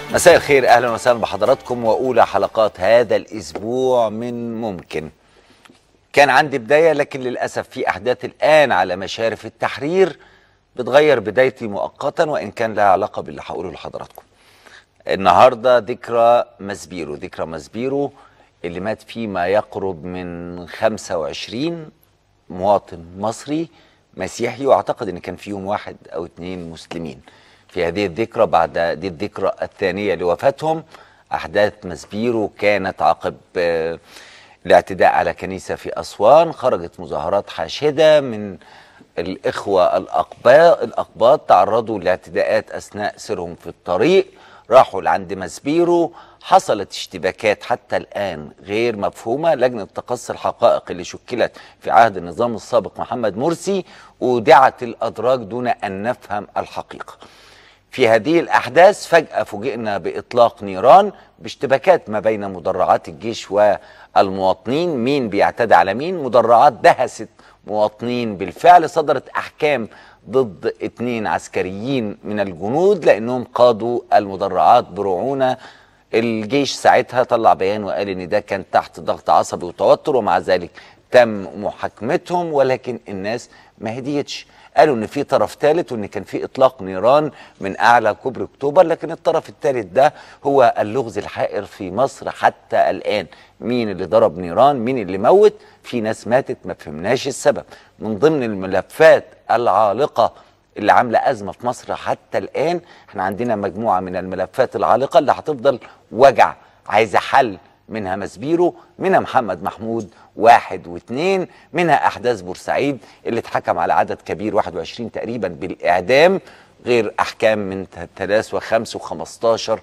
مساء الخير اهلا وسهلا بحضراتكم واولى حلقات هذا الاسبوع من ممكن كان عندي بدايه لكن للاسف في احداث الان على مشارف التحرير بتغير بدايتي مؤقتا وان كان لها علاقه باللي هقوله لحضراتكم النهارده ذكرى مسبيرو ذكرى مسبيرو اللي مات فيه ما يقرب من 25 مواطن مصري مسيحي واعتقد ان كان فيهم واحد او اثنين مسلمين في هذه الذكرى بعد دي الذكرى الثانيه لوفاتهم احداث مسبيرو كانت عقب آه، الاعتداء على كنيسه في اسوان خرجت مظاهرات حاشده من الاخوه الاقباط الاقباط تعرضوا لاعتداءات اثناء سيرهم في الطريق راحوا لعند مسبيرو حصلت اشتباكات حتى الآن غير مفهومة لجنة تقصي الحقائق اللي شكلت في عهد النظام السابق محمد مرسي ودعت الأدراج دون أن نفهم الحقيقة في هذه الأحداث فجأة فوجئنا بإطلاق نيران باشتباكات ما بين مدرعات الجيش والمواطنين مين بيعتدي على مين مدرعات دهست مواطنين بالفعل صدرت أحكام ضد اتنين عسكريين من الجنود لأنهم قادوا المدرعات برعونة الجيش ساعتها طلع بيان وقال ان ده كان تحت ضغط عصبي وتوتر ومع ذلك تم محاكمتهم ولكن الناس ما هديتش قالوا ان في طرف ثالث وان كان في اطلاق نيران من اعلى كوبري اكتوبر لكن الطرف الثالث ده هو اللغز الحائر في مصر حتى الان مين اللي ضرب نيران مين اللي موت في ناس ماتت ما فهمناش السبب من ضمن الملفات العالقه اللي عامله ازمه في مصر حتى الان احنا عندنا مجموعه من الملفات العالقه اللي هتفضل وجع عايزه حل منها مسبيرو منها محمد محمود واحد واثنين منها احداث بورسعيد اللي اتحكم على عدد كبير 21 تقريبا بالاعدام غير احكام من 3 و5 و15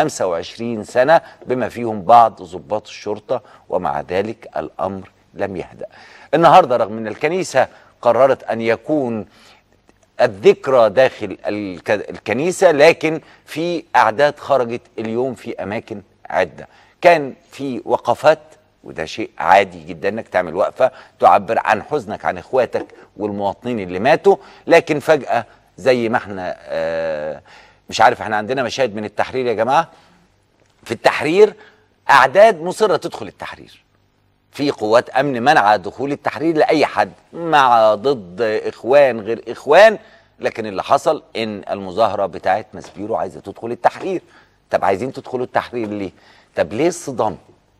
و25 سنه بما فيهم بعض ضباط الشرطه ومع ذلك الامر لم يهدأ. النهارده رغم ان الكنيسه قررت ان يكون الذكرى داخل الك- الكنيسة لكن في أعداد خرجت اليوم في أماكن عدة كان في وقفات وده شيء عادي جدا انك تعمل وقفة تعبر عن حزنك عن اخواتك والمواطنين اللي ماتوا لكن فجأة زي ما احنا آه، مش عارف احنا عندنا مشاهد من التحرير يا جماعة في التحرير أعداد مصرة تدخل التحرير في قوات امن منع دخول التحرير لاي حد مع ضد اخوان غير اخوان لكن اللي حصل ان المظاهره بتاعت مسبيرو عايزه تدخل التحرير طب عايزين تدخلوا التحرير ليه طب ليه الصدام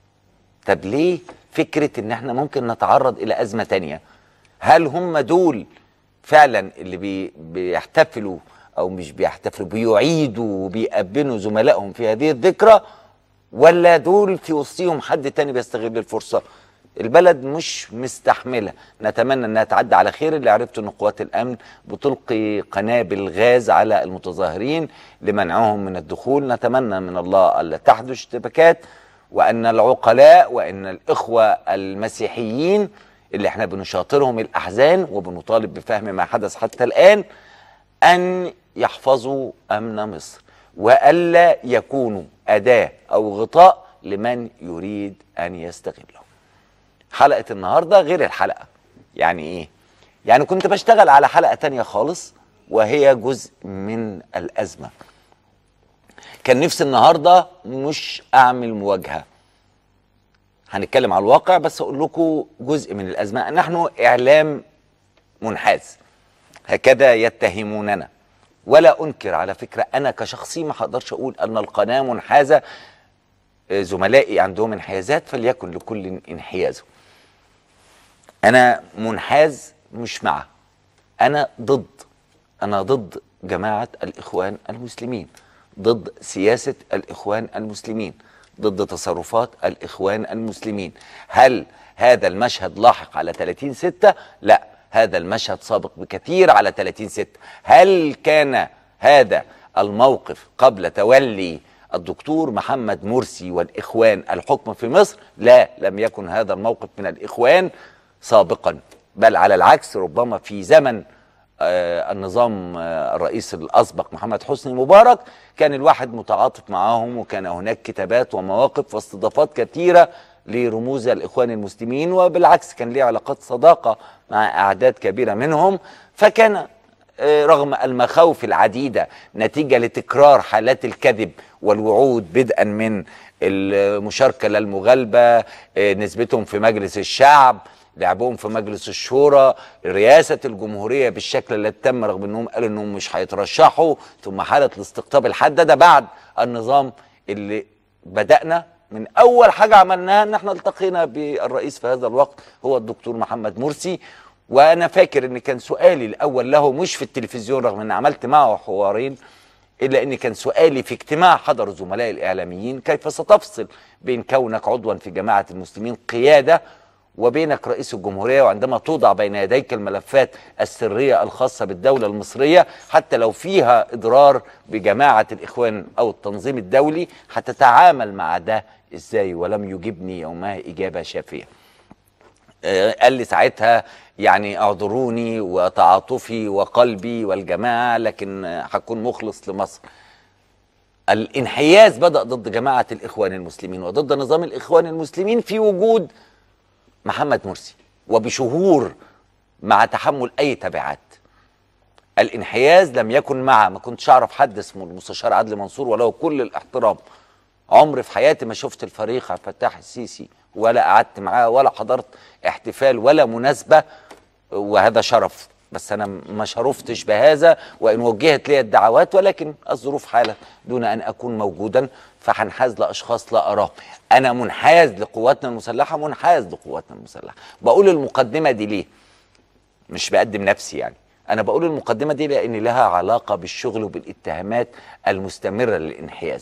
طب ليه فكره ان احنا ممكن نتعرض الى ازمه تانية هل هم دول فعلا اللي بي بيحتفلوا او مش بيحتفلوا بيعيدوا وبيأبنوا زملائهم في هذه الذكرى ولا دول في وسطهم حد تاني بيستغل الفرصة البلد مش مستحملة نتمنى انها تعدي على خير اللي عرفته ان قوات الامن بتلقي قنابل غاز على المتظاهرين لمنعهم من الدخول نتمنى من الله الا تحدث اشتباكات وان العقلاء وان الاخوة المسيحيين اللي احنا بنشاطرهم الاحزان وبنطالب بفهم ما حدث حتى الان أن يحفظوا أمن مصر وألا يكونوا أداة أو غطاء لمن يريد أن يستغله حلقة النهاردة غير الحلقة يعني إيه؟ يعني كنت بشتغل على حلقة تانية خالص وهي جزء من الأزمة كان نفسي النهاردة مش أعمل مواجهة هنتكلم على الواقع بس أقول لكم جزء من الأزمة نحن إعلام منحاز هكذا يتهموننا ولا انكر على فكره انا كشخصي ما هقدرش اقول ان القناه منحازه آه، زملائي عندهم انحيازات فليكن لكل انحيازه انا منحاز مش مع انا ضد انا ضد جماعه الاخوان المسلمين ضد سياسه الاخوان المسلمين ضد تصرفات الاخوان المسلمين هل هذا المشهد لاحق على 30 6 لا هذا المشهد سابق بكثير على 30 6 هل كان هذا الموقف قبل تولي الدكتور محمد مرسي والإخوان الحكم في مصر لا لم يكن هذا الموقف من الإخوان سابقا بل على العكس ربما في زمن آه، النظام آه، الرئيس الأسبق محمد حسني مبارك كان الواحد متعاطف معاهم وكان هناك كتابات ومواقف واستضافات كثيرة لرموز الإخوان المسلمين وبالعكس كان ليه علاقات صداقة مع أعداد كبيرة منهم فكان آه، رغم المخاوف العديدة نتيجة لتكرار حالات الكذب والوعود بدءا من المشاركة للمغالبة آه، نسبتهم في مجلس الشعب لعبهم في مجلس الشورى رئاسة الجمهورية بالشكل اللي تم رغم انهم قالوا انهم مش هيترشحوا ثم حالة الاستقطاب الحاد ده بعد النظام اللي بدأنا من اول حاجة عملناها ان احنا التقينا بالرئيس في هذا الوقت هو الدكتور محمد مرسي وانا فاكر ان كان سؤالي الاول له مش في التلفزيون رغم ان عملت معه حوارين الا ان كان سؤالي في اجتماع حضر زملاء الاعلاميين كيف ستفصل بين كونك عضوا في جماعه المسلمين قياده وبينك رئيس الجمهوريه وعندما توضع بين يديك الملفات السريه الخاصه بالدوله المصريه حتى لو فيها اضرار بجماعه الاخوان او التنظيم الدولي هتتعامل مع ده ازاي ولم يجبني يومها اجابه شافيه آه، قال لي ساعتها يعني اعذروني وتعاطفي وقلبي والجماعه لكن آه، هكون مخلص لمصر الانحياز بدا ضد جماعه الاخوان المسلمين وضد نظام الاخوان المسلمين في وجود محمد مرسي وبشهور مع تحمل اي تبعات الانحياز لم يكن مع ما كنتش اعرف حد اسمه المستشار عدلي منصور وله كل الاحترام عمري في حياتي ما شفت الفريق عبد الفتاح السيسي ولا قعدت معاه ولا حضرت احتفال ولا مناسبه وهذا شرف بس انا ما شرفتش بهذا وان وجهت لي الدعوات ولكن الظروف حاله دون ان اكون موجودا فهنحاز لاشخاص لا اراهم انا منحاز لقواتنا المسلحه منحاز لقواتنا المسلحه بقول المقدمه دي ليه مش بقدم نفسي يعني انا بقول المقدمه دي لان لها علاقه بالشغل وبالاتهامات المستمره للانحياز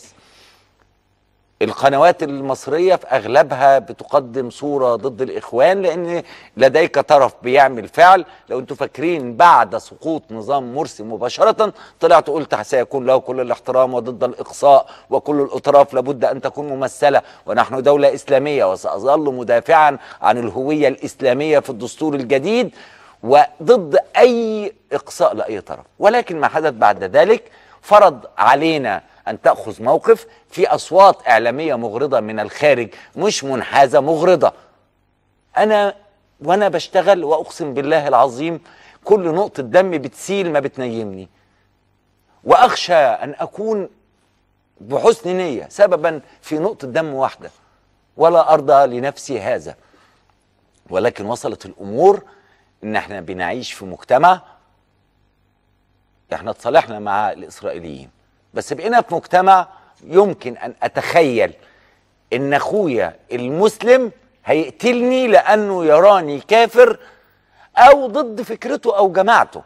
القنوات المصرية في أغلبها بتقدم صورة ضد الإخوان لأن لديك طرف بيعمل فعل لو أنتم فاكرين بعد سقوط نظام مرسي مباشرة طلعت قلت سيكون له كل الاحترام وضد الإقصاء وكل الأطراف لابد أن تكون ممثلة ونحن دولة إسلامية وسأظل مدافعا عن الهوية الإسلامية في الدستور الجديد وضد أي إقصاء لأي طرف ولكن ما حدث بعد ذلك فرض علينا أن تأخذ موقف في أصوات إعلامية مغرضة من الخارج مش منحازة مغرضة أنا وأنا بشتغل وأقسم بالله العظيم كل نقطة دم بتسيل ما بتنيمني وأخشى أن أكون بحسن نية سببا في نقطة دم واحدة ولا أرضى لنفسي هذا ولكن وصلت الأمور إن احنا بنعيش في مجتمع احنا اتصالحنا مع الإسرائيليين بس بقينا في مجتمع يمكن ان اتخيل ان اخويا المسلم هيقتلني لانه يراني كافر او ضد فكرته او جماعته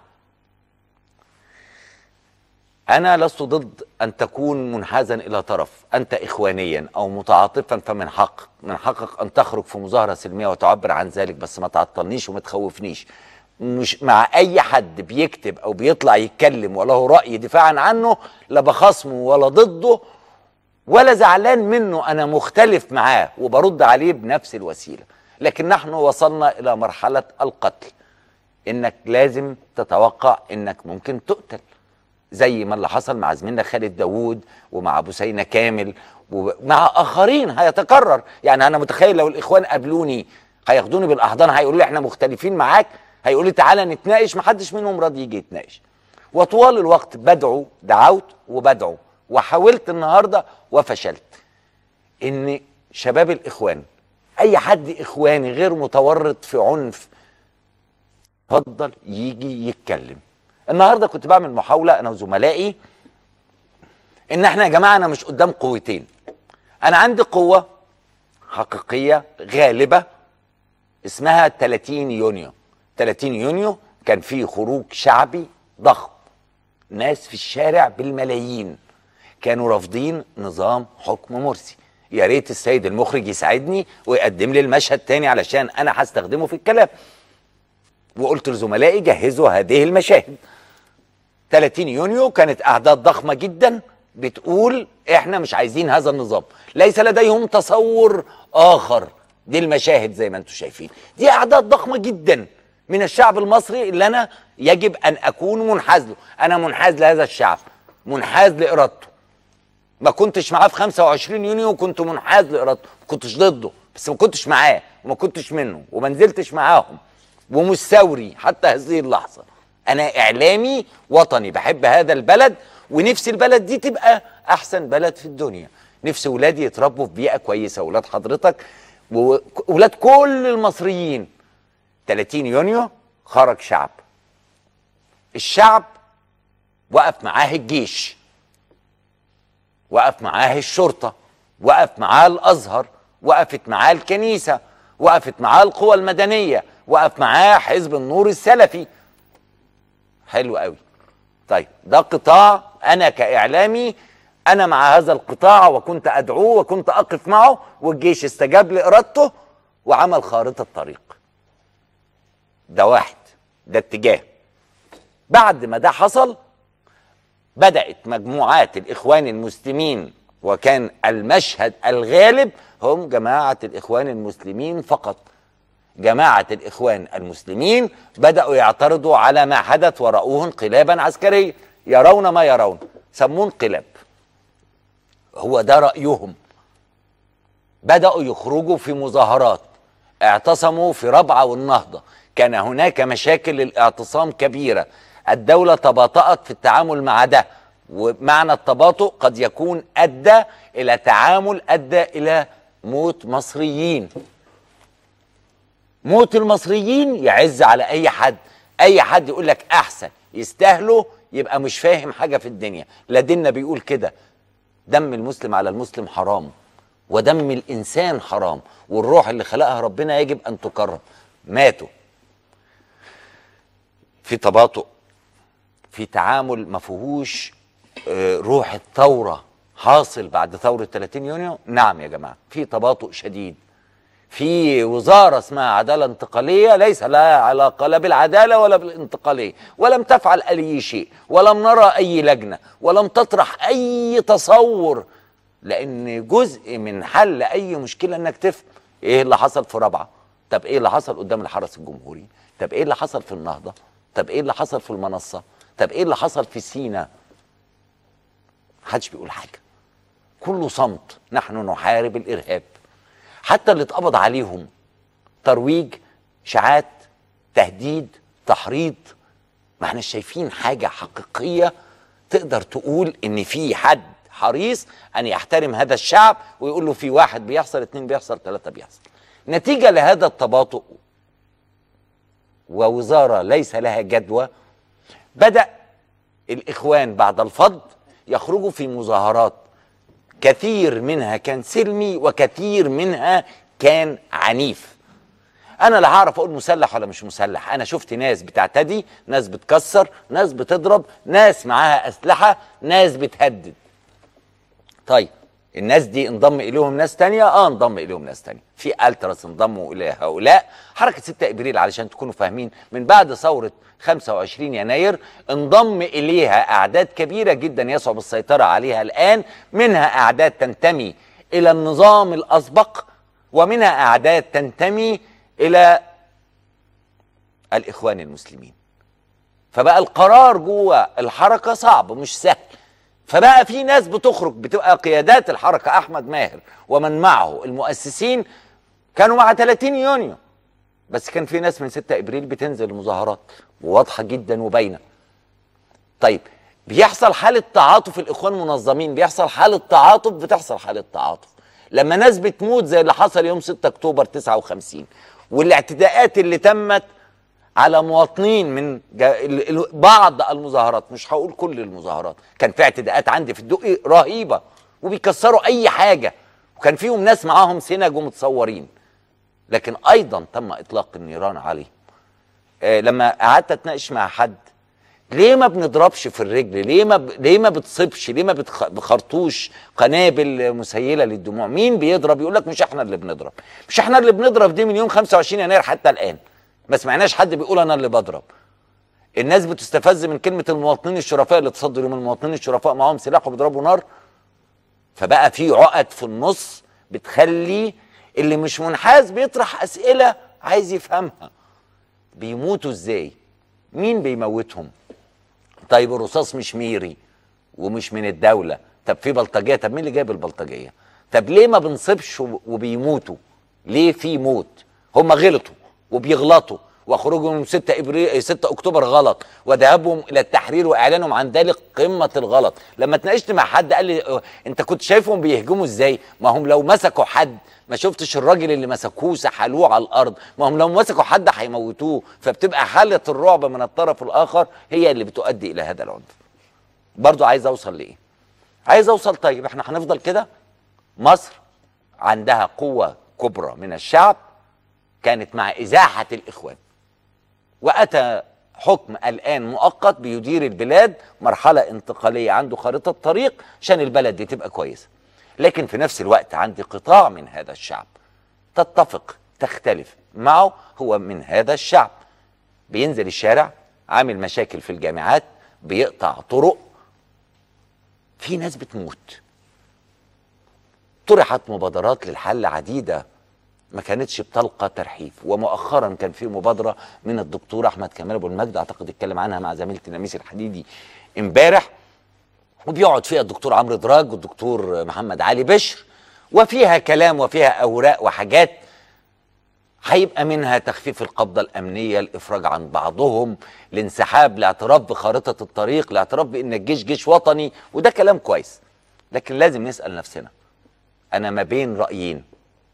انا لست ضد ان تكون منحازا الى طرف انت اخوانيا او متعاطفا فمن حق من حقك ان تخرج في مظاهره سلميه وتعبر عن ذلك بس ما تعطلنيش وما تخوفنيش مش مع اي حد بيكتب او بيطلع يتكلم وله راي دفاعا عنه لا بخصمه ولا ضده ولا زعلان منه انا مختلف معاه وبرد عليه بنفس الوسيله لكن نحن وصلنا الى مرحله القتل انك لازم تتوقع انك ممكن تقتل زي ما اللي حصل مع زميلنا خالد داوود ومع بوسينة كامل ومع اخرين هيتكرر يعني انا متخيل لو الاخوان قابلوني هياخدوني بالاحضان هيقولوا لي احنا مختلفين معاك هيقول لي تعالى نتناقش ما حدش منهم راضي يجي يتناقش وطوال الوقت بدعو دعوت وبدعو وحاولت النهارده وفشلت ان شباب الاخوان اي حد اخواني غير متورط في عنف اتفضل يجي يتكلم النهارده كنت بعمل محاوله انا وزملائي ان احنا يا جماعه انا مش قدام قوتين انا عندي قوه حقيقيه غالبه اسمها 30 يونيو 30 يونيو كان في خروج شعبي ضخم ناس في الشارع بالملايين كانوا رافضين نظام حكم مرسي يا ريت السيد المخرج يساعدني ويقدم لي المشهد تاني علشان انا هستخدمه في الكلام وقلت لزملائي جهزوا هذه المشاهد 30 يونيو كانت اعداد ضخمه جدا بتقول احنا مش عايزين هذا النظام ليس لديهم تصور اخر دي المشاهد زي ما انتم شايفين دي اعداد ضخمه جدا من الشعب المصري اللي انا يجب ان اكون منحاز له انا منحاز لهذا الشعب منحاز لارادته ما كنتش معاه في 25 يونيو وكنت منحاز لارادته ما كنتش ضده بس ما كنتش معاه وما كنتش منه وما نزلتش معاهم ومش ثوري حتى هذه اللحظه انا اعلامي وطني بحب هذا البلد ونفسي البلد دي تبقى احسن بلد في الدنيا نفسي ولادي يتربوا في بيئه كويسه ولاد حضرتك وولاد كل المصريين 30 يونيو خرج شعب الشعب وقف معاه الجيش وقف معاه الشرطه وقف معاه الازهر وقفت معاه الكنيسه وقفت معاه القوى المدنيه وقف معاه حزب النور السلفي حلو قوي طيب ده قطاع انا كاعلامي انا مع هذا القطاع وكنت ادعوه وكنت اقف معه والجيش استجاب لارادته وعمل خارطه طريق ده واحد ده اتجاه بعد ما ده حصل بدات مجموعات الاخوان المسلمين وكان المشهد الغالب هم جماعه الاخوان المسلمين فقط جماعه الاخوان المسلمين بداوا يعترضوا على ما حدث ورأوه انقلابا عسكريا يرون ما يرون سموه انقلاب هو ده رأيهم بدأوا يخرجوا في مظاهرات اعتصموا في ربعة والنهضة كان هناك مشاكل للاعتصام كبيرة الدولة تباطأت في التعامل مع ده ومعنى التباطؤ قد يكون أدى إلى تعامل أدى إلى موت مصريين موت المصريين يعز على أي حد أي حد يقول لك أحسن يستاهلوا يبقى مش فاهم حاجة في الدنيا لا ديننا بيقول كده دم المسلم على المسلم حرام ودم الإنسان حرام والروح اللي خلقها ربنا يجب أن تكرم ماتوا في تباطؤ في تعامل ما فيهوش آه، روح الثورة حاصل بعد ثورة 30 يونيو نعم يا جماعة في تباطؤ شديد في وزارة اسمها عدالة انتقالية ليس لها علاقة لا بالعدالة ولا بالانتقالية ولم تفعل أي شيء ولم نرى أي لجنة ولم تطرح أي تصور لأن جزء من حل أي مشكلة إنك تفهم إيه اللي حصل في رابعة طب إيه اللي حصل قدام الحرس الجمهوري طب إيه اللي حصل في النهضة طب إيه اللي حصل في المنصة طب إيه اللي حصل في سينا محدش بيقول حاجة كله صمت نحن نحارب الإرهاب حتى اللي اتقبض عليهم ترويج اشاعات تهديد تحريض ما احنا شايفين حاجه حقيقيه تقدر تقول ان في حد حريص ان يحترم هذا الشعب ويقول له في واحد بيحصل اتنين بيحصل ثلاثه بيحصل نتيجه لهذا التباطؤ ووزاره ليس لها جدوى بدا الاخوان بعد الفض يخرجوا في مظاهرات كثير منها كان سلمي وكثير منها كان عنيف انا لا هعرف اقول مسلح ولا مش مسلح انا شفت ناس بتعتدي ناس بتكسر ناس بتضرب ناس معاها اسلحه ناس بتهدد طيب الناس دي انضم اليهم ناس تانية اه انضم اليهم ناس تانية في التراس انضموا الى هؤلاء حركه 6 ابريل علشان تكونوا فاهمين من بعد ثوره 25 يناير انضم اليها اعداد كبيره جدا يصعب السيطره عليها الان منها اعداد تنتمي الى النظام الاسبق ومنها اعداد تنتمي الى الاخوان المسلمين فبقى القرار جوه الحركه صعب مش سهل فبقى في ناس بتخرج بتبقى قيادات الحركه احمد ماهر ومن معه المؤسسين كانوا مع 30 يونيو بس كان في ناس من 6 ابريل بتنزل المظاهرات واضحه جدا وباينه طيب بيحصل حاله تعاطف الاخوان منظمين بيحصل حاله تعاطف بتحصل حاله تعاطف لما ناس بتموت زي اللي حصل يوم 6 اكتوبر 59 والاعتداءات اللي تمت على مواطنين من بعض المظاهرات مش هقول كل المظاهرات كان في اعتداءات عندي في الدقي رهيبه وبيكسروا اي حاجه وكان فيهم ناس معاهم سنج ومتصورين لكن ايضا تم اطلاق النيران عليه آه لما قعدت اتناقش مع حد ليه ما بنضربش في الرجل ليه ما ب... ليه ما بتصبش ليه ما بتخ... بخرطوش قنابل مسيله للدموع مين بيضرب يقول لك مش احنا اللي بنضرب مش احنا اللي بنضرب دي من يوم 25 يناير حتى الان ما سمعناش حد بيقول انا اللي بضرب الناس بتستفز من كلمه المواطنين الشرفاء اللي تصدروا من المواطنين الشرفاء معاهم سلاح وبيضربوا نار فبقى في عقد في النص بتخلي اللي مش منحاز بيطرح اسئله عايز يفهمها بيموتوا ازاي مين بيموتهم طيب الرصاص مش ميري ومش من الدوله طب في بلطجيه طب مين اللي جايب البلطجيه طب ليه ما بنصبش وبيموتوا ليه في موت هم غلطوا وبيغلطوا وخروجهم من 6 ابريل 6 اكتوبر غلط وذهابهم الى التحرير واعلانهم عن ذلك قمه الغلط لما اتناقشت مع حد قال لي "أه، انت كنت شايفهم بيهجموا ازاي ما هم لو مسكوا حد ما شفتش الراجل اللي مسكوه سحلوه على الارض ما هم لو مسكوا حد هيموتوه فبتبقى حاله الرعب من الطرف الاخر هي اللي بتؤدي الى هذا العنف برضو عايز اوصل لايه عايز اوصل طيب احنا هنفضل كده مصر عندها قوه كبرى من الشعب كانت مع ازاحه الاخوان واتى حكم الان مؤقت بيدير البلاد مرحله انتقاليه عنده خارطه طريق عشان البلد دي تبقى كويسه لكن في نفس الوقت عندي قطاع من هذا الشعب تتفق تختلف معه هو من هذا الشعب بينزل الشارع عامل مشاكل في الجامعات بيقطع طرق في ناس بتموت طرحت مبادرات للحل عديده ما كانتش بتلقى ترحيب ومؤخرا كان في مبادره من الدكتور احمد كمال ابو المجد اعتقد اتكلم عنها مع زميلتي نميس الحديدي امبارح وبيقعد فيها الدكتور عمرو دراج والدكتور محمد علي بشر وفيها كلام وفيها اوراق وحاجات هيبقى منها تخفيف القبضة الأمنية الإفراج عن بعضهم الانسحاب الاعتراف بخارطة الطريق الاعتراف بأن الجيش جيش وطني وده كلام كويس لكن لازم نسأل نفسنا أنا ما بين رأيين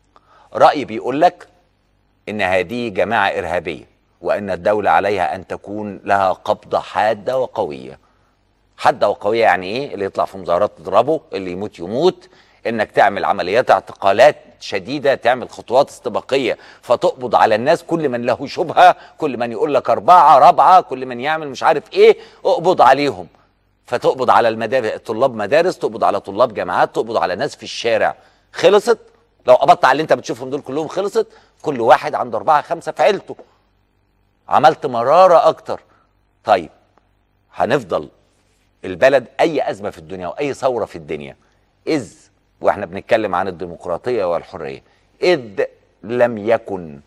رأي بيقول لك إن هذه جماعة إرهابية وأن الدولة عليها أن تكون لها قبضة حادة وقوية حادة وقوية يعني إيه اللي يطلع في مظاهرات تضربه اللي يموت يموت إنك تعمل عمليات اعتقالات شديدة تعمل خطوات استباقية فتقبض على الناس كل من له شبهة كل من يقول لك أربعة رابعة كل من يعمل مش عارف إيه اقبض عليهم فتقبض على المدارس طلاب مدارس تقبض على طلاب جامعات تقبض على ناس في الشارع خلصت لو قبضت على اللي انت بتشوفهم دول كلهم خلصت كل واحد عنده أربعة خمسة في عيلته عملت مرارة أكتر طيب هنفضل البلد أي أزمة في الدنيا وأي ثورة في الدنيا إذ واحنا بنتكلم عن الديمقراطية والحرية إذ لم يكن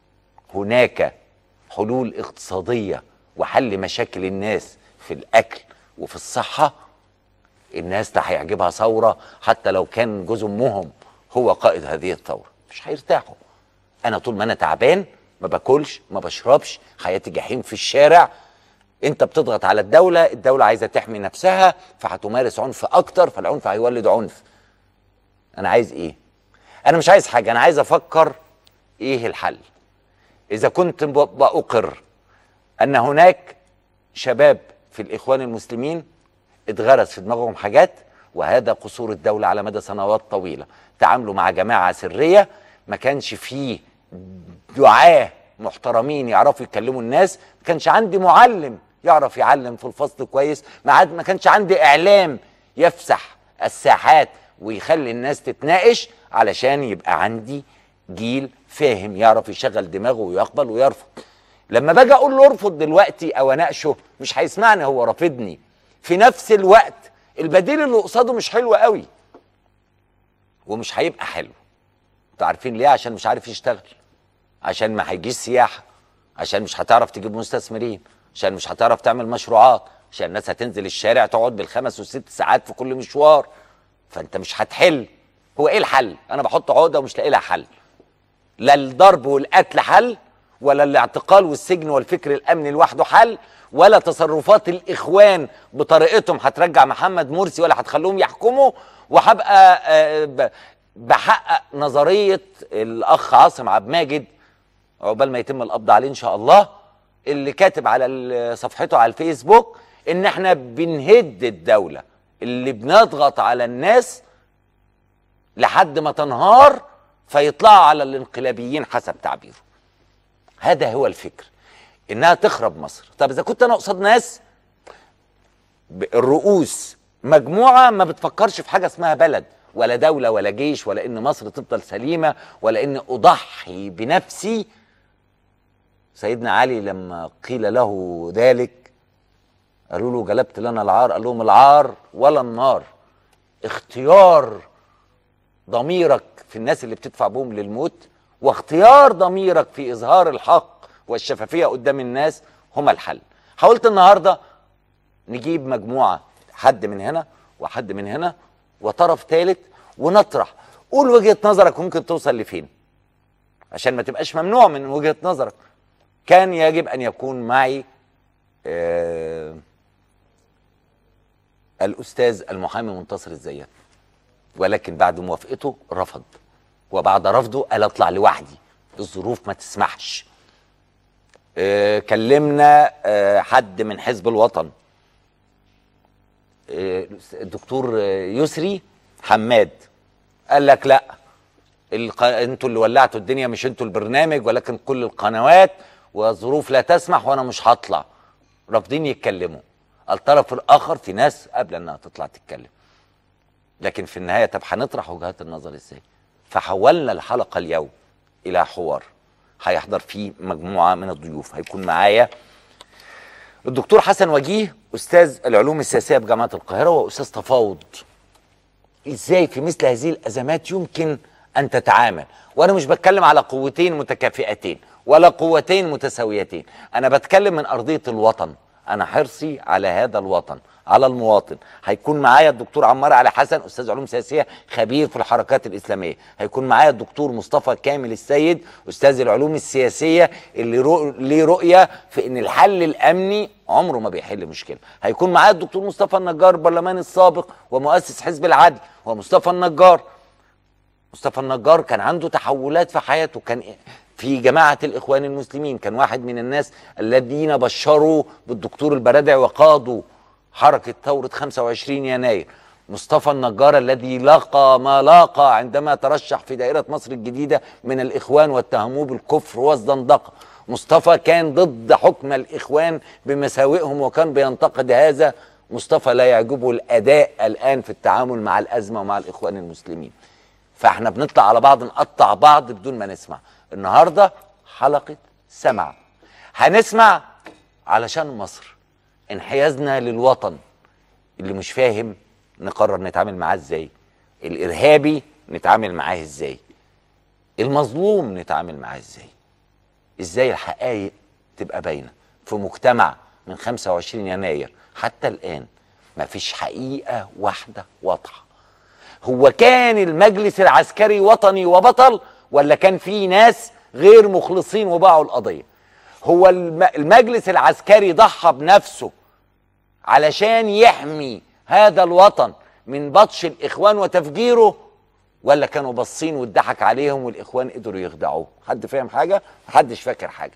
هناك حلول اقتصادية وحل مشاكل الناس في الأكل وفي الصحة الناس ده هيعجبها ثورة حتى لو كان جوز أمهم هو قائد هذه الثورة مش هيرتاحوا أنا طول ما أنا تعبان ما باكلش ما بشربش حياتي جحيم في الشارع انت بتضغط على الدولة الدولة عايزة تحمي نفسها فهتمارس عنف اكتر فالعنف هيولد عنف انا عايز ايه انا مش عايز حاجة انا عايز افكر ايه الحل اذا كنت ب- باقر ان هناك شباب في الاخوان المسلمين اتغرس في دماغهم حاجات وهذا قصور الدولة على مدى سنوات طويلة تعاملوا مع جماعة سرية ما كانش فيه دعاة محترمين يعرفوا يكلموا الناس ما كانش عندي معلم يعرف يعلم في الفصل كويس ما عاد- ما كانش عندي اعلام يفسح الساحات ويخلي الناس تتناقش علشان يبقى عندي جيل فاهم يعرف يشغل دماغه ويقبل ويرفض لما باجي اقول له ارفض دلوقتي او اناقشه مش هيسمعني هو رافضني في نفس الوقت البديل اللي قصاده مش حلو قوي ومش هيبقى حلو انتوا عارفين ليه عشان مش عارف يشتغل عشان ما هيجيش سياحه عشان مش هتعرف تجيب مستثمرين عشان مش هتعرف تعمل مشروعات عشان الناس هتنزل الشارع تقعد بالخمس والست ساعات في كل مشوار فانت مش هتحل هو ايه الحل انا بحط عقده ومش لاقي لها حل لا الضرب والقتل حل ولا الاعتقال والسجن والفكر الامني لوحده حل ولا تصرفات الاخوان بطريقتهم هترجع محمد مرسي ولا هتخليهم يحكموا وهبقى آه، ب- بحقق نظريه الاخ عاصم عبد ماجد عقبال ما يتم القبض عليه ان شاء الله اللي كاتب على ال- صفحته على الفيسبوك ان احنا بنهد الدوله اللي بنضغط على الناس لحد ما تنهار فيطلعوا على الانقلابيين حسب تعبيره هذا هو الفكر انها تخرب مصر طب اذا كنت انا قصاد ناس ب- الرؤوس مجموعه ما بتفكرش في حاجه اسمها بلد ولا دوله ولا جيش ولا ان مصر تفضل سليمه ولا ان اضحي بنفسي سيدنا علي لما قيل له ذلك قالوا له جلبت لنا العار قال لهم العار ولا النار اختيار ضميرك في الناس اللي بتدفع بهم للموت واختيار ضميرك في اظهار الحق والشفافيه قدام الناس هما الحل حاولت النهارده نجيب مجموعه حد من هنا وحد من هنا وطرف ثالث ونطرح قول وجهه نظرك ممكن توصل لفين عشان ما تبقاش ممنوع من وجهه نظرك كان يجب ان يكون معي آه الاستاذ المحامي منتصر الزيات ولكن بعد موافقته رفض وبعد رفضه قال اطلع لوحدي الظروف ما تسمحش آه كلمنا آه حد من حزب الوطن آه الدكتور يسري حماد قال لك لا الق... انتوا اللي ولعتوا الدنيا مش انتوا البرنامج ولكن كل القنوات والظروف لا تسمح وانا مش هطلع رافضين يتكلموا الطرف الاخر في ناس قبل انها تطلع تتكلم لكن في النهايه طب هنطرح وجهات النظر ازاي فحولنا الحلقه اليوم الى حوار هيحضر فيه مجموعه من الضيوف هيكون معايا الدكتور حسن وجيه استاذ العلوم السياسيه بجامعه القاهره واستاذ تفاوض ازاي في مثل هذه الازمات يمكن ان تتعامل وانا مش بتكلم على قوتين متكافئتين ولا قوتين متساويتين انا بتكلم من ارضيه الوطن انا حرصي على هذا الوطن على المواطن هيكون معايا الدكتور عمار علي حسن استاذ علوم سياسيه خبير في الحركات الاسلاميه هيكون معايا الدكتور مصطفى كامل السيد استاذ العلوم السياسيه اللي رؤ... ليه رؤيه في ان الحل الامني عمره ما بيحل مشكله هيكون معايا الدكتور مصطفى النجار البرلماني السابق ومؤسس حزب العدل ومصطفى النجار مصطفى النجار كان عنده تحولات في حياته كان في جماعة الإخوان المسلمين كان واحد من الناس الذين بشروا بالدكتور البرادع وقادوا حركة ثورة 25 يناير مصطفى النجار الذي لاقى ما لاقى عندما ترشح في دائرة مصر الجديدة من الإخوان واتهموه بالكفر والزندقة مصطفى كان ضد حكم الإخوان بمساوئهم وكان بينتقد هذا مصطفى لا يعجبه الأداء الآن في التعامل مع الأزمة ومع الإخوان المسلمين فاحنا بنطلع على بعض نقطع بعض بدون ما نسمع النهارده حلقه سمع هنسمع علشان مصر انحيازنا للوطن اللي مش فاهم نقرر نتعامل معاه ازاي الارهابي نتعامل معاه ازاي المظلوم نتعامل معاه ازاي ازاي الحقائق تبقى باينه في مجتمع من 25 يناير حتى الان مفيش حقيقه واحده واضحه هو كان المجلس العسكري وطني وبطل ولا كان في ناس غير مخلصين وباعوا القضيه هو المجلس العسكري ضحى بنفسه علشان يحمي هذا الوطن من بطش الاخوان وتفجيره ولا كانوا باصين واتضحك عليهم والاخوان قدروا يخدعوه حد فاهم حاجه محدش فاكر حاجه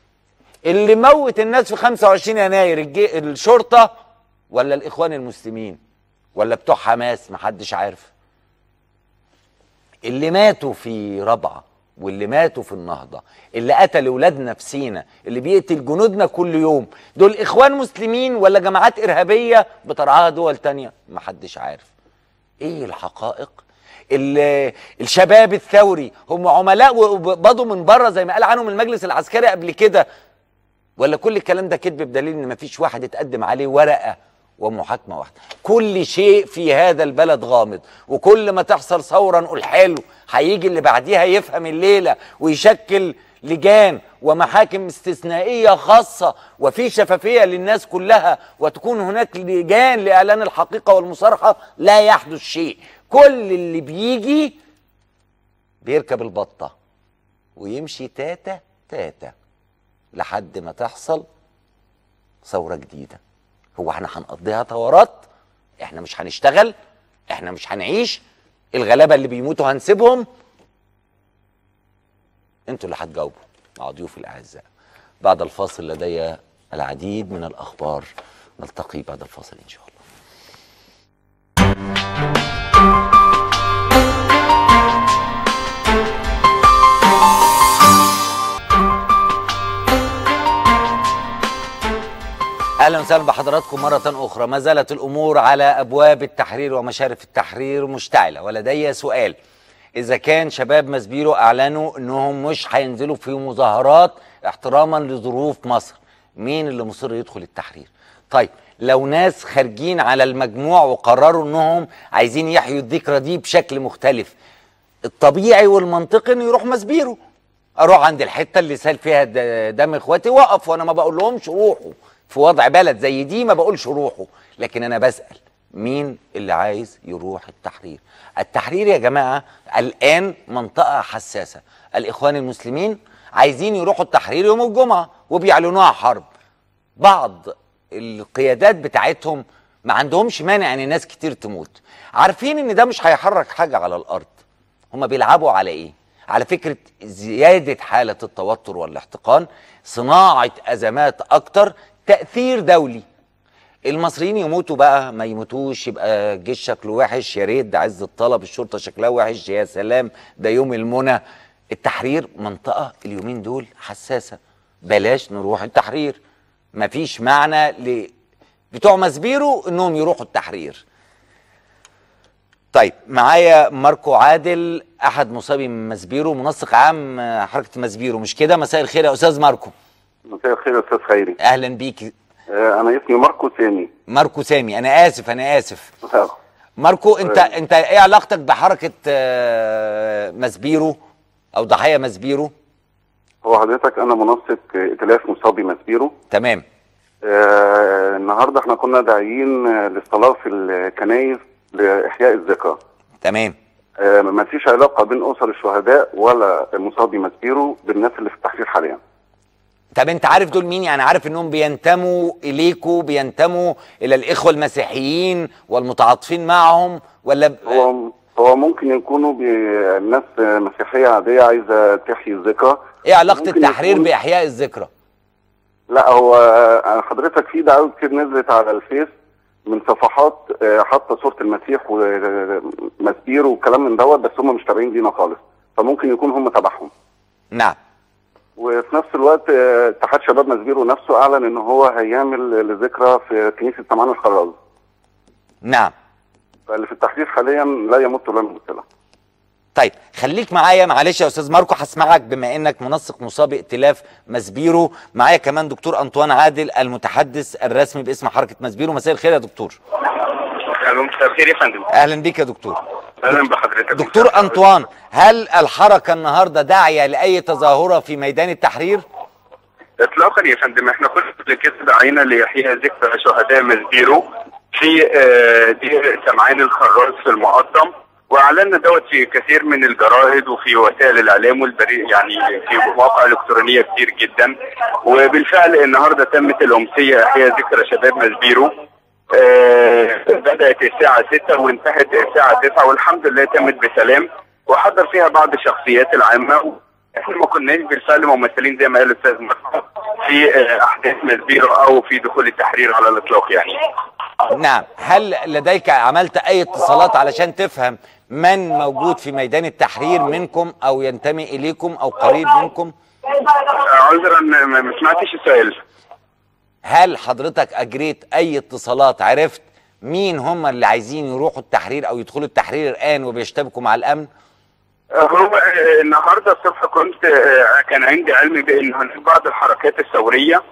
اللي موت الناس في 25 يناير الشرطه ولا الاخوان المسلمين ولا بتوع حماس محدش عارف اللي ماتوا في ربعه واللي ماتوا في النهضه اللي قتل ولادنا في سينا اللي بيقتل جنودنا كل يوم دول اخوان مسلمين ولا جماعات ارهابيه بترعاها دول تانية محدش عارف ايه الحقائق الشباب الثوري هم عملاء وقبضوا من بره زي ما قال عنهم المجلس العسكري قبل كده ولا كل الكلام ده كذب بدليل ان مفيش واحد اتقدم عليه ورقه ومحاكمه واحده كل شيء في هذا البلد غامض وكل ما تحصل ثوره نقول حلو هيجي اللي بعديها يفهم الليله ويشكل لجان ومحاكم استثنائيه خاصه وفي شفافيه للناس كلها وتكون هناك لجان لاعلان الحقيقه والمصارحه لا يحدث شيء كل اللي بيجي بيركب البطه ويمشي تاتا تاتا لحد ما تحصل ثوره جديده هو احنا هنقضيها ثورات احنا مش هنشتغل احنا مش هنعيش الغلابه اللي بيموتوا هنسيبهم انتوا اللي هتجاوبوا مع ضيوفي الاعزاء بعد الفاصل لدي العديد من الاخبار نلتقي بعد الفاصل ان شاء الله اهلا وسهلا بحضراتكم مره اخرى ما زالت الامور على ابواب التحرير ومشارف التحرير مشتعله ولدي سؤال اذا كان شباب مسبيرو اعلنوا انهم مش هينزلوا في مظاهرات احتراما لظروف مصر مين اللي مصر يدخل التحرير طيب لو ناس خارجين على المجموع وقرروا انهم عايزين يحيوا الذكرى دي بشكل مختلف الطبيعي والمنطقي انه يروح مسبيرو اروح عند الحته اللي سال فيها دم اخواتي وقف وانا ما بقول لهمش روحوا في وضع بلد زي دي ما بقولش روحوا لكن انا بسال مين اللي عايز يروح التحرير التحرير يا جماعه الان منطقه حساسه الاخوان المسلمين عايزين يروحوا التحرير يوم الجمعه وبيعلنوها حرب بعض القيادات بتاعتهم ما عندهمش مانع ان ناس كتير تموت عارفين ان ده مش هيحرك حاجه على الارض هما بيلعبوا على ايه على فكره زياده حاله التوتر والاحتقان صناعه ازمات اكتر تاثير دولي المصريين يموتوا بقى ما يموتوش يبقى الجيش شكله وحش يا ريت ده عز الطلب الشرطه شكلها وحش يا سلام ده يوم المنى التحرير منطقه اليومين دول حساسه بلاش نروح التحرير مفيش معنى ل بتوع مسبيرو انهم يروحوا التحرير طيب معايا ماركو عادل احد مصابي من مسبيرو منسق عام حركه مسبيرو مش كده مساء الخير يا استاذ ماركو مساء الخير يا استاذ خيري اهلا بيك آه، انا اسمي ماركو سامي ماركو سامي انا اسف انا اسف ماركو انت انت ايه علاقتك بحركه آه، مسبيرو او ضحايا مسبيرو هو حضرتك انا منسق ائتلاف مصابي مسبيرو تمام آه النهارده احنا كنا داعيين آه، للصلاه في الكنايس لاحياء الذكرى تمام آه ما فيش علاقه بين اسر الشهداء ولا مصابي مسبيرو بالناس اللي في التحرير حاليا طب انت عارف دول مين يعني عارف انهم بينتموا اليكوا بينتموا الى الاخوه المسيحيين والمتعاطفين معهم ولا ب... هو هو ممكن يكونوا بي- الناس مسيحيه عاديه عايزه تحيي الذكرى ايه علاقه ممكن التحرير يكون- باحياء الذكرى لا هو آه، حضرتك في دعاوى كتير نزلت على الفيس من صفحات آه، حاطه صوره المسيح ومسبير والكلام من دوت بس هم مش تابعين لينا خالص فممكن يكون هم تبعهم نعم وفي نفس الوقت آه، اتحاد شباب مسبيرو نفسه اعلن ان هو هيعمل لذكرى في كنيسه سمان الخراز نعم فاللي في التحرير حاليا لا يمت ولا يمثله طيب خليك معايا معلش يا استاذ ماركو هسمعك بما انك منسق مصاب ائتلاف مسبيرو معايا كمان دكتور انطوان عادل المتحدث الرسمي باسم حركه مسبيرو مساء الخير يا دكتور الو مساء الخير يا فندم اهلا بيك يا دكتور اهلا بحضرتك دكتور انطوان هل الحركه النهارده داعيه لاي تظاهره في ميدان التحرير اطلاقا يا فندم احنا كنا قبل كده دعينا لاحياء ذكرى شهداء مسبيرو في آه، دير سمعان الخراز في المقطم واعلنا دوت في كثير من الجرائد وفي وسائل الاعلام والبريد يعني في مواقع الكترونيه كتير جدا وبالفعل النهارده تمت الامسيه احياء ذكرى شباب مسبيرو آه، بدات الساعه 6 وانتهت الساعه 9 والحمد لله تمت بسلام وحضر فيها بعض الشخصيات العامه احنا ما كناش بالفعل ممثلين زي ما قال الاستاذ مصطفى في آه، احداث مسبيرو او في دخول التحرير على الاطلاق يعني نعم هل لديك عملت اي اتصالات علشان تفهم من موجود في ميدان التحرير منكم او ينتمي اليكم او قريب منكم آه، عذرا ما ما سمعتش السؤال هل حضرتك اجريت اي اتصالات عرفت مين هم اللي عايزين يروحوا التحرير او يدخلوا التحرير الان وبيشتبكوا مع الامن هو آه، النهارده الصبح كنت آه، كان عندي علم بان هناك بعض الحركات الثوريه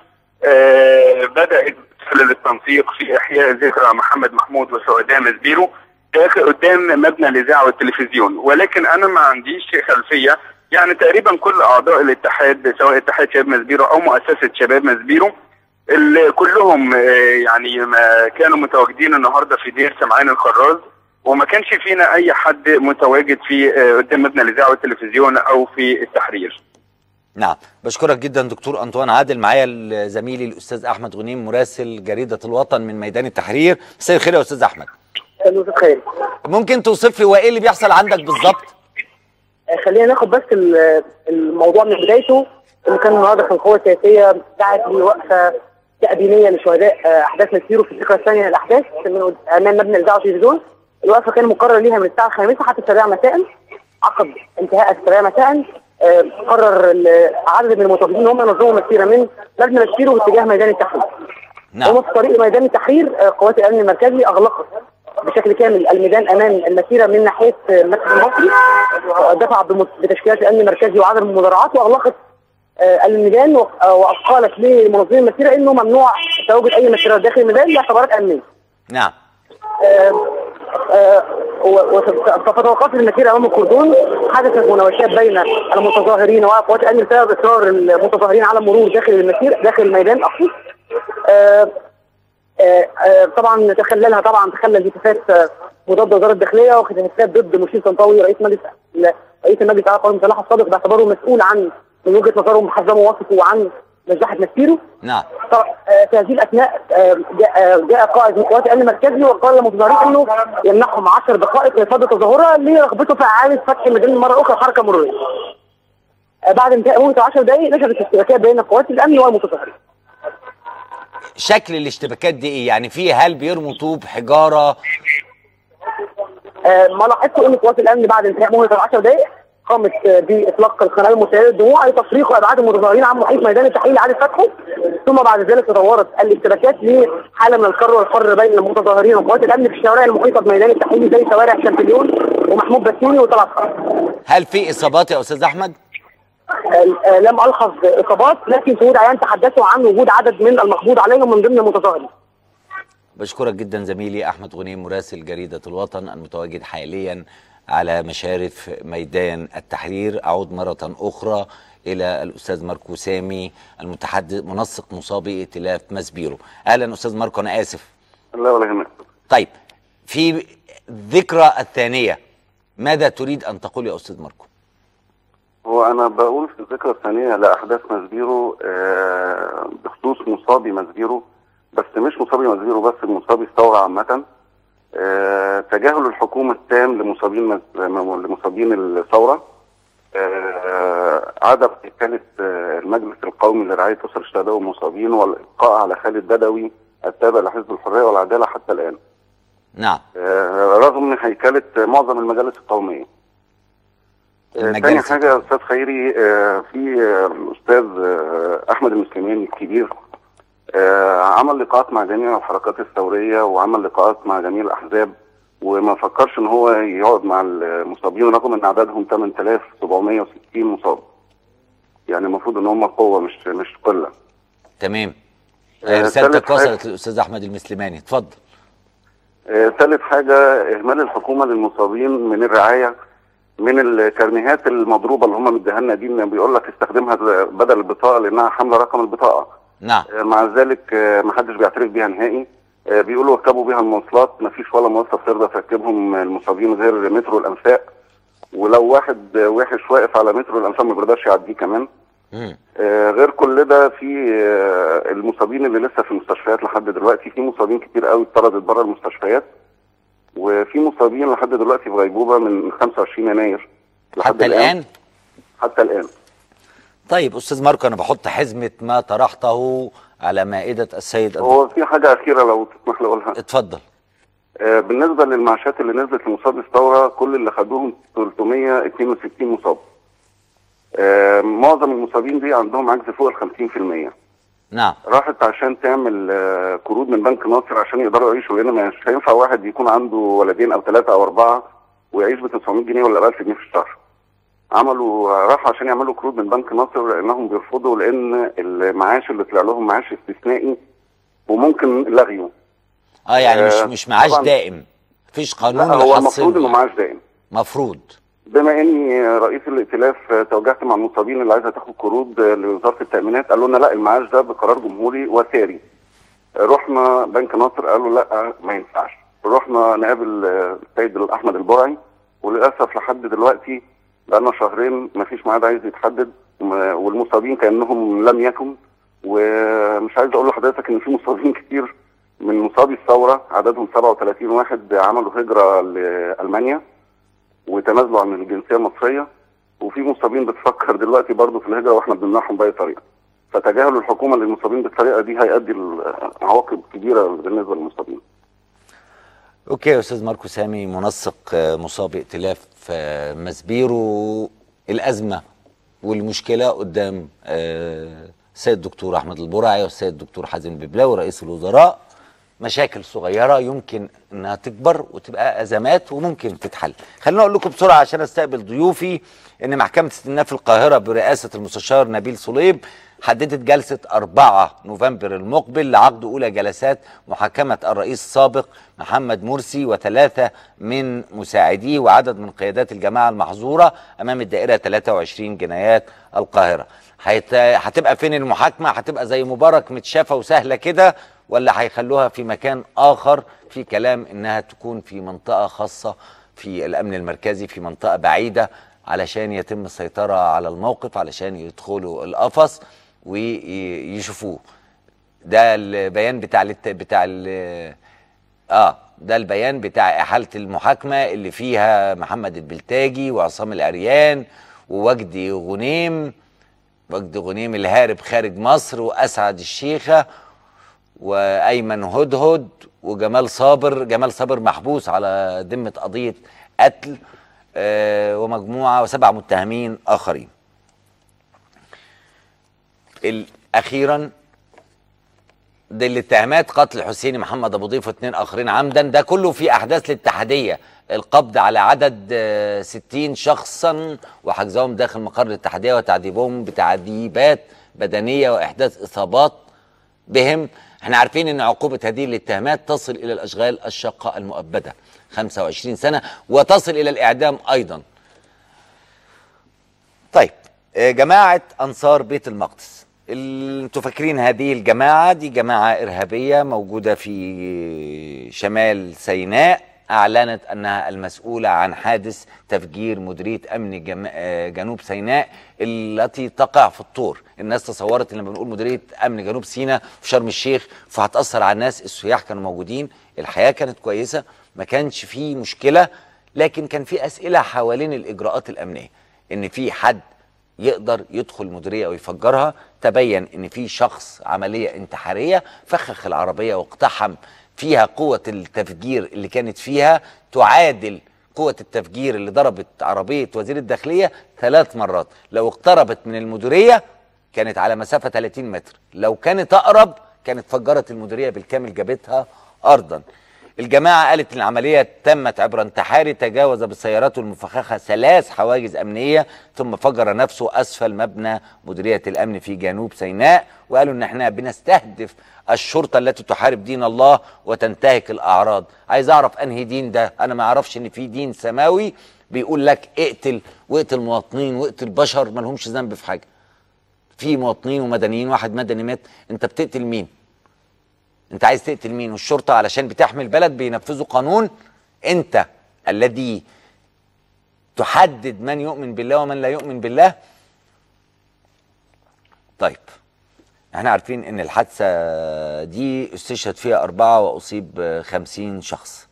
آه، بدات تدخل التنسيق في احياء ذكرى محمد محمود وشهداء مسبيرو داخل قدام مبنى الاذاعه والتلفزيون ولكن انا ما عنديش خلفيه يعني تقريبا كل اعضاء الاتحاد سواء اتحاد شباب مسبيرو او مؤسسه شباب مسبيرو اللي كلهم آه، يعني ما كانوا متواجدين النهارده في دير سمعان الخراز وما كانش فينا اي حد متواجد في آه، قدام مبنى الاذاعه والتلفزيون او في التحرير نعم بشكرك جدا دكتور انطوان عادل معايا زميلي الاستاذ احمد غنيم مراسل جريده الوطن من ميدان التحرير مساء الخير يا استاذ احمد مساء الخير ممكن توصف لي هو ايه اللي بيحصل عندك بالظبط آه، خلينا ناخد بس ال- الموضوع من بدايته اللي كان النهارده كان القوى السياسيه دعت لوقفه تأدينيه لشهداء آه، احداث مسيرو في الذكرى الثانيه للاحداث من قد- امام مبنى الاذاعه والتلفزيون الوقفه كان مقرر ليها من الساعه الخامسه حتى السابعه مساء عقب انتهاء السابعه مساء آه، قرر ال- عدد من المتواجدين ان هم ينظموا مسيره من مبنى مسيرو باتجاه ميدان التحرير نعم هم في طريق ميدان التحرير آه، قوات الامن المركزي اغلقت بشكل كامل الميدان امام المسيره من ناحيه آه، المسجد المصري آه، دفع بمت- بتشكيلات الامن المركزي وعدد من المدرعات واغلقت آه، الميدان و- آه، واقالت لمنظمين المسيره انه ممنوع تواجد اي مسيره داخل الميدان لاعتبارات امنيه. نعم آه، آه، و- وف- فتوقفت المسيره امام الكردون حدثت مناوشات بين المتظاهرين وقوات الامن بسبب اصرار المتظاهرين على المرور داخل المسير داخل الميدان اقصد آه، آه، آه، طبعا تخللها طبعا تخلل هتافات آه، مضاد وزاره الداخليه وهتافات ضد مشير طنطاوي رئيس مجلس رئيس المجلس الاعلى للقوات المسلحه السابق باعتباره مسؤول عن من وجهه نظرهم حزموا وصفوا عن نجاحه مسيره نعم طبعا آه، في هذه الاثناء آه، جاء آه، جاء قائد من قوات الامن المركزي وقال للمتظاهرين انه يمنحهم 10 دقائق لفضل تظاهره لرغبته في اعاده فتح الميدان مره اخرى حركه مروريه. آه، بعد انتهاء مده 10 دقائق نشبت اشتباكات بين قوات الامن والمتظاهرين. شكل الاشتباكات دي ايه يعني في هل بيرموا طوب حجاره آه، ما لاحظته ان قوات الامن بعد انتهاء مهله ال 10 دقائق قامت آه، باطلاق القنابل المسيله للدموع لتفريق وابعاد المتظاهرين عن محيط ميدان التحرير لإعادة فتحه ثم بعد ذلك تطورت الاشتباكات لحاله من الكر والفر بين المتظاهرين وقوات الامن في الشوارع المحيطه بميدان التحرير زي شوارع شامبليون ومحمود بسيوني وطلعت خالد. هل في اصابات يا استاذ احمد آه، آه، لم الحظ اصابات لكن شهود عيان تحدثوا عن وجود عدد من المقبوض عليهم من ضمن المتظاهرين. بشكرك جدا زميلي احمد غنيم مراسل جريده الوطن المتواجد حاليا على مشارف ميدان التحرير اعود مره اخرى الى الاستاذ ماركو سامي المتحدث منسق مصابي ائتلاف مسبيرو اهلا استاذ ماركو انا اسف لا ولا يهمك طيب في الذكرى الثانيه ماذا تريد ان تقول يا استاذ ماركو هو انا بقول في الذكرى الثانيه لاحداث مزبيرو آه، بخصوص مصابي مزبيرو بس مش مصابي مزبيرو بس مصابي الثوره عامه آه، تجاهل الحكومه التام لمصابين مز- لمصابين الثوره آه، عدم إكالة آه، المجلس القومي لرعاية أسر الشهداء والمصابين والإبقاء على خالد بدوي التابع لحزب الحرية والعدالة حتى الآن نعم آه، رغم من هيكلة معظم المجالس القومية آه، تاني المجالس حاجة يا أستاذ خيري آه، في آه، الأستاذ آه، أحمد المسلماني الكبير آه، عمل لقاءات مع جميع الحركات الثورية وعمل لقاءات مع جميع الأحزاب وما فكرش إن هو يقعد مع المصابين رغم إن عددهم 8760 مصاب يعني المفروض إن هم قوة مش مش قلة تمام آه، رسالتك ثالث حاجة- وصلت للاستاذ احمد المسلماني اتفضل آه، ثالث حاجة إهمال الحكومة للمصابين من الرعاية من الكارنيهات المضروبة اللي هم مديها لنا دي إن بيقول لك استخدمها بدل البطاقة لأنها حاملة رقم البطاقة نعم آه، مع ذلك آه، محدش بيعترف بيها نهائي آه، بيقولوا اركبوا بيها المواصلات مفيش ولا مواصلة ترضى تركبهم المصابين غير مترو الأنفاق ولو واحد آه، وحش واقف على مترو الأنفاق ما بيقدرش يعديه كمان مم. آه، غير كل ده في آه، المصابين اللي لسه في المستشفيات لحد دلوقتي في مصابين كتير قوي اتطردت بره المستشفيات وفي مصابين لحد دلوقتي في غيبوبه من 25 يناير لحد حتى الان حتى الان طيب استاذ ماركو انا بحط حزمه ما طرحته على مائده السيد الدكتور هو في حاجه اخيره لو تسمح لي اقولها اتفضل آه، بالنسبه للمعاشات اللي نزلت لمصاب الثوره كل اللي خدوهم 362 مصاب آه، معظم المصابين دي عندهم عجز فوق ال 50% نعم راحت عشان تعمل آه، قروض من بنك ناصر عشان يقدروا يعيشوا لان مش هينفع واحد يكون عنده ولدين او ثلاثه او اربعه ويعيش ب 900 جنيه ولا 1000 جنيه في الشهر. عملوا آه، راحوا عشان يعملوا قروض من بنك ناصر لانهم بيرفضوا لان المعاش اللي طلع لهم معاش استثنائي وممكن لغيه. اه يعني مش آه، مش معاش طبعاً. دائم مفيش قانون لا هو المفروض يحصله انه معاش دائم. مفروض بما اني رئيس الائتلاف آه، توجهت مع المصابين اللي عايزه تاخد قروض آه، لوزاره التامينات قالوا لنا لا المعاش ده بقرار جمهوري وساري آه، رحنا بنك ناصر قالوا لا ما ينفعش رحنا نقابل آه، السيد احمد البرعي وللاسف لحد دلوقتي بقالنا شهرين ما فيش ميعاد عايز يتحدد م- والمصابين كانهم لم يكن ومش عايز اقول لحضرتك ان في مصابين كتير من مصابي الثوره عددهم 37 واحد عملوا هجره لالمانيا وتنازلوا عن الجنسيه المصريه وفي مصابين بتفكر دلوقتي برضه في الهجره واحنا بنمنعهم باي طريقه. فتجاهل الحكومه للمصابين بالطريقه دي هيؤدي لعواقب كبيره بالنسبه للمصابين. اوكي يا استاذ ماركو سامي منسق آه، مصاب ائتلاف آه، مسبيرو الازمه والمشكله قدام آه، السيد الدكتور احمد البرعي والسيد الدكتور حازم الببلاوي رئيس الوزراء مشاكل صغيره يمكن انها تكبر وتبقى ازمات وممكن تتحل خليني اقول لكم بسرعه عشان استقبل ضيوفي ان محكمه استئناف القاهره برئاسه المستشار نبيل صليب حددت جلسة 4 نوفمبر المقبل لعقد أولى جلسات محاكمة الرئيس السابق محمد مرسي وثلاثة من مساعديه وعدد من قيادات الجماعة المحظورة أمام الدائرة 23 جنايات القاهرة هيت- هتبقى فين المحاكمة هتبقى زي مبارك متشافة وسهلة كده ولا هيخلوها في مكان آخر في كلام إنها تكون في منطقة خاصة في الأمن المركزي في منطقة بعيدة علشان يتم السيطرة على الموقف علشان يدخلوا القفص ويشوفوه ده البيان بتاع الت... بتاع ال... اه ده البيان بتاع احاله المحاكمه اللي فيها محمد البلتاجي وعصام العريان ووجدي غنيم وجدي غنيم الهارب خارج مصر واسعد الشيخه وايمن هدهد وجمال صابر جمال صابر محبوس على ذمه قضيه قتل آه ومجموعه وسبع متهمين اخرين ال- اخيرا دي الاتهامات قتل حسيني محمد ابو ضيف واثنين اخرين عمدا ده كله في احداث الاتحاديه القبض على عدد آه، 60 شخصا وحجزهم داخل مقر الاتحاديه وتعذيبهم بتعذيبات بدنيه واحداث اصابات بهم احنا عارفين ان عقوبه هذه الاتهامات تصل الى الاشغال الشاقه المؤبده 25 سنه وتصل الى الاعدام ايضا طيب آه، جماعة أنصار بيت المقدس ال- انتوا فاكرين هذه الجماعة دي جماعة إرهابية موجودة في شمال سيناء أعلنت أنها المسؤولة عن حادث تفجير مديرية أمن جم... آه، جنوب سيناء التي تقع في الطور الناس تصورت ان لما بنقول مديرية أمن جنوب سيناء في شرم الشيخ فهتأثر على الناس السياح كانوا موجودين الحياة كانت كويسة ما كانش فيه مشكلة لكن كان في أسئلة حوالين الإجراءات الأمنية ان في حد يقدر يدخل مديريه ويفجرها تبين ان في شخص عمليه انتحاريه فخخ العربيه واقتحم فيها قوه التفجير اللي كانت فيها تعادل قوه التفجير اللي ضربت عربيه وزير الداخليه ثلاث مرات لو اقتربت من المديريه كانت على مسافه 30 متر لو كانت اقرب كانت فجرت المديريه بالكامل جابتها ارضا الجماعة قالت إن العملية تمت عبر انتحاري تجاوز بسيارته المفخخة ثلاث حواجز أمنية ثم فجر نفسه أسفل مبنى مديرية الأمن في جنوب سيناء وقالوا إن إحنا بنستهدف الشرطة التي تحارب دين الله وتنتهك الأعراض عايز أعرف أنهي دين ده أنا ما أعرفش إن في دين سماوي بيقول لك اقتل واقتل مواطنين واقتل بشر ما لهمش ذنب في حاجة في مواطنين ومدنيين واحد مدني مات أنت بتقتل مين انت عايز تقتل مين والشرطه علشان بتحمي البلد بينفذوا قانون انت الذي تحدد من يؤمن بالله ومن لا يؤمن بالله طيب احنا عارفين ان الحادثه دي استشهد فيها اربعه واصيب خمسين شخص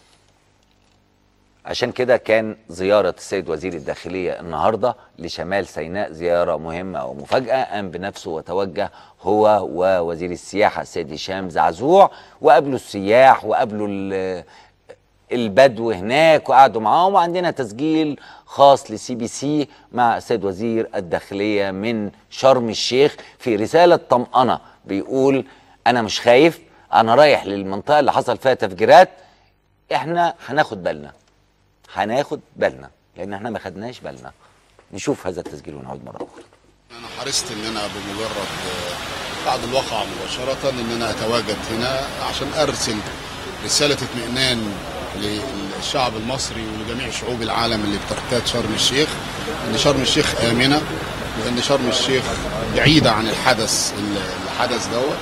عشان كده كان زيارة السيد وزير الداخلية النهاردة لشمال سيناء زيارة مهمة ومفاجأة قام بنفسه وتوجه هو ووزير السياحة السيد هشام زعزوع وقابلوا السياح وقابلوا ال- البدو هناك وقعدوا معاهم وعندنا تسجيل خاص لسي بي سي مع السيد وزير الداخلية من شرم الشيخ في رسالة طمأنة بيقول أنا مش خايف أنا رايح للمنطقة اللي حصل فيها تفجيرات إحنا هناخد بالنا هناخد بالنا لان احنا ما خدناش بالنا نشوف هذا التسجيل ونعود مره اخرى انا حرصت ان انا بمجرد آه، بعد الواقعة مباشرة ان انا اتواجد هنا عشان ارسل رسالة اطمئنان للشعب المصري ولجميع شعوب العالم اللي بترتاد شرم الشيخ ان شرم الشيخ امنة وان شرم الشيخ بعيدة عن الحدث اللي حدث دوت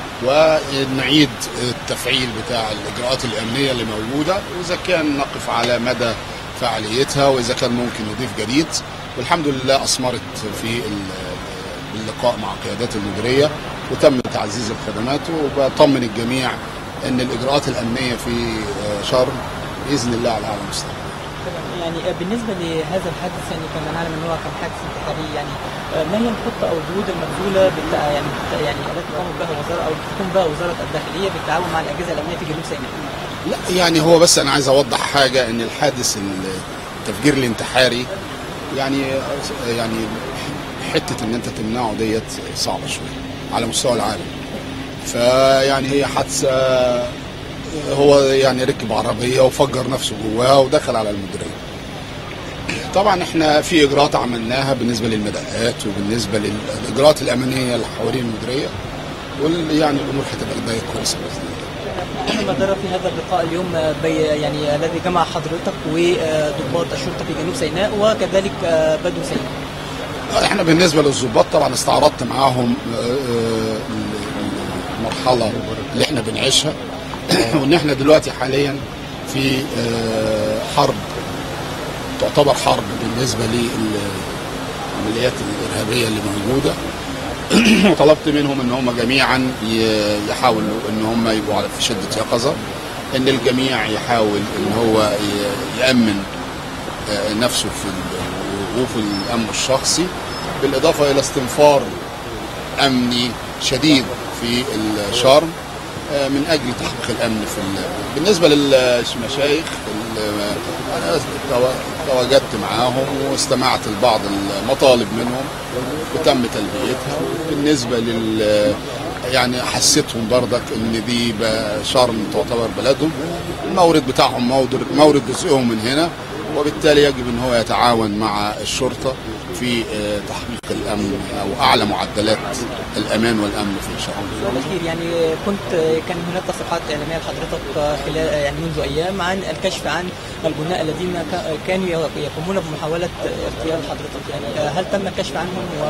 ونعيد التفعيل بتاع الاجراءات الامنيه اللي موجوده واذا كان نقف على مدى فعاليتها واذا كان ممكن نضيف جديد والحمد لله اثمرت في ال- اللقاء مع قيادات المديريه وتم تعزيز الخدمات وبطمن الجميع ان الاجراءات الامنيه في شرم باذن الله على اعلى مستوى يعني بالنسبه لهذا الحادث يعني كما نعلم ان هو كان حادث انتحاري يعني آه، ما هي الخطه او الجهود المبذوله بالت... يعني بالت... يعني التي تقوم بها وزاره او تقوم بها وزاره الداخليه بالتعاون مع الاجهزه الامنيه في جنوب سيناء؟ لا يعني هو بس انا عايز اوضح حاجه ان الحادث التفجير الانتحاري يعني يعني حته ان انت تمنعه ديت صعبه شويه على مستوى العالم فيعني هي حادثه هو يعني ركب عربيه وفجر نفسه جواها ودخل على المديريه طبعا احنا في اجراءات عملناها بالنسبه للمدقات وبالنسبه للاجراءات الامنيه اللي حوالين المديريه وال يعني الامور هتبقى بدايه كويسه باذن الله اهم ما جرى في هذا اللقاء اليوم آه، بي يعني الذي جمع حضرتك وضباط الشرطه في جنوب سيناء وكذلك آه، بدو سيناء. احنا بالنسبه للضباط طبعا استعرضت معاهم آه، آه، المرحله اللي احنا بنعيشها وان احنا دلوقتي حاليا في آه، حرب تعتبر حرب بالنسبه للعمليات الارهابيه اللي موجوده وطلبت منهم ان هم جميعا ي- يحاولوا ان هم يبقوا على في شده يقظه ان الجميع يحاول ان هو ي- يامن آه، نفسه في ال- وفي الامن الشخصي بالاضافه الى استنفار امني شديد في الشرم آه، من اجل تحقيق الامن في ال- بالنسبه للمشايخ ال- انا تو- تواجدت معاهم واستمعت لبعض المطالب منهم وتم تلبيتها بالنسبه لل يعني حسيتهم برضك ان دي ب- شرم تعتبر بلدهم المورد بتاعهم مورد مورد جزئهم من هنا وبالتالي يجب ان هو يتعاون مع الشرطه في آه، تحقيق الامن او اعلى معدلات الامان والامن في شرم سؤال اخير يعني كنت كان هناك تصريحات اعلاميه لحضرتك خلال يعني منذ ايام عن الكشف عن الجناء الذين كا- كانوا يقومون بمحاوله اغتيال حضرتك يعني هل تم الكشف عنهم و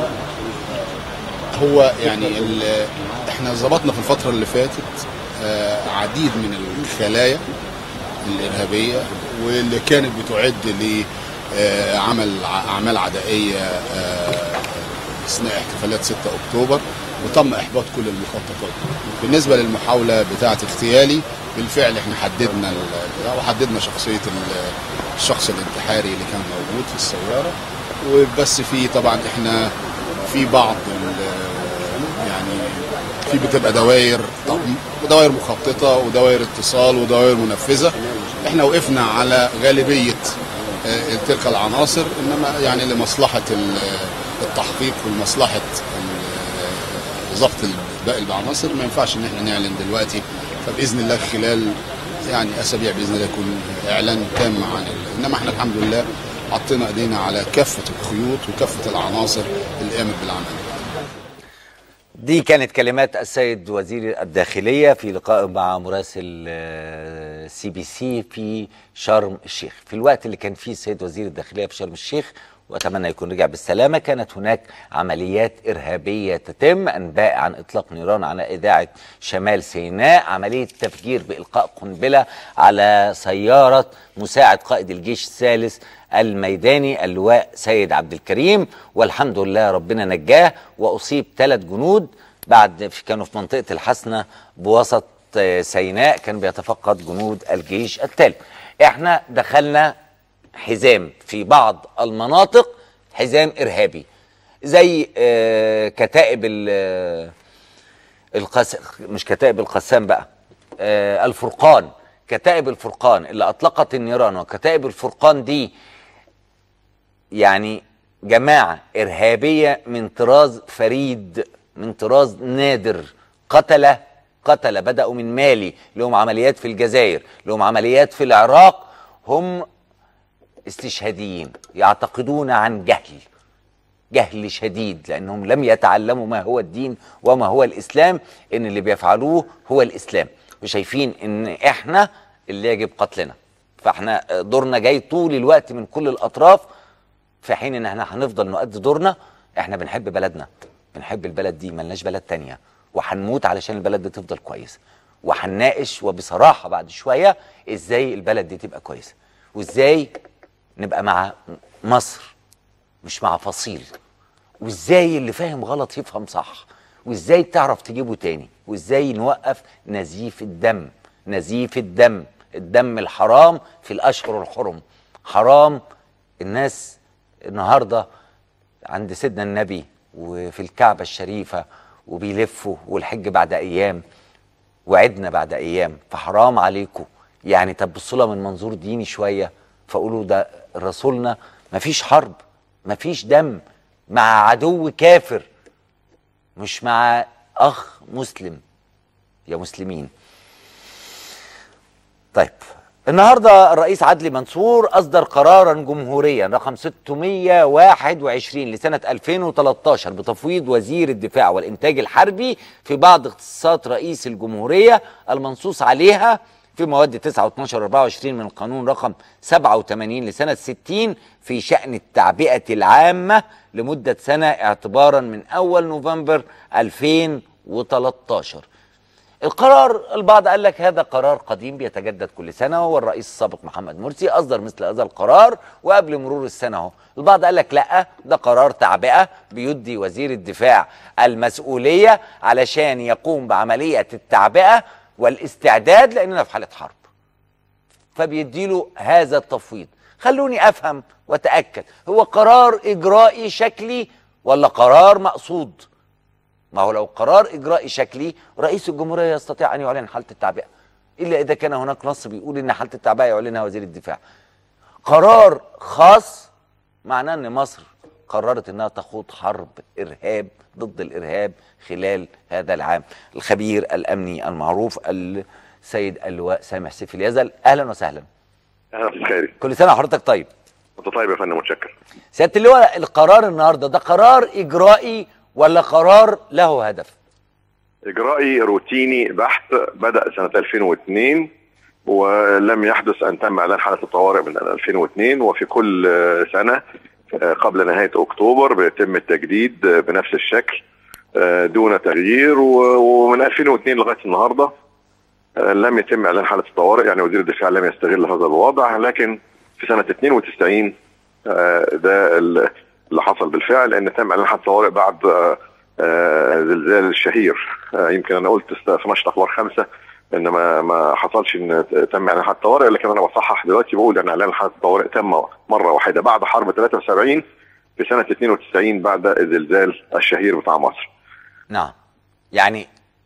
هو يعني ال- احنا ظبطنا في الفتره اللي فاتت آه، عديد من الخلايا الارهابيه واللي كانت بتعد لعمل اعمال عدائيه آه، اثناء احتفالات 6 اكتوبر وتم احباط كل المخططات بالنسبه للمحاوله بتاعه اغتيالي بالفعل احنا حددنا ال- وحددنا شخصيه ال- الشخص الانتحاري اللي كان موجود في السياره وبس في طبعا احنا في بعض ال- يعني في بتبقى دوائر دوائر مخططه ودوائر اتصال ودوائر منفذه احنا وقفنا على غالبيه آه، تلك العناصر انما يعني لمصلحه ال- التحقيق ولمصلحه ال- ضبط باقي العناصر ما ينفعش ان احنا نعلن دلوقتي فباذن الله خلال يعني اسابيع باذن الله يكون اعلان تام عن ال- انما احنا الحمد لله حطينا ايدينا على كافه الخيوط وكافه العناصر اللي قامت بالعمل دي كانت كلمات السيد وزير الداخلية في لقاء مع مراسل سي بي سي في شرم الشيخ في الوقت اللي كان فيه السيد وزير الداخلية في شرم الشيخ وأتمنى يكون رجع بالسلامة كانت هناك عمليات إرهابية تتم أنباء عن إطلاق نيران على إذاعة شمال سيناء عملية تفجير بإلقاء قنبلة على سيارة مساعد قائد الجيش الثالث الميداني اللواء سيد عبد الكريم والحمد لله ربنا نجاه واصيب ثلاث جنود بعد في- كانوا في منطقه الحسنه بوسط آه، سيناء كان بيتفقد جنود الجيش الثالث احنا دخلنا حزام في بعض المناطق حزام ارهابي زي آه، كتائب ال- القس... مش كتائب القسام بقى آه الفرقان كتائب الفرقان اللي اطلقت النيران وكتائب الفرقان دي يعني جماعه ارهابيه من طراز فريد من طراز نادر قتله قتله بداوا من مالي لهم عمليات في الجزائر لهم عمليات في العراق هم استشهاديين يعتقدون عن جهل جهل شديد لانهم لم يتعلموا ما هو الدين وما هو الاسلام ان اللي بيفعلوه هو الاسلام وشايفين ان احنا اللي يجب قتلنا فاحنا دورنا جاي طول الوقت من كل الاطراف في حين ان احنا هنفضل نؤدي دورنا احنا بنحب بلدنا بنحب البلد دي ملناش بلد تانية وهنموت علشان البلد دي تفضل كويسه وهنناقش وبصراحه بعد شويه ازاي البلد دي تبقى كويسه وازاي نبقى مع مصر مش مع فصيل وازاي اللي فاهم غلط يفهم صح وازاي تعرف تجيبه تاني وازاي نوقف نزيف الدم نزيف الدم الدم الحرام في الاشهر الحرم حرام الناس النهارده عند سيدنا النبي وفي الكعبه الشريفه وبيلفوا والحج بعد ايام وعدنا بعد ايام فحرام عليكم يعني طب بصوا لها من منظور ديني شويه فقولوا ده رسولنا مفيش حرب مفيش دم مع عدو كافر مش مع اخ مسلم يا مسلمين طيب النهارده الرئيس عدلي منصور اصدر قرارا جمهوريا رقم 621 لسنه 2013 بتفويض وزير الدفاع والانتاج الحربي في بعض اختصاصات رئيس الجمهوريه المنصوص عليها في مواد 9 و12 و24 من القانون رقم 87 لسنه 60 في شان التعبئه العامه لمده سنه اعتبارا من اول نوفمبر 2013 القرار البعض قال لك هذا قرار قديم بيتجدد كل سنه والرئيس السابق محمد مرسي اصدر مثل هذا القرار وقبل مرور السنه اهو البعض قال لك لا ده قرار تعبئه بيدي وزير الدفاع المسؤوليه علشان يقوم بعمليه التعبئه والاستعداد لاننا في حاله حرب فبيديله هذا التفويض خلوني افهم واتاكد هو قرار اجرائي شكلي ولا قرار مقصود ما هو لو قرار اجرائي شكلي رئيس الجمهوريه يستطيع ان يعلن حاله التعبئه الا اذا كان هناك نص بيقول ان حاله التعبئه يعلنها وزير الدفاع قرار خاص معناه ان مصر قررت انها تخوض حرب ارهاب ضد الارهاب خلال هذا العام الخبير الامني المعروف السيد اللواء سامح سيف اليزل اهلا وسهلا اهلا بخير كل سنه وحضرتك طيب انت طيب يا فندم متشكر سياده اللواء القرار النهارده ده قرار اجرائي ولا قرار له هدف اجرائي روتيني بحت بدا سنه 2002 ولم يحدث ان تم اعلان حاله الطوارئ من 2002 وفي كل سنه قبل نهايه اكتوبر بيتم التجديد بنفس الشكل دون تغيير ومن 2002 لغايه النهارده لم يتم اعلان حاله الطوارئ يعني وزير الدفاع لم يستغل هذا الوضع لكن في سنه 92 ده اللي حصل بالفعل ان تم اعلان حاله الطوارئ بعد زلزال الشهير يمكن انا قلت في نشره اخبار خمسه ان ما ما حصلش ان تم اعلان حاله الطوارئ لكن انا بصحح دلوقتي بقول ان اعلان حاله الطوارئ تم مره واحده بعد حرب 73 في سنه 92 بعد الزلزال الشهير بتاع مصر. نعم يعني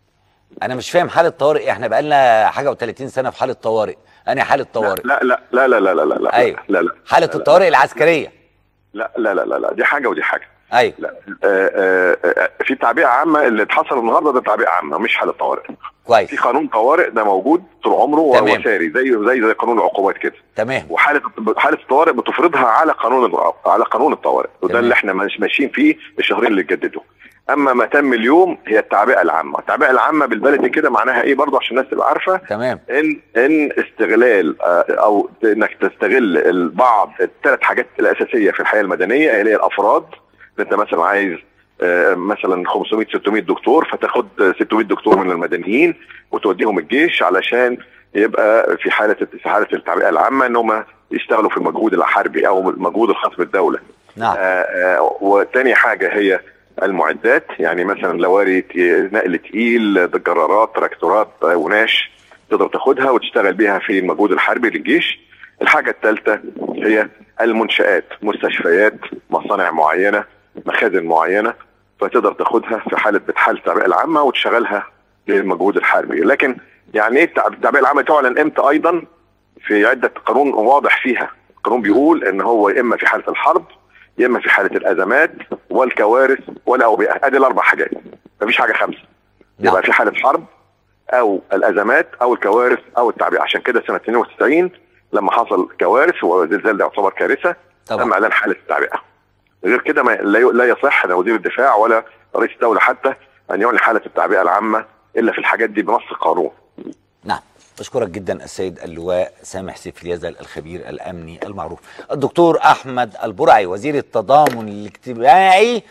انا مش فاهم حاله طوارئ احنا بقالنا حاجه و30 سنه في حاله طوارئ انا حاله طوارئ لا لا لا لا لا لا لا لا ايوه لا لا حاله لا الطوارئ العسكريه لا لا لا لا لا دي حاجه ودي حاجه ايوه لا آه، آه، آه، في تعبئه عامه اللي اتحصل النهارده ده تعبئه عامه مش حاله طوارئ في كويس قانون طوارئ ده موجود طول عمره تمام. وهو ساري زي زي زي قانون العقوبات كده تمام وحاله حاله الطوارئ بتفرضها على قانون الر- على قانون الطوارئ وده تمام. اللي احنا مش ماشيين فيه الشهرين اللي اتجددوا اما ما تم اليوم هي التعبئه العامه التعبئه العامه بالبلدي كده معناها ايه برضه عشان الناس تبقى عارفه تمام ان ان استغلال آه، او انك تستغل البعض الثلاث حاجات الاساسيه في الحياه المدنيه اللي هي الافراد انت مثلا عايز آه، مثلا 500 600 دكتور فتاخد 600 دكتور من المدنيين وتوديهم الجيش علشان يبقى في حاله في حاله التعبئه العامه ان هم يشتغلوا في المجهود الحربي او المجهود الخاص بالدوله نعم آه، آه، وتاني حاجه هي المعدات يعني مثلا لواري ت- نقل تقيل جرارات تراكتورات آه، وناش تقدر تاخدها وتشتغل بيها في المجهود الحربي للجيش الحاجه الثالثه هي المنشات مستشفيات مصانع معينه مخازن معينه فتقدر تاخدها في حاله بتحال التعبئه العامه وتشغلها للمجهود الحربي لكن يعني ايه التع- التعبئه العامه تعلن امتى ايضا في عده قانون واضح فيها القانون بيقول ان هو يا اما في حاله الحرب يا اما في حاله الازمات والكوارث والاوبئه ادي الاربع حاجات مفيش حاجه خمسه نعم. يبقى في حاله حرب او الازمات او الكوارث او التعبئه عشان كده سنه 92 لما حصل كوارث والزلزال ده يعتبر كارثه تم طبعا اعلان حاله التعبئه غير كده ما لا ي- لا يصح لوزير الدفاع ولا رئيس الدوله حتى ان يعلن حاله التعبئه العامه الا في الحاجات دي بنص القانون نعم بشكرك جدا السيد اللواء سامح سيف اليزل الخبير الامني المعروف الدكتور احمد البرعي وزير التضامن الاجتماعي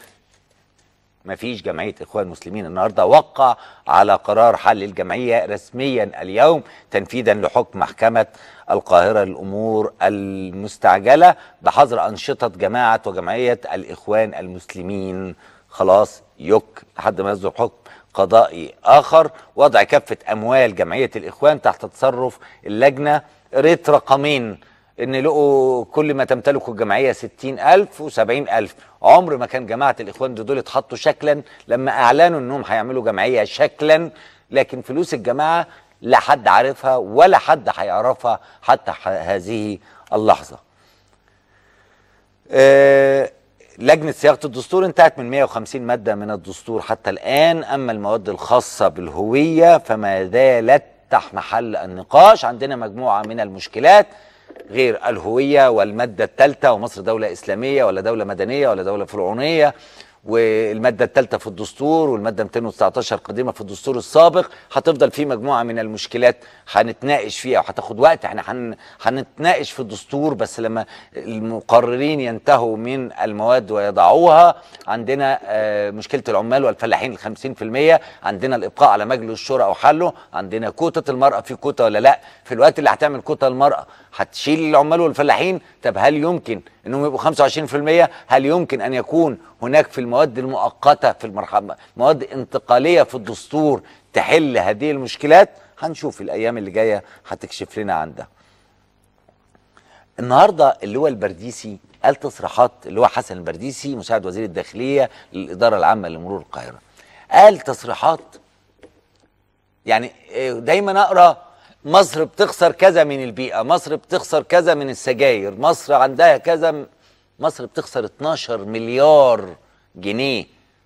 ما فيش جمعيه اخوان المسلمين النهارده وقع على قرار حل الجمعيه رسميا اليوم تنفيذا لحكم محكمه القاهره للامور المستعجله بحظر انشطه جماعه وجمعيه الاخوان المسلمين خلاص يك لحد ما يصدر حكم قضائي اخر وضع كافه اموال جمعيه الاخوان تحت تصرف اللجنه قريت رقمين ان لقوا كل ما تمتلكه الجمعيه 60000 و70000 عمر ما كان جماعه الاخوان دول اتحطوا شكلا لما اعلنوا انهم هيعملوا جمعيه شكلا لكن فلوس الجماعه لا حد عارفها ولا حد هيعرفها حتى ح- هذه اللحظه آه، لجنة صياغة الدستور انتهت من 150 مادة من الدستور حتى الآن أما المواد الخاصة بالهوية فما زالت تحت محل النقاش عندنا مجموعة من المشكلات غير الهوية والمادة الثالثة ومصر دولة إسلامية ولا دولة مدنية ولا دولة فرعونية والماده الثالثه في الدستور والماده 219 قديمه في الدستور السابق هتفضل في مجموعه من المشكلات هنتناقش فيها وهتاخد وقت احنا هن- هنتناقش في الدستور بس لما المقررين ينتهوا من المواد ويضعوها عندنا آه، مشكله العمال والفلاحين ال 50% عندنا الابقاء على مجلس الشورى او حله عندنا كوته المراه في كوته ولا لا في الوقت اللي هتعمل كوته المراه هتشيل العمال والفلاحين طب هل يمكن انهم يبقوا 25% هل يمكن ان يكون هناك في المواد المؤقته في المرحله مواد انتقاليه في الدستور تحل هذه المشكلات هنشوف الايام اللي جايه هتكشف لنا عن ده النهارده اللي هو البرديسي قال تصريحات اللي هو حسن البرديسي مساعد وزير الداخليه للاداره العامه لمرور القاهره قال تصريحات يعني آه، دايما اقرا مصر بتخسر كذا من البيئه مصر بتخسر كذا من السجاير مصر عندها كذا مصر بتخسر 12 مليار جنيه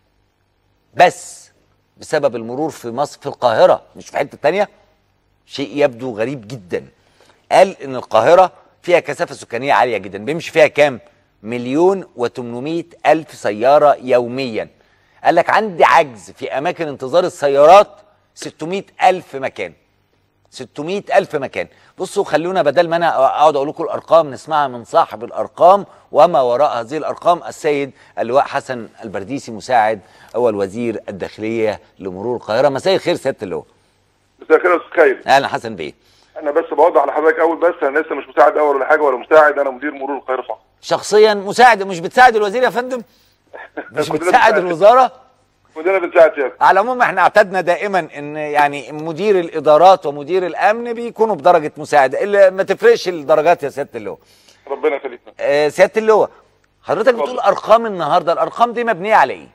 بس بسبب المرور في مصر في القاهره مش في حته تانية شيء يبدو غريب جدا قال ان القاهره فيها كثافه سكانيه عاليه جدا بيمشي فيها كام مليون و800 الف سياره يوميا قال لك عندي عجز في اماكن انتظار السيارات 600 الف مكان 600 ألف مكان بصوا خلونا بدل ما أنا أقعد أقول لكم الأرقام نسمعها من صاحب الأرقام وما وراء هذه الأرقام السيد اللواء حسن البرديسي مساعد أول وزير الداخلية لمرور القاهرة مساء الخير سيادة اللواء مساء الخير يا استاذ خير أهلا حسن بيه انا بس بوضح لحضرتك اول بس انا لسه مش مساعد اول ولا حاجه ولا مساعد انا مدير مرور القاهره فقط شخصيا مساعد مش بتساعد الوزير يا فندم مش كلنا بتساعد بنساعد. الوزارة كلنا بنساعد يا على العموم احنا اعتدنا دائما ان يعني مدير الادارات ومدير الامن بيكونوا بدرجه مساعد اللي ما تفرقش الدرجات يا سياده اللواء ربنا يخليك آه، سياده اللواء حضرتك اتفضل. بتقول ارقام النهارده الارقام دي مبنيه على ايه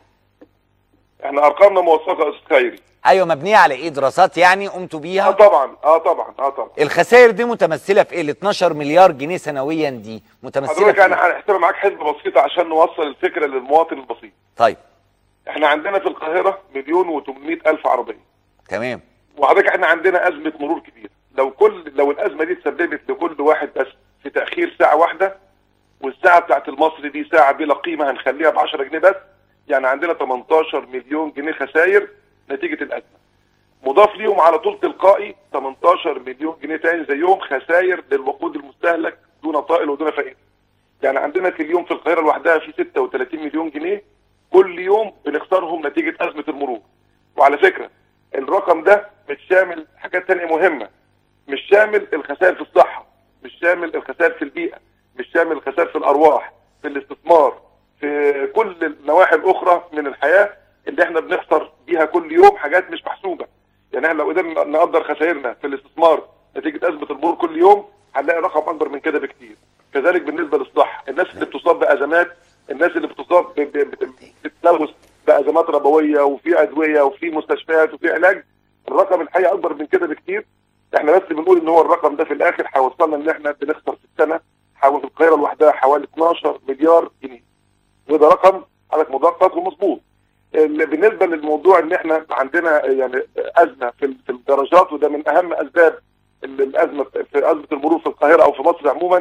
احنا ارقامنا موثقه يا استاذ خيري ايوه مبنيه على ايه دراسات يعني قمتوا اه بيها طبعا اه طبعا اه طبعا الخسائر دي متمثله في ايه ال 12 مليار جنيه سنويا دي متمثله حضرتك في انا إيه؟ هنحسبها معاك حسبه بسيطه عشان نوصل الفكره للمواطن البسيط طيب احنا عندنا في القاهره مليون و800 الف عربيه تمام وحضرتك احنا عندنا ازمه مرور كبيره لو كل لو الازمه دي تسببت لكل واحد بس في تاخير ساعه واحده والساعه بتاعت المصري دي ساعه بلا قيمه هنخليها ب 10 جنيه بس يعني عندنا 18 مليون جنيه خسائر نتيجه الازمه مضاف ليهم على طول تلقائي 18 مليون جنيه تاني زيهم خسائر للوقود المستهلك دون طائل ودون فائده يعني عندنا في اليوم في القاهره لوحدها في 36 مليون جنيه كل يوم بنخسرهم نتيجه ازمه المرور وعلى فكره الرقم ده مش شامل حاجات تانية مهمه مش شامل الخسائر في الصحه مش شامل الخسائر في البيئه مش شامل الخسائر في الارواح في الاستثمار في كل النواحي الاخرى من الحياه اللي احنا بنخسر بيها كل يوم حاجات مش محسوبه يعني احنا لو قدرنا نقدر خسائرنا في الاستثمار نتيجه ازمه المرور كل يوم هنلاقي رقم اكبر من كده بكتير كذلك بالنسبه للصحه الناس اللي بتصاب بازمات الناس اللي بتصاب ب- ب- بت- بتتلوث بازمات ربويه وفي ادويه وفي مستشفيات وفي علاج الرقم الحقيقي اكبر من كده بكتير احنا بس بنقول ان هو الرقم ده في الاخر هيوصلنا ان احنا بنخسر في السنه حوالي في القاهره لوحدها حوالي 12 مليار جنيه وده رقم حضرتك مدقق ومظبوط ال- بالنسبه للموضوع ان احنا عندنا يعني ازمه في ال- في الدرجات وده من اهم اسباب ال- الازمه في ازمه المرور في القاهره او في مصر عموما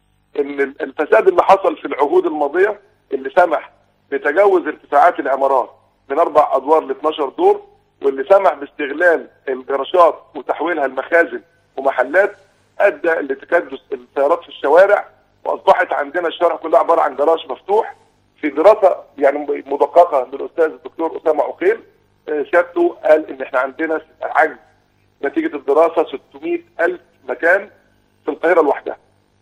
ان ال- الفساد اللي حصل في العهود الماضيه اللي سمح بتجاوز ارتفاعات العمارات من اربع ادوار ل 12 دور واللي سمح باستغلال الجراشات وتحويلها لمخازن ومحلات ادى لتكدس السيارات في الشوارع واصبحت عندنا الشارع كله عباره عن جراج مفتوح في دراسه يعني مدققه للاستاذ الدكتور اسامه عقيل آه، سيادته قال ان احنا عندنا عجز نتيجه الدراسه 600 الف مكان في القاهره لوحدها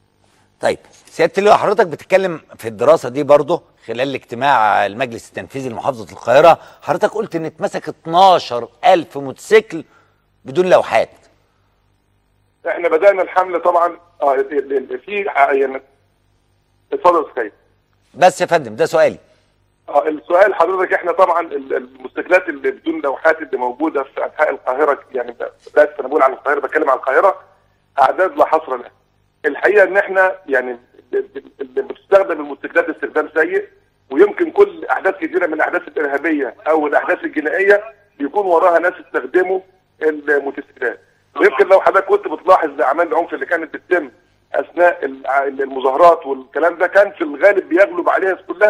طيب سياده اللواء حضرتك بتتكلم في الدراسه دي برضه خلال اجتماع المجلس التنفيذي لمحافظه القاهره حضرتك قلت ان اتمسك 12 الف موتوسيكل بدون لوحات احنا بدانا الحمله طبعا اه ال- ال- في يعني اتفضل يا أستاذ. بس يا فندم ده سؤالي اه السؤال حضرتك احنا طبعا ال- الموتوسيكلات اللي بدون لوحات اللي موجوده في انحاء القاهره يعني ب- بس انا بقول على القاهره بتكلم على القاهره اعداد لا حصر لها. الحقيقه ان احنا يعني ب- ب- اللي بتستخدم الموتوسيكلات استخدام سيء ويمكن كل احداث كثيره من الاحداث الارهابيه او الاحداث الجنائيه بيكون وراها ناس استخدموا الموتوسيكلات. ويمكن لو حضرتك كنت بتلاحظ اعمال العنف اللي كانت بتتم اثناء الع- المظاهرات والكلام ده كان في الغالب بيغلب عليها كلها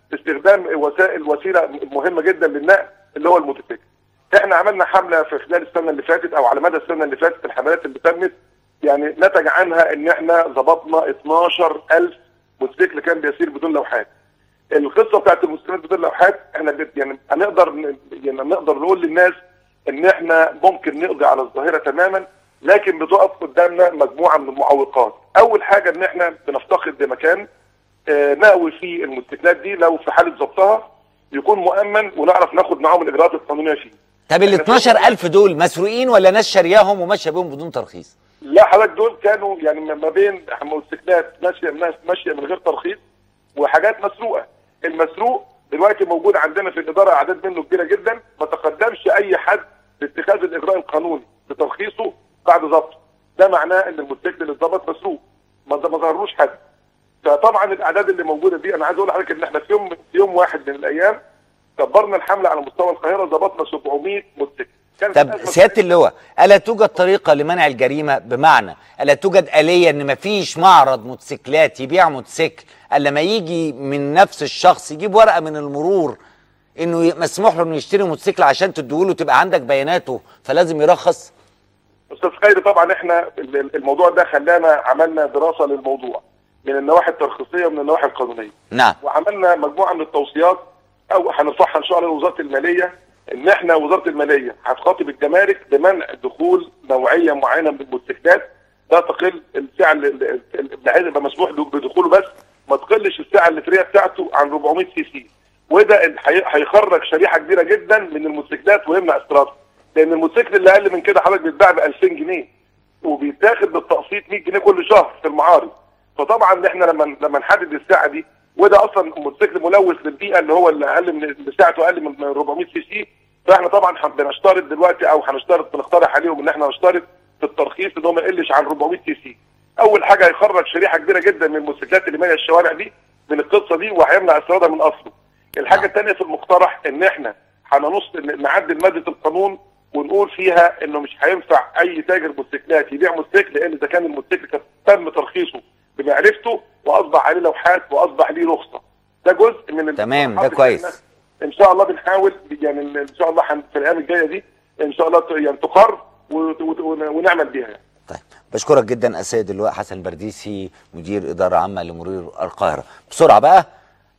استخدام وسائل وسيله مهمه جدا للنقل اللي هو الموتوسيكل. احنا عملنا حمله في خلال السنه اللي فاتت او على مدى السنه اللي فاتت الحملات اللي تمت يعني نتج عنها ان احنا ظبطنا 12000 موتوسيكل كان بيسير بدون لوحات. القصه بتاعت الموتوسيكلات بدون لوحات احنا بت- يعني هنقدر ن- يعني نقدر نقول للناس ان احنا ممكن نقضي على الظاهره تماما لكن بتقف قدامنا مجموعه من المعوقات. اول حاجه ان احنا بنفتقد بمكان آه، نقوي فيه الموتوسيكلات دي لو في حاله ضبطها يكون مؤمن ونعرف ناخد معاهم الاجراءات القانونيه فيه. طب ال 12000 دول مسروقين ولا ناس شارياهم وماشيه بيهم بدون ترخيص؟ لا حضرتك دول كانوا يعني ما بين موتوسيكلات ماشيه ناس ماشيه من غير ترخيص وحاجات مسروقه المسروق دلوقتي موجود عندنا في الاداره اعداد منه كبيره جدا ما تقدمش اي حد لاتخاذ الاجراء القانوني بترخيصه بعد ضبطه ده معناه ان الموتوسيكل اللي اتظبط مسروق ما ما ظهرلوش حد فطبعا الاعداد اللي موجوده دي انا عايز اقول لحضرتك ان احنا في يوم في يوم واحد من الايام كبرنا الحمله على مستوى القاهره ظبطنا 700 موتوسيكل كانت طب الأزمة سياده اللواء الا توجد طريقه لمنع الجريمه بمعنى الا توجد اليه ان مفيش معرض موتوسيكلات يبيع موتوسيكل الا ما يجي من نفس الشخص يجيب ورقه من المرور انه ي- مسموح له انه يشتري موتوسيكل عشان تديهوله تبقى عندك بياناته فلازم يرخص استاذ خيري طبعا احنا ال- ال- الموضوع ده خلانا عملنا دراسه للموضوع من النواحي الترخيصيه ومن النواحي القانونيه نعم وعملنا مجموعه من التوصيات او هنرفعها ان شاء الله لوزاره الماليه ان احنا وزاره الماليه هتخاطب الجمارك بمنع دخول نوعيه معينه من الموتوسيكلات لا تقل السعه اللي اللي- اللي عايز يبقى مسموح له بدخوله بس ما تقلش السعه اللتريه بتاعته عن 400 سي سي وده ال- هي- هيخرج شريحه كبيره جدا من الموتوسيكلات ويمنع استيرادها لان الموتوسيكل اللي اقل من كده حضرتك بيتباع ب 2000 جنيه وبيتاخد بالتقسيط 100 جنيه كل شهر في المعارض فطبعا احنا لما لما نحدد الساعه دي وده اصلا موتوسيكل ملوث للبيئه اللي هو اللي اقل من اللي ساعته اقل من 400 سي سي فاحنا طبعا هن- بنشترط دلوقتي او هنشترط بنقترح عليهم ان احنا نشترط في الترخيص ان هو ما يقلش عن 400 سي سي اول حاجه هيخرج شريحه كبيره جدا من الموتوسيكلات اللي ماليه الشوارع دي من القصه دي وهيمنع استيرادها من اصله الحاجه الثانيه في المقترح ان احنا هننص نعدل ماده القانون ونقول فيها انه مش هينفع اي تاجر موتوسيكلات يبيع موتوسيكل لان اذا كان الموتوسيكل كان تم ترخيصه بمعرفته واصبح عليه لوحات واصبح ليه رخصه ده جزء من ال- تمام، ده اللي كويس. إحنا ان شاء الله بنحاول يعني ان شاء الله هن- في الايام الجايه دي ان شاء الله ت- يعني تقر و- و- ون- ونعمل بيها يعني. طيب بشكرك جدا السيد اللواء حسن البرديسي مدير اداره عامه لمرور القاهره بسرعه بقى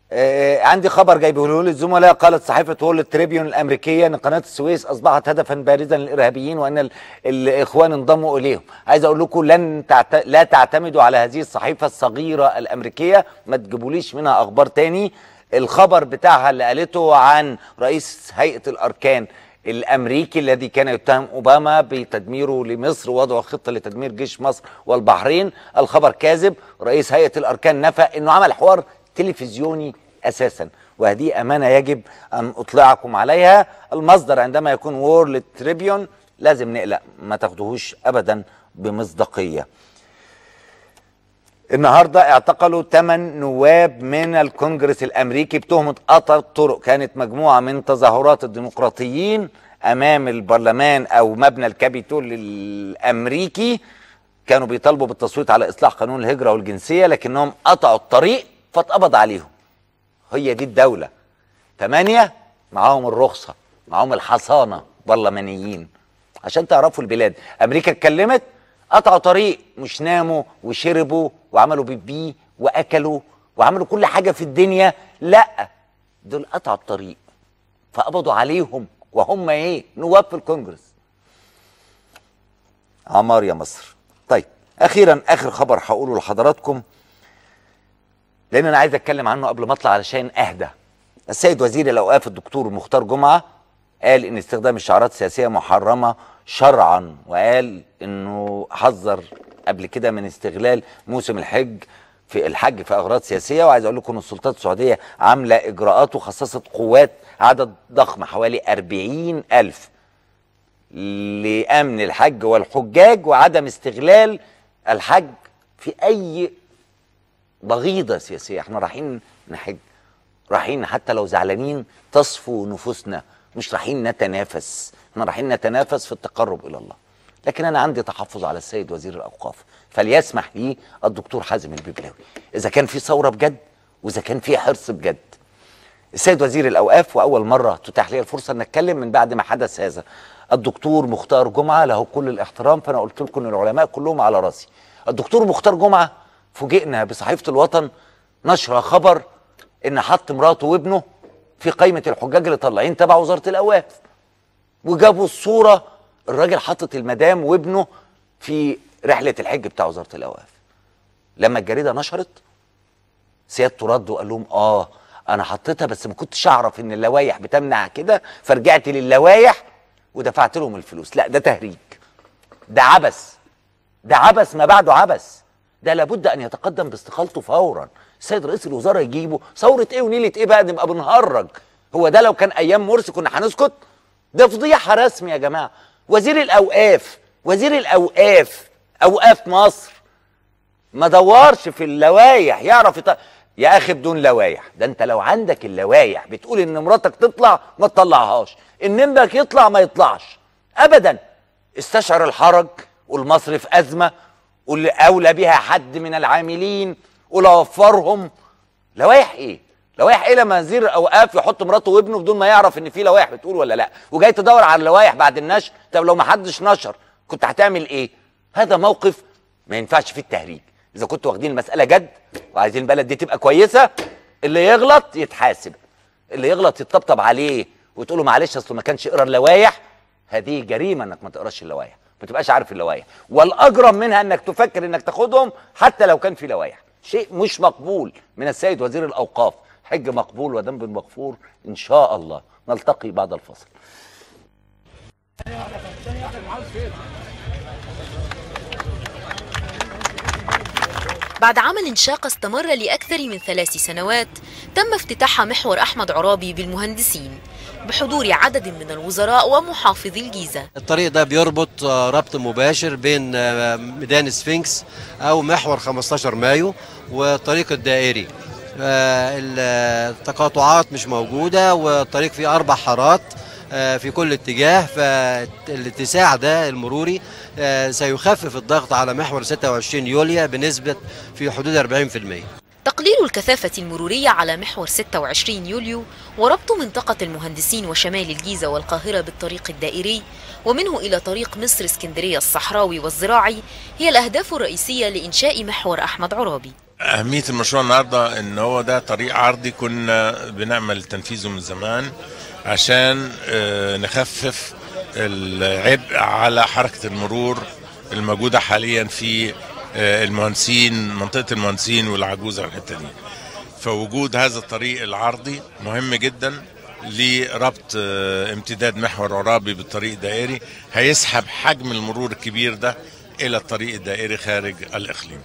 آه عندي خبر جايبه لي الزملاء قالت صحيفه وول تريبيون الامريكيه ان قناه السويس اصبحت هدفا بارزا للارهابيين وان ال- الاخوان انضموا اليهم عايز اقول لكم لن تعت... لا تعتمدوا على هذه الصحيفه الصغيره الامريكيه ما تجيبوليش منها اخبار تاني الخبر بتاعها اللي قالته عن رئيس هيئه الاركان الامريكي الذي كان يتهم اوباما بتدميره لمصر ووضع خطه لتدمير جيش مصر والبحرين الخبر كاذب رئيس هيئه الاركان نفى انه عمل حوار تلفزيوني اساسا وهذه امانه يجب ان اطلعكم عليها المصدر عندما يكون وورلد تريبيون لازم نقلق ما تاخدوهوش ابدا بمصداقيه النهارده اعتقلوا 8 نواب من الكونجرس الامريكي بتهمه قطع الطرق كانت مجموعه من تظاهرات الديمقراطيين امام البرلمان او مبنى الكابيتول الامريكي كانوا بيطالبوا بالتصويت على اصلاح قانون الهجره والجنسيه لكنهم قطعوا الطريق فاتقبض عليهم هي دي الدوله ثمانيه معاهم الرخصه معاهم الحصانه برلمانيين عشان تعرفوا البلاد امريكا اتكلمت قطعوا طريق مش ناموا وشربوا وعملوا بيبي واكلوا وعملوا كل حاجه في الدنيا لا دول قطعوا الطريق فقبضوا عليهم وهم ايه نواب في الكونجرس عمار يا مصر طيب اخيرا اخر خبر هقوله لحضراتكم لان انا عايز اتكلم عنه قبل ما اطلع علشان اهدى السيد وزير الاوقاف الدكتور مختار جمعه قال ان استخدام الشعارات السياسيه محرمه شرعا وقال انه حذر قبل كده من استغلال موسم الحج في الحج في اغراض سياسيه وعايز اقول لكم ان السلطات السعوديه عامله اجراءات وخصصت قوات عدد ضخم حوالي 40 الف لامن الحج والحجاج وعدم استغلال الحج في اي بغيضه سياسيه احنا رايحين نحج رايحين حتى لو زعلانين تصفو نفوسنا مش رايحين نتنافس احنا رايحين نتنافس في التقرب الى الله لكن انا عندي تحفظ على السيد وزير الاوقاف فليسمح لي الدكتور حازم الببلاوي اذا كان في ثوره بجد واذا كان في حرص بجد السيد وزير الاوقاف واول مره تتاح لي الفرصه ان اتكلم من بعد ما حدث هذا الدكتور مختار جمعه له كل الاحترام فانا قلت لكم ان العلماء كلهم على راسي الدكتور مختار جمعه فوجئنا بصحيفه الوطن نشر خبر ان حط مراته وابنه في قائمه الحجاج اللي طالعين تبع وزاره الاوقاف وجابوا الصوره الراجل حاطط المدام وابنه في رحله الحج بتاع وزاره الاوقاف لما الجريده نشرت سيادته رد وقال لهم اه انا حطيتها بس ما كنتش اعرف ان اللوائح بتمنع كده فرجعت للوائح ودفعت لهم الفلوس لا ده تهريج ده عبث ده عبث ما بعده عبث ده لابد ان يتقدم باستقالته فورا السيد رئيس الوزراء يجيبه ثوره ايه ونيله ايه بقى نبقى بنهرج هو ده لو كان ايام مرسي كنا هنسكت ده فضيحه رسمي يا جماعه وزير الاوقاف وزير الاوقاف اوقاف مصر ما دورش في اللوايح يعرف يط... يا اخي بدون لوايح ده انت لو عندك اللوايح بتقول ان مراتك تطلع ما تطلعهاش ان ابنك يطلع ما يطلعش ابدا استشعر الحرج والمصر في ازمه واللي اولى بها حد من العاملين ولا وفرهم لوايح ايه لوايح ايه لما وزير الاوقاف يحط مراته وابنه بدون ما يعرف ان في لوايح بتقول ولا لا وجاي تدور على اللوايح بعد النشر طب لو ما حدش نشر كنت هتعمل ايه هذا موقف ما ينفعش فيه التهريج اذا كنتوا واخدين المساله جد وعايزين البلد دي تبقى كويسه اللي يغلط يتحاسب اللي يغلط يتطبطب عليه وتقول له معلش اصله ما كانش يقرا اللوايح هذه جريمه انك ما تقراش اللوايح ما تبقاش عارف اللوايح والاجرم منها انك تفكر انك تاخدهم حتى لو كان في لوايح شيء مش مقبول من السيد وزير الاوقاف حج مقبول وذنب مغفور ان شاء الله نلتقي بعد الفصل بعد عمل شاق استمر لأكثر من ثلاث سنوات تم افتتاح محور أحمد عرابي بالمهندسين بحضور عدد من الوزراء ومحافظي الجيزة الطريق ده بيربط آه، ربط مباشر بين آه، ميدان سفنكس او محور 15 مايو والطريق الدائري آه، التقاطعات مش موجودة والطريق فيه أربع حارات آه، في كل اتجاه فالاتساع ده المروري آه، سيخفف الضغط على محور 26 يوليو بنسبة في حدود 40% تقليل الكثافة المرورية على محور 26 يوليو وربط منطقة المهندسين وشمال الجيزة والقاهرة بالطريق الدائري ومنه إلى طريق مصر اسكندرية الصحراوي والزراعي هي الأهداف الرئيسية لإنشاء محور أحمد عرابي أهمية المشروع النهاردة إن هو ده طريق عرضي كنا بنعمل تنفيذه من زمان عشان آه، نخفف العبء على حركة المرور الموجودة حاليا في آه، المهندسين منطقة المهندسين والعجوزة والحتة دي فوجود هذا الطريق العرضي مهم جدا لربط آه، امتداد محور عرابي بالطريق الدائري هيسحب حجم المرور الكبير ده إلى الطريق الدائري خارج الإقليم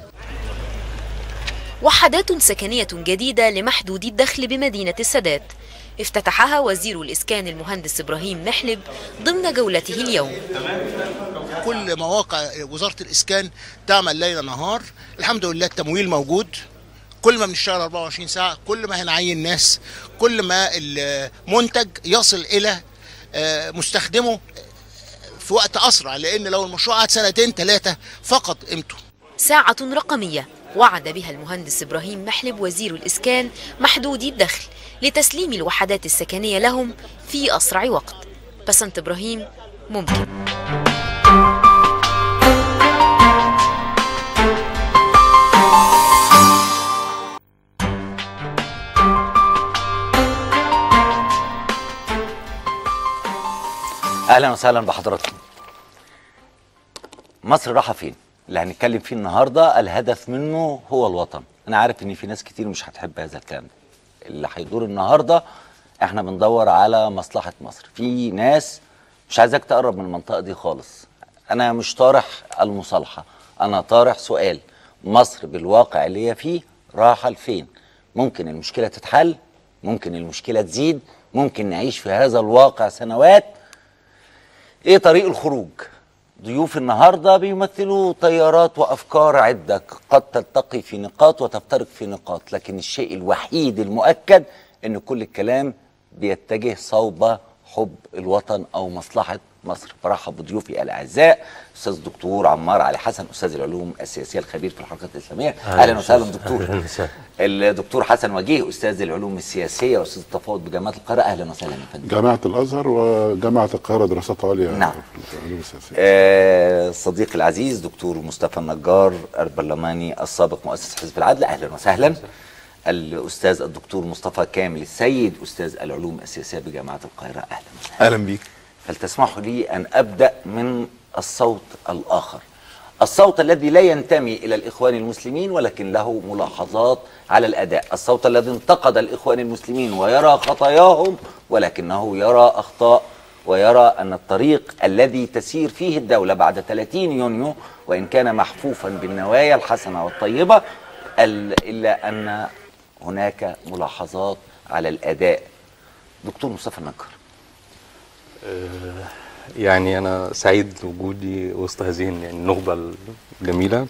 وحدات سكنية جديدة لمحدودي الدخل بمدينة السادات افتتحها وزير الإسكان المهندس إبراهيم محلب ضمن جولته اليوم كل مواقع وزاره الاسكان تعمل ليل نهار الحمد لله التمويل موجود كل ما بنشتغل 24 ساعه كل ما هنعين ناس كل ما المنتج يصل الى آه، مستخدمه في وقت اسرع لان لو المشروع قعد سنتين ثلاثه فقد قيمته ساعة رقمية وعد بها المهندس إبراهيم محلب وزير الإسكان محدودي الدخل لتسليم الوحدات السكنية لهم في أسرع وقت بسنت إبراهيم ممكن اهلا وسهلا بحضراتكم مصر رايحه فين اللي هنتكلم فيه النهارده الهدف منه هو الوطن انا عارف ان في ناس كتير مش هتحب هذا الكلام ده اللي هيدور النهارده احنا بندور على مصلحه مصر في ناس مش عايزاك تقرب من المنطقه دي خالص انا مش طارح المصالحه انا طارح سؤال مصر بالواقع اللي هي فيه رايحه لفين ممكن المشكله تتحل ممكن المشكله تزيد ممكن نعيش في هذا الواقع سنوات ايه طريق الخروج ضيوف النهارده بيمثلوا تيارات وافكار عده قد تلتقي في نقاط وتفترق في نقاط لكن الشيء الوحيد المؤكد ان كل الكلام بيتجه صوب حب الوطن او مصلحه مصر برحب بضيوفي الاعزاء استاذ الدكتور عمار علي حسن استاذ العلوم السياسيه الخبير في الحركات الاسلاميه اهلا وسهلا دكتور اهلا وسهلا الدكتور حسن وجيه استاذ العلوم السياسيه واستاذ التفاوض بجامعه القاهره اهلا وسهلا يا فندم جامعة الأزهر وجامعة القاهرة دراسات عليا نعم. في العلوم السياسية آه، صديقي العزيز دكتور مصطفى النجار البرلماني السابق مؤسس حزب العدل اهلا وسهلا الاستاذ الدكتور مصطفى كامل السيد استاذ العلوم السياسيه بجامعه القاهره اهلا وسهلا اهلا بيك فلتسمحوا لي ان ابدا من الصوت الاخر الصوت الذي لا ينتمي الى الاخوان المسلمين ولكن له ملاحظات على الاداء الصوت الذي انتقد الاخوان المسلمين ويرى خطاياهم ولكنه يرى اخطاء ويرى ان الطريق الذي تسير فيه الدوله بعد 30 يونيو وان كان محفوفا بالنوايا الحسنه والطيبه ال- الا ان هناك ملاحظات على الاداء دكتور مصطفى النجار آه، يعني انا سعيد بوجودي وسط هذه يعني النخبه الجميله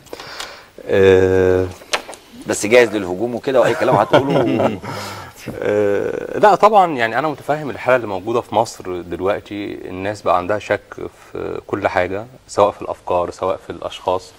آه، بس جاهز للهجوم وكده واي كلام هتقوله آه، لا طبعا يعني انا متفهم الحاله اللي موجوده في مصر دلوقتي الناس بقى عندها شك في كل حاجه سواء في الافكار سواء في الاشخاص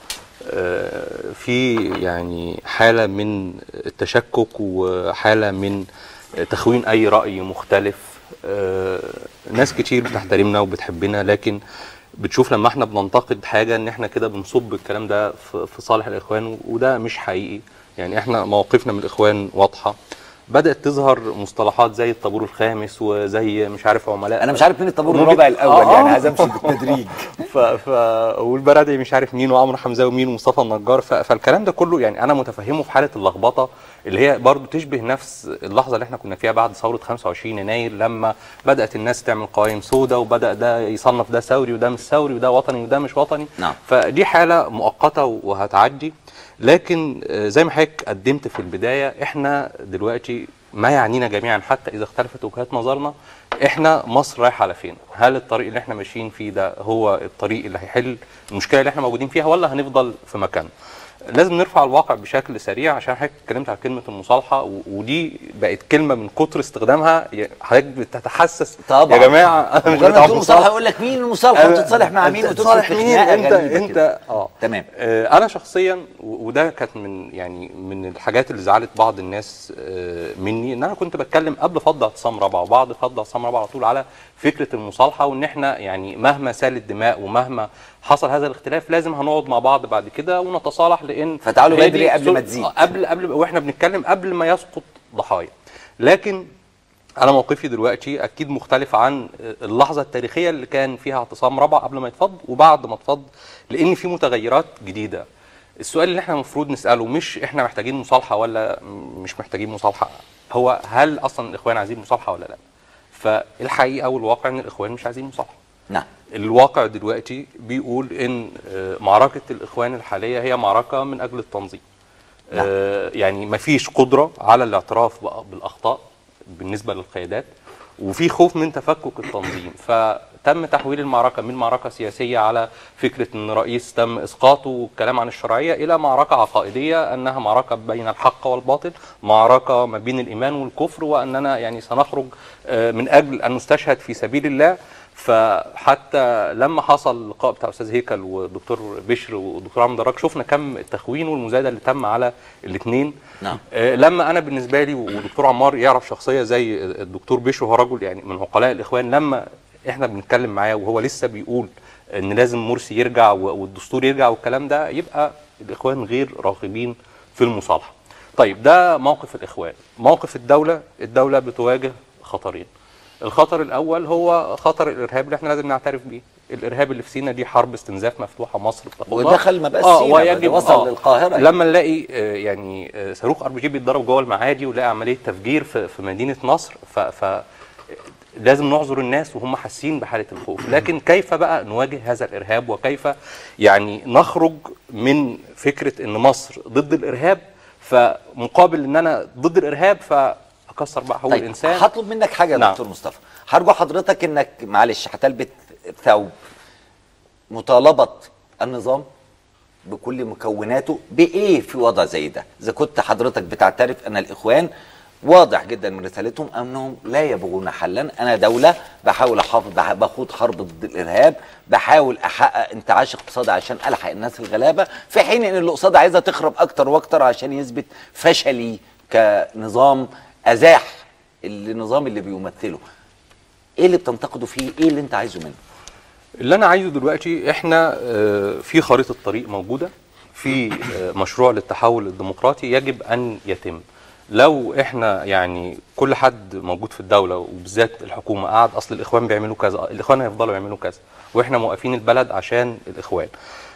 آه، في يعني حاله من التشكك وحاله من تخوين اي راي مختلف آه، ناس كتير بتحترمنا وبتحبنا لكن بتشوف لما احنا بننتقد حاجه ان احنا كده بنصب الكلام ده في في صالح الاخوان وده مش حقيقي يعني احنا مواقفنا من الاخوان واضحه بدات تظهر مصطلحات زي الطابور الخامس وزي مش عارف عملاء انا مش عارف مين الطابور ممكن- الرابع الاول آه. يعني عايز امشي بالتدريج ف... ف... والبرادعي مش عارف مين وعمرو حمزاوي مين ومصطفى النجار ف... فالكلام ده كله يعني انا متفهمه في حاله اللخبطه اللي هي برضو تشبه نفس اللحظه اللي احنا كنا فيها بعد ثوره 25 يناير لما بدات الناس تعمل قوائم سوداء وبدا ده يصنف ده ثوري وده مش ثوري وده وطني وده مش وطني نعم. فدي حاله مؤقته وهتعدي لكن آه، زي ما حضرتك قدمت في البدايه احنا دلوقتي ما يعنينا جميعا حتى اذا اختلفت وجهات نظرنا احنا مصر رايحه على فين؟ هل الطريق اللي احنا ماشيين فيه ده هو الطريق اللي هيحل المشكله اللي احنا موجودين فيها ولا هنفضل في مكاننا؟ لازم نرفع الواقع بشكل سريع عشان حضرتك اتكلمت على كلمه المصالحه و- ودي بقت كلمه من كتر استخدامها ي- حضرتك بتتحسس طبعا يا جماعه انا مش مجرد بتاع تقول مصالحه يقول لك مين المصالحه أنا- وتتصالح مع مين أنت وتدخل تصالح في مين خناقه انت غريبة انت كده. اه تمام آه، انا شخصيا و- وده كانت من يعني من الحاجات اللي زعلت بعض الناس آه، مني ان انا كنت بتكلم قبل فض اعتصام رابعه وبعد فض اعتصام رابعه على طول على فكره المصالحه وان احنا يعني مهما سالت دماء ومهما حصل هذا الاختلاف لازم هنقعد مع بعض بعد كده ونتصالح لان فتعالوا هي دي بدري قبل ما سل- تزيد. آه، قبل قبل واحنا بنتكلم قبل ما يسقط ضحايا لكن انا موقفي دلوقتي اكيد مختلف عن اللحظه التاريخيه اللي كان فيها اعتصام رابعه قبل ما يتفض وبعد ما اتفض لان في متغيرات جديده السؤال اللي احنا المفروض نساله مش احنا محتاجين مصالحه ولا مش محتاجين مصالحه هو هل اصلا الاخوان عايزين مصالحه ولا لا فالحقيقه والواقع ان الاخوان مش عايزين مصالحه نعم الواقع دلوقتي بيقول ان آه، معركه الاخوان الحاليه هي معركه من اجل التنظيم نعم. آه، يعني مفيش قدره على الاعتراف بأ- بالاخطاء بالنسبه للقيادات وفي خوف من تفكك التنظيم فتم تحويل المعركه من معركه سياسيه على فكره ان رئيس تم اسقاطه والكلام عن الشرعيه الى معركه عقائديه انها معركه بين الحق والباطل معركه ما بين الايمان والكفر واننا يعني سنخرج آه، من اجل ان نستشهد في سبيل الله فحتى لما حصل اللقاء بتاع استاذ هيكل والدكتور بشر والدكتور عمرو دراك شفنا كم التخوين والمزايده اللي تم على الاثنين نعم آه، لما انا بالنسبه لي ودكتور عمار يعرف شخصيه زي الدكتور بشر وهو رجل يعني من عقلاء الاخوان لما احنا بنتكلم معاه وهو لسه بيقول ان لازم مرسي يرجع و- والدستور يرجع والكلام ده يبقى الاخوان غير راغبين في المصالحه. طيب ده موقف الاخوان، موقف الدوله، الدوله بتواجه خطرين. الخطر الاول هو خطر الارهاب اللي احنا لازم نعترف بيه. الارهاب اللي في سينا دي حرب استنزاف مفتوحه مصر بتاخدها ودخل مبقاش آه سينا، ويجب ده وصل للقاهرة يعني. لما نلاقي آه، يعني آه، صاروخ ار بي جي بيتضرب جوه المعادي ونلاقي عمليه تفجير في في مدينه نصر ف, ف لازم نعذر الناس وهم حاسين بحاله الخوف لكن كيف بقى نواجه هذا الارهاب وكيف يعني نخرج من فكره ان مصر ضد الارهاب فمقابل ان انا ضد الارهاب فاكسر بقى حقوق طيب الانسان هطلب منك حاجه يا نعم. دكتور مصطفى هرجو حضرتك انك معلش هتلبت ثوب مطالبه النظام بكل مكوناته بايه في وضع زي ده اذا كنت حضرتك بتعترف ان الاخوان واضح جدا من رسالتهم انهم لا يبغون حلا انا دوله بحاول احافظ بح- بخوض حرب ضد الارهاب بحاول احقق انتعاش اقتصادي عشان الحق الناس الغلابه في حين ان اللي قصادي عايزه تخرب اكتر واكتر عشان يثبت فشلي كنظام ازاح النظام اللي بيمثله ايه اللي بتنتقده فيه ايه اللي انت عايزه منه اللي انا عايزه دلوقتي احنا آه، في خريطه طريق موجوده في آه، مشروع للتحول الديمقراطي يجب ان يتم لو احنا يعني كل حد موجود في الدوله وبالذات الحكومه قاعد اصل الاخوان بيعملوا كذا الاخوان هيفضلوا يعملوا كذا واحنا موقفين البلد عشان الاخوان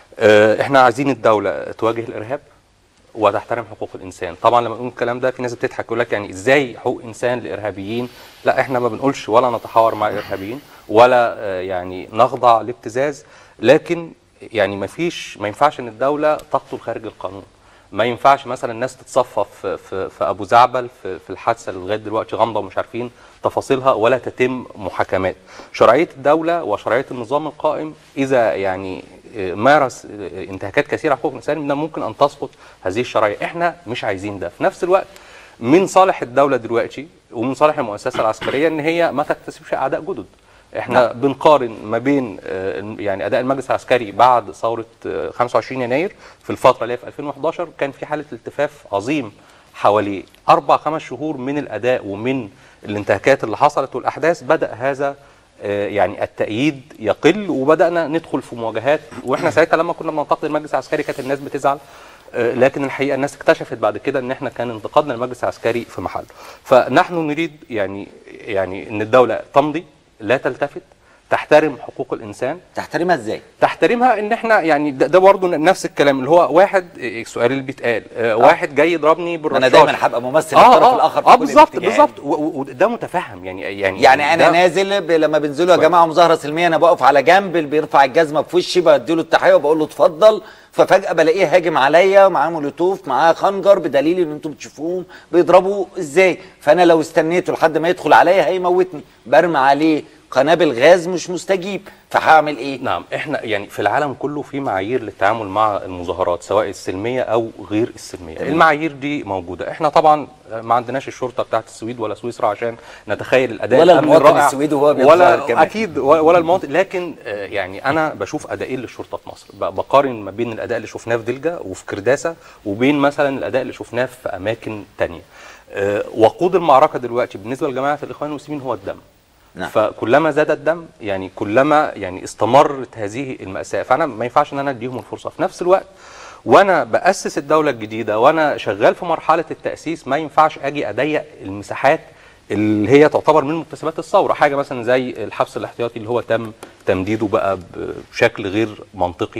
آه، احنا عايزين الدوله تواجه الارهاب وتحترم حقوق الانسان طبعا لما نقول الكلام ده في ناس بتضحك يقول لك يعني ازاي حقوق انسان لارهابيين لا احنا ما بنقولش ولا نتحاور مع الارهابيين ولا آه، يعني نخضع لابتزاز لكن يعني ما فيش ما ينفعش ان الدوله تقتل خارج القانون ما ينفعش مثلا الناس تتصفى في, في, في ابو زعبل في, في الحادثه اللي لغايه دلوقتي غامضه ومش عارفين تفاصيلها ولا تتم محاكمات شرعيه الدوله وشرعيه النظام القائم اذا يعني آه، مارس آه، انتهاكات كثيره على حقوق الانسان من ممكن ان تسقط هذه الشرعيه احنا مش عايزين ده في نفس الوقت من صالح الدوله دلوقتي ومن صالح المؤسسه العسكريه ان هي ما تكتسبش اعداء جدد احنا نعم. بنقارن ما بين آه، الم- يعني اداء المجلس العسكري بعد ثوره آه، 25 يناير في الفتره اللي هي في 2011 كان في حاله التفاف عظيم حوالي اربع خمس شهور من الاداء ومن الانتهاكات اللي حصلت والاحداث بدا هذا آه، يعني التأييد يقل وبدأنا ندخل في مواجهات واحنا ساعتها لما كنا بننتقد المجلس العسكري كانت الناس بتزعل آه، لكن الحقيقه الناس اكتشفت بعد كده ان احنا كان انتقادنا للمجلس العسكري في محله فنحن نريد يعني يعني ان الدوله تمضي لا تلتفت تحترم حقوق الانسان تحترمها ازاي تحترمها ان احنا يعني ده, ده برضه نفس الكلام اللي هو واحد إيه، السؤال اللي بيتقال آه واحد جاي يضربني بالرشاش انا دايما هبقى ممثل اه الطرف اه الاخر في اه كل بالظبط الاتجاهات. بالظبط و- و- وده متفهم يعني يعني يعني انا ده- نازل ب... لما بينزلوا يا جماعه مظاهره سلميه انا بقف على جنب اللي بيرفع الجزمه في وشي بديله التحيه وبقول له اتفضل ففجاه بلاقيه هاجم عليا معاه مولوتوف معاه خنجر بدليل ان انتم بتشوفوهم بيضربوا ازاي فانا لو استنيته لحد ما يدخل عليا هيموتني برمي عليه قنابل غاز مش مستجيب فهعمل ايه نعم احنا يعني في العالم كله في معايير للتعامل مع المظاهرات سواء السلميه او غير السلميه تمام. المعايير دي موجوده احنا طبعا ما عندناش الشرطه بتاعت السويد ولا سويسرا عشان نتخيل الاداء ولا الأمني المواطن الرائع. السويدي وهو بيتظاهر ولا كمان. اكيد و- ولا المواطن لكن آه، يعني انا بشوف ادائين للشرطه في مصر ب- بقارن ما بين الاداء اللي شفناه في دلجا وفي كرداسه وبين مثلا الاداء اللي شفناه في اماكن تانية آه، وقود المعركه دلوقتي بالنسبه لجماعه الاخوان المسلمين هو الدم نعم. فكلما زاد الدم يعني كلما يعني استمرت هذه المأساة فأنا ما ينفعش إن أنا أديهم الفرصة في نفس الوقت وأنا بأسس الدولة الجديدة وأنا شغال في مرحلة التأسيس ما ينفعش أجي أضيق المساحات اللي هي تعتبر من مكتسبات الثورة حاجة مثلا زي الحبس الاحتياطي اللي هو تم تمديده بقى بشكل غير منطقي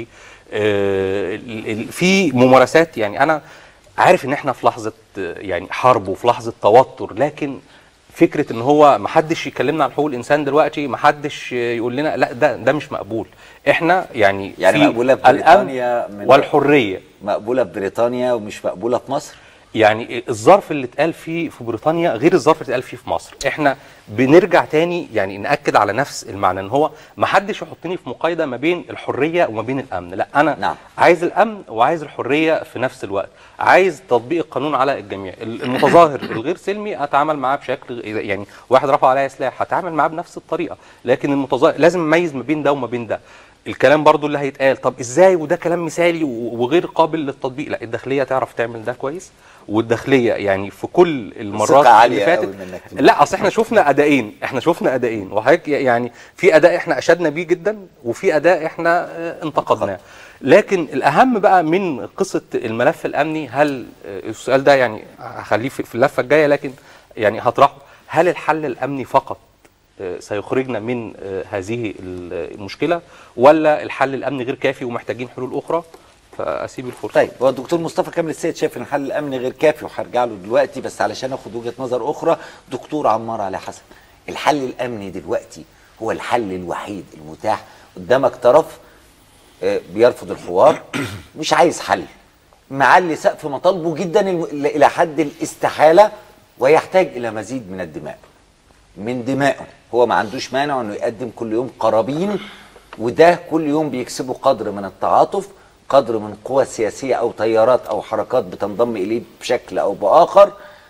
آه، ال- ال- في ممارسات يعني أنا عارف إن إحنا في لحظة آه، يعني حرب وفي لحظة توتر لكن فكره ان هو ما حدش يكلمنا عن حقوق الانسان دلوقتي ما حدش يقول لنا لا ده ده مش مقبول احنا يعني يعني في مقبوله في بريطانيا الامن من- والحريه مقبوله في بريطانيا ومش مقبوله في مصر يعني الظرف اللي اتقال فيه في بريطانيا غير الظرف اللي اتقال فيه في مصر احنا بنرجع تاني يعني ناكد على نفس المعنى ان هو ما حدش يحطني في مقايضه ما بين الحريه وما بين الامن لا انا نعم. عايز الامن وعايز الحريه في نفس الوقت عايز تطبيق القانون على الجميع المتظاهر الغير سلمي اتعامل معاه بشكل يعني واحد رفع عليا سلاح هتعامل معاه بنفس الطريقه لكن المتظاهر لازم اميز ما بين ده وما بين ده الكلام برضو اللي هيتقال طب ازاي وده كلام مثالي و- وغير قابل للتطبيق لا الداخليه تعرف تعمل ده كويس والداخليه يعني في كل المرات ثقة اللي عالية فاتت قوي منك. لا اصل احنا شفنا ادائين احنا شفنا ادائين وحضرتك يعني في اداء احنا اشدنا بيه جدا وفي اداء احنا آه، انتقدناه لكن الاهم بقى من قصه الملف الامني هل آه، السؤال ده يعني هخليه في في اللفه الجايه لكن يعني هطرحه هل الحل الامني فقط آه، سيخرجنا من آه، هذه المشكله ولا الحل الامني غير كافي ومحتاجين حلول اخرى فاسيب الفرصه طيب هو الدكتور مصطفى كامل السيد شايف ان الحل الامني غير كافي وهرجع له دلوقتي بس علشان اخد وجهه نظر اخرى دكتور عمار علي حسن الحل الامني دلوقتي هو الحل الوحيد المتاح قدامك طرف آه، بيرفض الحوار مش عايز حل معلي سقف مطالبه جدا الم- الى حد الاستحاله ويحتاج الى مزيد من الدماء من دمائه هو ما عندوش مانع انه يقدم كل يوم قرابين وده كل يوم بيكسبه قدر من التعاطف قدر من قوى سياسيه او تيارات او حركات بتنضم اليه بشكل او باخر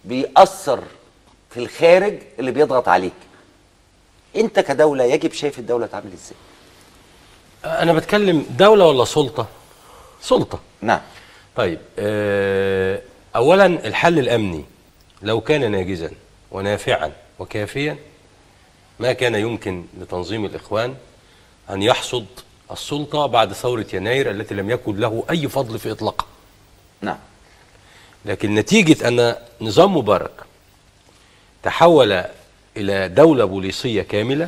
بيأثر في الخارج اللي بيضغط عليك انت كدولة يجب شايف الدولة تعمل ازاي انا بتكلم دوله ولا سلطه سلطه نعم طيب آه، اولا الحل الامني لو كان ناجزا ونافعا وكافيا ما كان يمكن لتنظيم الاخوان ان يحصد السلطه بعد ثوره يناير التي لم يكن له اي فضل في اطلاقها نعم لكن نتيجه ان نظام مبارك تحول الى دوله بوليسيه كامله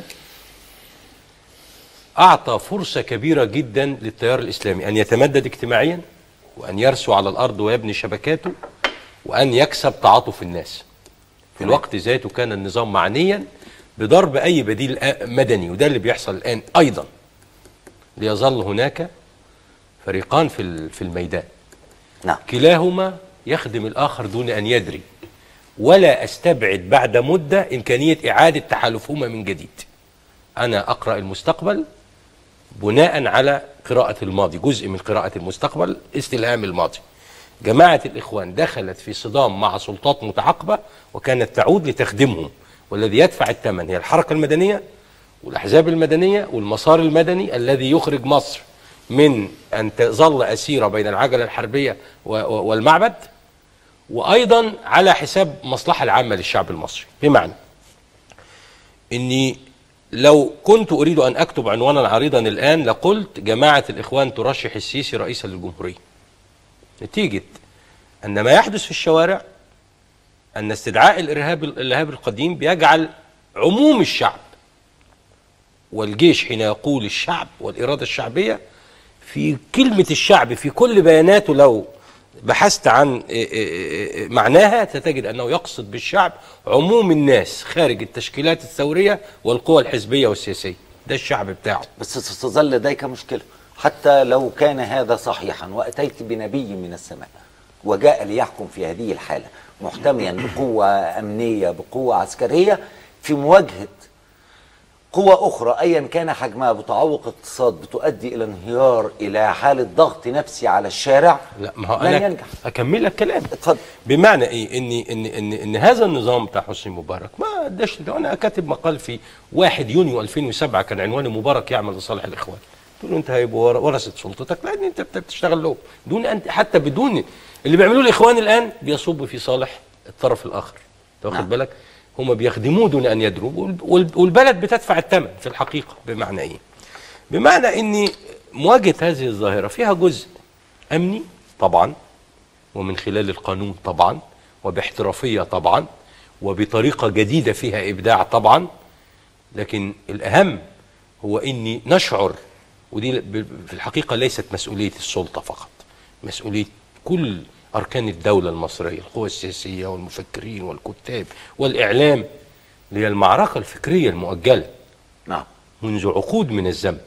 اعطى فرصه كبيره جدا للتيار الاسلامي ان يتمدد اجتماعيا وان يرسو على الارض ويبني شبكاته وان يكسب تعاطف الناس في الوقت ذاته كان النظام معنيا بضرب اي بديل آ- مدني وده اللي بيحصل الان ايضا ليظل هناك فريقان في ال- في الميدان نعم كلاهما يخدم الاخر دون ان يدري ولا استبعد بعد مده امكانيه اعاده تحالفهما من جديد انا اقرا المستقبل بناء على قراءه الماضي جزء من قراءه المستقبل استلهام الماضي جماعه الاخوان دخلت في صدام مع سلطات متعاقبه وكانت تعود لتخدمهم والذي يدفع الثمن هي الحركه المدنيه والاحزاب المدنيه والمسار المدني الذي يخرج مصر من ان تظل اسيره بين العجله الحربيه و- و- والمعبد وايضا على حساب المصلحه العامه للشعب المصري بمعنى اني لو كنت اريد ان اكتب عنوانا عريضا الان لقلت جماعه الاخوان ترشح السيسي رئيسا للجمهوريه نتيجه ان ما يحدث في الشوارع ان استدعاء الارهاب الارهاب القديم بيجعل عموم الشعب والجيش حين يقول الشعب والاراده الشعبيه في كلمه الشعب في كل بياناته لو بحثت عن إيه إيه إيه معناها ستجد انه يقصد بالشعب عموم الناس خارج التشكيلات الثوريه والقوى الحزبيه والسياسيه ده الشعب بتاعه بس ستظل ذلك مشكلة حتى لو كان هذا صحيحا وأتيت بنبي من السماء وجاء ليحكم في هذه الحالة محتميا بقوة أمنية بقوة عسكرية في مواجهة قوة أخرى أيا كان حجمها بتعوق اقتصاد بتؤدي إلى انهيار إلى حالة ضغط نفسي على الشارع لا ما هو لن انا ينجح اكمل لك كلام اتفضل بمعنى ايه ان ان ان ان هذا النظام بتاع حسني مبارك ما اداش ده انا كاتب مقال في 1 يونيو 2007 كان عنوانه مبارك يعمل لصالح الاخوان قلت له انت هيبقوا ور- ورثه سلطتك لان انت بت- بتشتغل لهم دون انت حتى بدون اللي بيعملوه الاخوان الان بيصب في صالح الطرف الاخر انت واخد نعم. بالك هم بيخدموه دون ان يدروا وال- وال- والبلد بتدفع الثمن في الحقيقه بمعنى ايه بمعنى ان مواجهه هذه الظاهره فيها جزء امني طبعا ومن خلال القانون طبعا وباحترافيه طبعا وبطريقه جديده فيها ابداع طبعا لكن الاهم هو اني نشعر ودي ب- في الحقيقه ليست مسؤوليه السلطه فقط مسؤوليه كل اركان الدوله المصريه القوى السياسيه والمفكرين والكتاب والاعلام اللي هي المعركه الفكريه المؤجله نعم منذ عقود من الزمن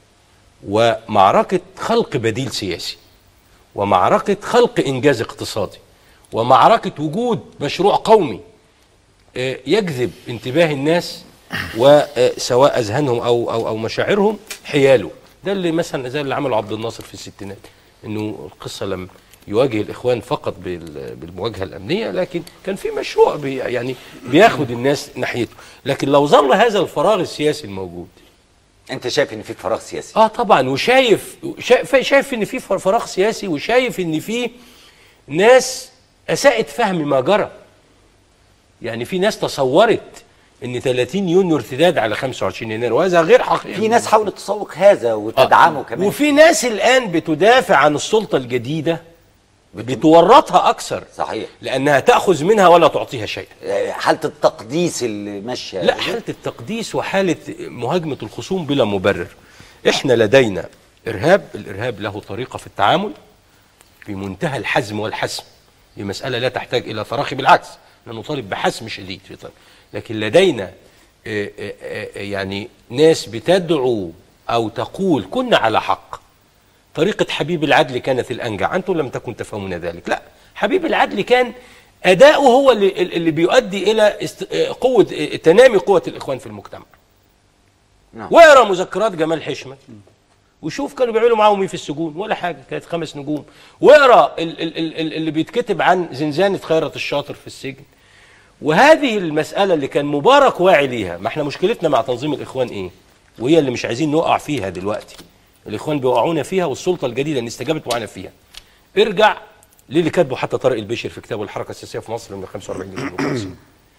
ومعركه خلق بديل سياسي ومعركه خلق انجاز اقتصادي ومعركه وجود مشروع قومي آه، يجذب انتباه الناس وسواء اذهانهم او او او مشاعرهم حياله ده اللي مثلا زي اللي عمله عبد الناصر في الستينات انه القصه لم يواجه الاخوان فقط بال- بالمواجهه الامنيه لكن كان في مشروع بي يعني بياخد الناس ناحيته لكن لو ظل هذا الفراغ السياسي الموجود أنت شايف إن في فراغ سياسي اه طبعا وشايف شايف, شايف ان في فراغ سياسي وشايف ان في ناس اساءت فهم ما جرى يعني في ناس تصورت ان 30 يونيو ارتداد على 25 يناير وهذا غير حقيقي في ناس حاولت تسوق هذا وتدعمه كمان وفي ناس الان بتدافع عن السلطه الجديده بتورطها اكثر صحيح لانها تاخذ منها ولا تعطيها شيئا آه، حالة التقديس اللي ماشية لا حالة التقديس وحالة مهاجمة الخصوم بلا مبرر احنا لدينا إرهاب الإرهاب له طريقة في التعامل بمنتهى الحزم والحسم دي مسألة لا تحتاج إلى تراخي بالعكس نحن نطالب بحسم شديد في طريق. لكن لدينا آه، آه، آه، يعني ناس بتدعو أو تقول كنا على حق طريقة حبيب العدل كانت الأنجع أنتم لم تكن تفهمون ذلك لا حبيب العدل كان أداؤه هو اللي, اللي بيؤدي إلى است... قوة تنامي قوة الإخوان في المجتمع نعم. واقرا مذكرات جمال حشمت وشوف كانوا بيعملوا معاهم ايه في السجون ولا حاجه كانت خمس نجوم واقرا ال- ال- ال- ال- اللي بيتكتب عن زنزانه خيرت الشاطر في السجن وهذه المساله اللي كان مبارك واعي ليها ما احنا مشكلتنا مع تنظيم الاخوان ايه وهي اللي مش عايزين نقع فيها دلوقتي الاخوان بيوقعونا فيها والسلطه الجديده اللي استجابت وقعنا فيها ارجع للي كاتبه حتى طارق البشر في كتابه الحركه السياسيه في مصر من 45 ل 52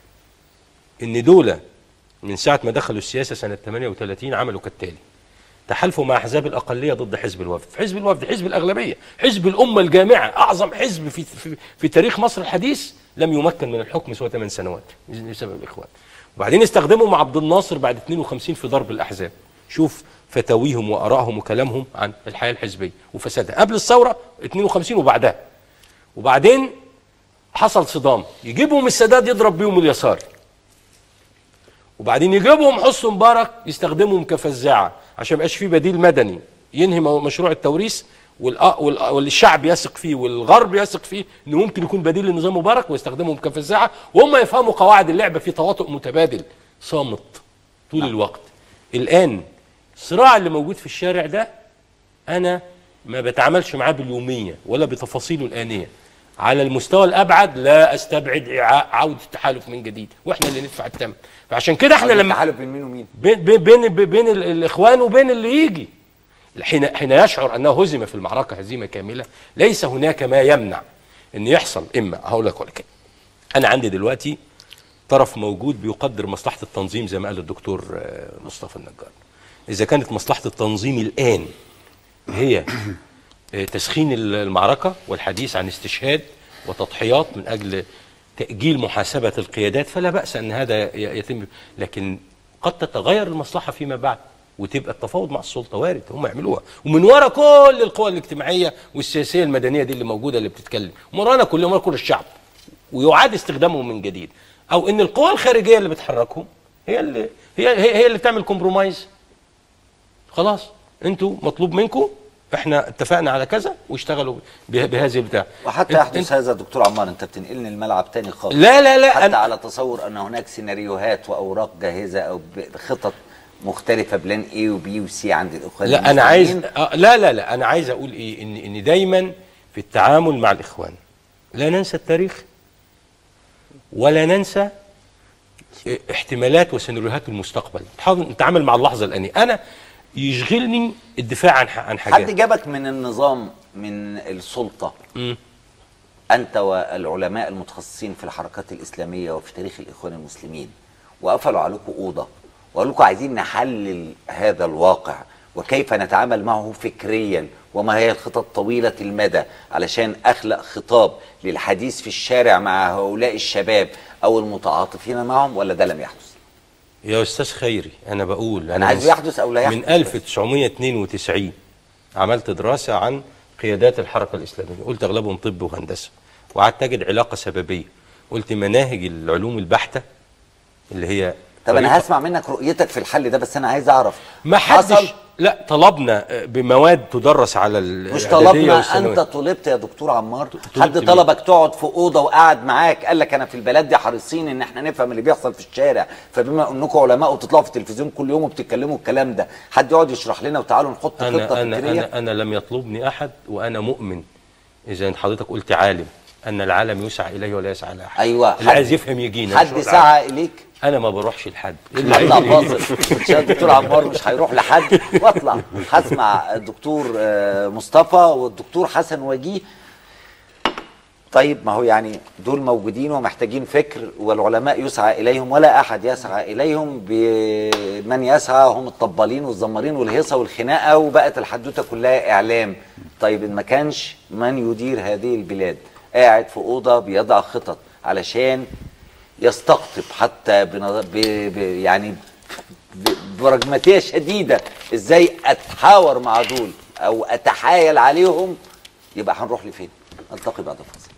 ان دول من ساعه ما دخلوا السياسه سنه 38 عملوا كالتالي تحالفوا مع احزاب الاقليه ضد حزب الوفد، حزب الوفد حزب الاغلبيه، حزب الامه الجامعه، اعظم حزب في في, في تاريخ مصر الحديث لم يمكن من الحكم سوى 8 سنوات بسبب الاخوان. وبعدين استخدموا مع عبد الناصر بعد 52 في ضرب الاحزاب. شوف فتاويهم وارائهم وكلامهم عن الحياه الحزبيه وفسادها قبل الثوره 52 وبعدها. وبعدين حصل صدام يجيبهم السادات يضرب بيهم اليسار وبعدين يجيبهم حسن مبارك يستخدمهم كفزاعه عشان ما يبقاش في بديل مدني ينهي مو- مشروع التوريث والأ- والأ- والشعب يثق فيه والغرب يثق فيه انه ممكن يكون بديل لنظام مبارك ويستخدمهم كفزاعه وهم يفهموا قواعد اللعبه في تواطؤ متبادل صامت طول الوقت الان الصراع اللي موجود في الشارع ده انا ما بتعاملش معاه باليوميه ولا بتفاصيله الانيه على المستوى الابعد لا استبعد إعاء- عوده التحالف من جديد واحنا اللي ندفع الثمن فعشان كده احنا لما التحالف بين مين ومين؟ بين بين بين, بين ال- الاخوان وبين اللي يجي حين حين يشعر انه هزم في المعركه هزيمه كامله ليس هناك ما يمنع ان يحصل اما هقول لك ولا كده انا عندي دلوقتي طرف موجود بيقدر مصلحه التنظيم زي ما قال الدكتور آه، مصطفى النجار اذا كانت مصلحه التنظيم الان هي آه، تسخين المعركه والحديث عن استشهاد وتضحيات من اجل تاجيل محاسبه القيادات فلا باس ان هذا ي- يتم لكن قد تتغير المصلحه فيما بعد وتبقى التفاوض مع السلطه وارد هم يعملوها ومن وراء كل القوى الاجتماعيه والسياسيه المدنيه دي اللي موجوده اللي بتتكلم ومن ورانا كل وراء كل الشعب ويعاد استخدامهم من جديد او ان القوى الخارجيه اللي بتحركهم هي اللي هي هي, هي اللي بتعمل كومبرومايز خلاص انتوا مطلوب منكم احنا اتفقنا على كذا واشتغلوا به- بهذه البتاع وحتى انت- يحدث هذا دكتور عمار انت بتنقلني الملعب تاني خالص لا لا لا حتى أنا- على تصور ان هناك سيناريوهات واوراق جاهزه او ب- خطط مختلفه بلان اي وبي وسي عند الاخوان لا انا عايز المسلمين. آه، لا لا لا انا عايز اقول ايه ان ان دايما في التعامل مع الاخوان لا ننسى التاريخ ولا ننسى اه، احتمالات وسيناريوهات المستقبل نحاول نتعامل مع اللحظه الانيه انا يشغلني الدفاع عن ح- عن حاجات حد جابك من النظام من السلطه مم. انت والعلماء المتخصصين في الحركات الاسلاميه وفي تاريخ الاخوان المسلمين وقفلوا عليكم اوضه وقالوا لكم عايزين نحلل هذا الواقع وكيف نتعامل معه فكريا وما هي الخطط طويله المدى علشان اخلق خطاب للحديث في الشارع مع هؤلاء الشباب او المتعاطفين معهم ولا ده لم يحدث؟ يا استاذ خيري انا بقول أنا عايزه يحدث أو لا من يحدث. 1992 عملت دراسه عن قيادات الحركه الاسلاميه قلت اغلبهم طب وهندسه وقعدت اجد علاقه سببيه قلت مناهج العلوم البحته اللي هي طب انا طريقة- هسمع منك رؤيتك في الحل ده بس انا عايز اعرف ما حصل حدش لا طلبنا بمواد تدرس على ال- مش الإعدادية طلبنا والثانوية. انت طلبت يا دكتور عمار طلبت حد مين؟ طلبك تقعد في اوضه وقعد معاك قال لك انا في البلد دي حريصين ان احنا نفهم اللي بيحصل في الشارع فبما انكم علماء وتطلعوا في التلفزيون كل يوم وبتتكلموا الكلام ده حد يقعد يشرح لنا وتعالوا نحط خطه انا انا فكريه انا انا لم يطلبني احد وانا مؤمن اذا حضرتك قلت عالم ان العالم يسعى اليه ولا يسعى لاحد ايوه اللي حد- عايز يفهم يجينا مش حد هو سعى العالم. اليك انا ما بروحش لحد اطلع فاصل عشان الدكتور عمار مش هيروح لحد واطلع هسمع الدكتور آه، مصطفى والدكتور حسن وجيه طيب ما هو يعني دول موجودين ومحتاجين فكر والعلماء يسعى اليهم ولا احد يسعى اليهم بمن يسعى هم الطبالين والزمارين والهيصه والخناقه وبقت الحدوته كلها اعلام طيب ان ما كانش من يدير هذه البلاد قاعد في اوضه بيضع خطط علشان يستقطب حتى بنظر ب... ب... يعني ب... برجماتيه شديده ازاي اتحاور مع دول او اتحايل عليهم يبقى هنروح لفين؟ نلتقي بعد الفاصل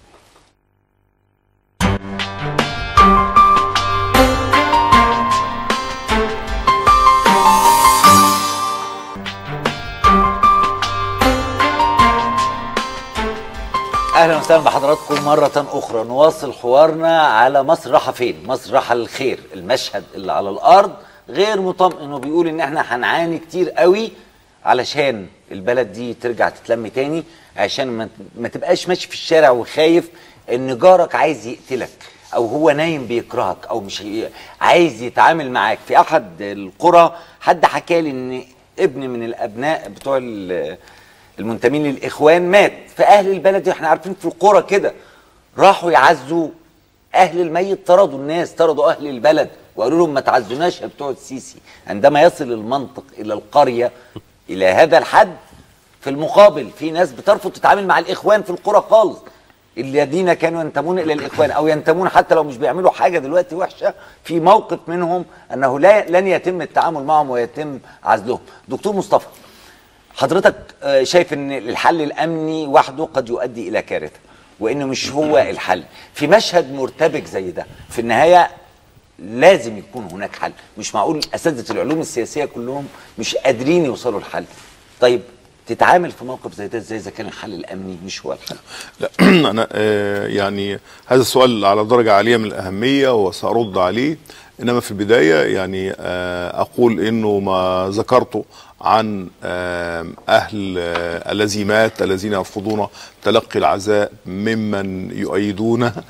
اهلا وسهلا بحضراتكم مره اخرى نواصل حوارنا على مصر رايحه فين مصر رايحه للخير المشهد اللي على الارض غير مطمئن وبيقول ان احنا هنعاني كتير قوي علشان البلد دي ترجع تتلم تاني عشان ما, ما تبقاش ماشي في الشارع وخايف ان جارك عايز يقتلك او هو نايم بيكرهك او مش هي- عايز يتعامل معاك في احد القرى حد حكى لي ان ابن من الابناء بتوع ال- المنتمين للاخوان مات فاهل البلد احنا عارفين في القرى كده راحوا يعزوا اهل الميت طردوا الناس طردوا اهل البلد وقالوا لهم ما تعزوناش يا بتوع السيسي عندما يصل المنطق الى القريه الى هذا الحد في المقابل في ناس بترفض تتعامل مع الاخوان في القرى خالص الذين كانوا ينتمون الى الاخوان او ينتمون حتى لو مش بيعملوا حاجه دلوقتي وحشه في موقف منهم انه لا لن يتم التعامل معهم ويتم عزلهم دكتور مصطفى حضرتك آه، شايف ان الحل الامني وحده قد يؤدي الى كارثه وانه مش هو الحل في مشهد مرتبك زي ده في النهايه لازم يكون هناك حل مش معقول اساتذه العلوم السياسيه كلهم مش قادرين يوصلوا لحل طيب تتعامل في موقف زي ده ازاي اذا كان الحل الامني مش هو الحل لا انا آه، يعني هذا السؤال على درجه عاليه من الاهميه وسارد عليه انما في البدايه يعني آه، اقول انه ما ذكرته عن آه، اهل آه، الذي مات الذين يرفضون تلقي العزاء ممن يؤيدون آه،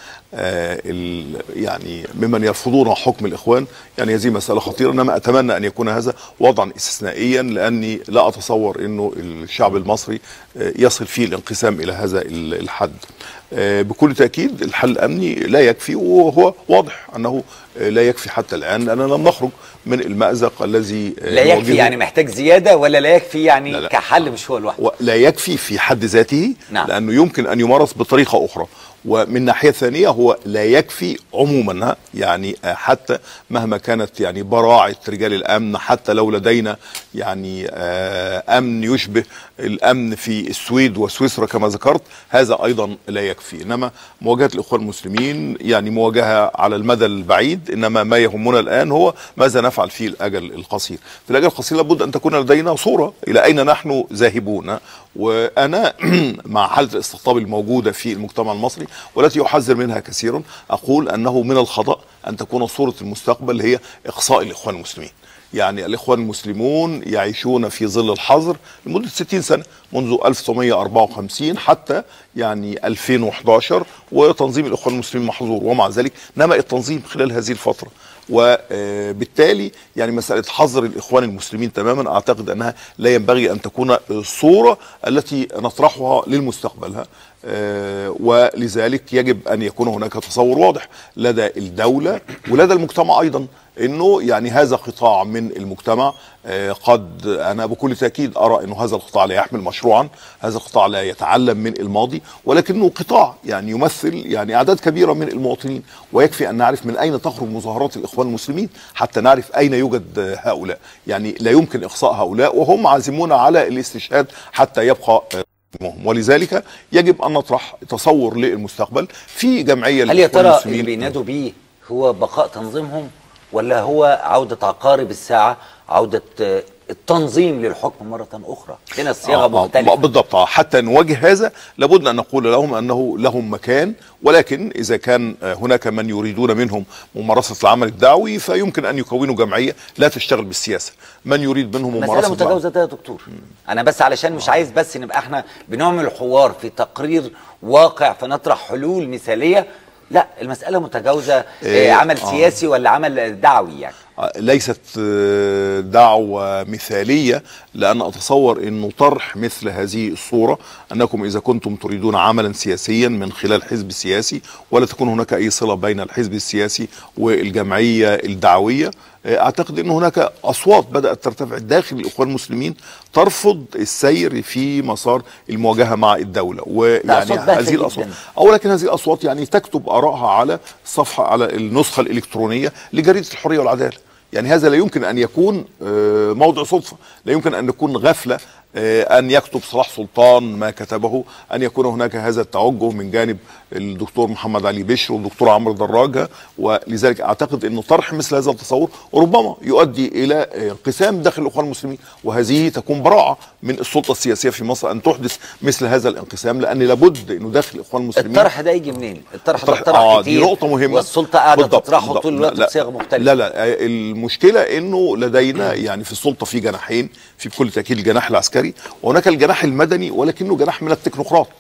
ال- يعني ممن يرفضون حكم الاخوان يعني هذه مساله خطيره انما اتمنى ان يكون هذا وضعا استثنائيا لاني لا اتصور انه الشعب المصري آه، يصل فيه الانقسام الى هذا ال- الحد آه، بكل تاكيد الحل الامني لا يكفي وهو واضح انه آه، لا يكفي حتى الان لاننا لم نخرج من المازق الذي آه، لا يكفي نواجهه. يعني محتاج زياده ولا لا يكفي يعني لا لا. كحل مش هو لوحده لا يكفي في حد ذاته نعم. لانه يمكن ان يمارس بطريقه اخرى ومن ناحيه ثانيه هو لا يكفي عموما ها؟ يعني آه، حتى مهما كانت يعني براعه رجال الامن حتى لو لدينا يعني آه، امن يشبه الامن في السويد وسويسرا كما ذكرت هذا ايضا لا يكفي انما مواجهه الاخوان المسلمين يعني مواجهه على المدى البعيد انما ما يهمنا الان هو ماذا نفعل في الاجل القصير في الاجل القصير لابد ان تكون لدينا صوره الى اين نحن ذاهبون وانا مع حاله الاستقطاب الموجوده في المجتمع المصري والتي احذر منها كثيرا اقول انه من الخطا ان تكون صوره المستقبل هي اقصاء الاخوان المسلمين يعني الاخوان المسلمون يعيشون في ظل الحظر لمده 60 سنه منذ 1954 حتى يعني 2011 وتنظيم الاخوان المسلمين محظور ومع ذلك نما التنظيم خلال هذه الفتره وبالتالي يعني مساله حظر الاخوان المسلمين تماما اعتقد انها لا ينبغي ان تكون الصوره التي نطرحها للمستقبل ها آه، ولذلك يجب ان يكون هناك تصور واضح لدى الدوله ولدى المجتمع ايضا انه يعني هذا قطاع من المجتمع آه، قد انا بكل تاكيد ارى انه هذا القطاع لا يحمل مشروعا هذا القطاع لا يتعلم من الماضي ولكنه قطاع يعني يمثل يعني اعداد كبيره من المواطنين ويكفي ان نعرف من اين تخرج مظاهرات الاخوان المسلمين حتى نعرف اين يوجد آه، هؤلاء يعني لا يمكن اقصاء هؤلاء وهم عازمون على الاستشهاد حتى يبقى آه، مهم. ولذلك يجب ان نطرح تصور للمستقبل في جمعيه هل يا للإخوان ترى المسلمين. اللي بينادوا بيه هو بقاء تنظيمهم ولا هو عودة عقارب الساعة عودة آه، التنظيم للحكم مرة أخرى هنا الصياغة آه، آه، مختلفة بالضبط آه، حتى نواجه هذا لابد ان نقول لهم انه لهم مكان ولكن اذا كان آه، هناك من يريدون منهم ممارسه العمل الدعوي فيمكن ان يكونوا جمعيه لا تشتغل بالسياسه من يريد منهم مسألة ممارسه العمل متجاوزة ده يا دكتور أنا بس علشان مش عايز بس نبقى احنا بنعمل حوار في تقرير واقع فنطرح حلول مثالية لا المسألة متجاوزة آه، إيه، عمل آه. سياسي ولا عمل دعوي يعني ليست آه، دعوة مثالية لأن أتصور أنه طرح مثل هذه الصورة أنكم إذا كنتم تريدون عملا سياسيا من خلال حزب سياسي ولا تكون هناك أي صلة بين الحزب السياسي والجمعية الدعوية آه، أعتقد أن هناك أصوات بدأت ترتفع داخل الإخوان المسلمين ترفض السير في مسار المواجهة مع الدولة ويعني أصوات باهتة هذه الأصوات جداً. أو لكن هذه الأصوات يعني تكتب آرائها على صفحة على النسخة الإلكترونية لجريدة الحرية والعدالة يعني هذا لا يمكن أن يكون آه، موضع صدفة لا يمكن أن يكون غفلة آه، أن يكتب صلاح سلطان ما كتبه أن يكون هناك هذا التوجه من جانب الدكتور محمد علي بشر والدكتور عمرو دراجة ولذلك أعتقد أن طرح مثل هذا التصور ربما يؤدي إلى آه، انقسام داخل الإخوان المسلمين وهذه تكون براعة من السلطة السياسية في مصر أن تحدث مثل هذا الانقسام لأن لابد أنه داخل الإخوان المسلمين الطرح ده يجي منين؟ الطرح ده الطرح- اطرح آه كتير دي نقطة مهمة والسلطة قاعدة بالضبط، تطرحه بالضبط. طول الوقت لا- بصيغة مختلفة لا لا آه، المشكلة انه لدينا يعني في السلطة في جناحين في بكل تأكيد الجناح العسكري وهناك الجناح المدني ولكنه جناح من التكنوقراط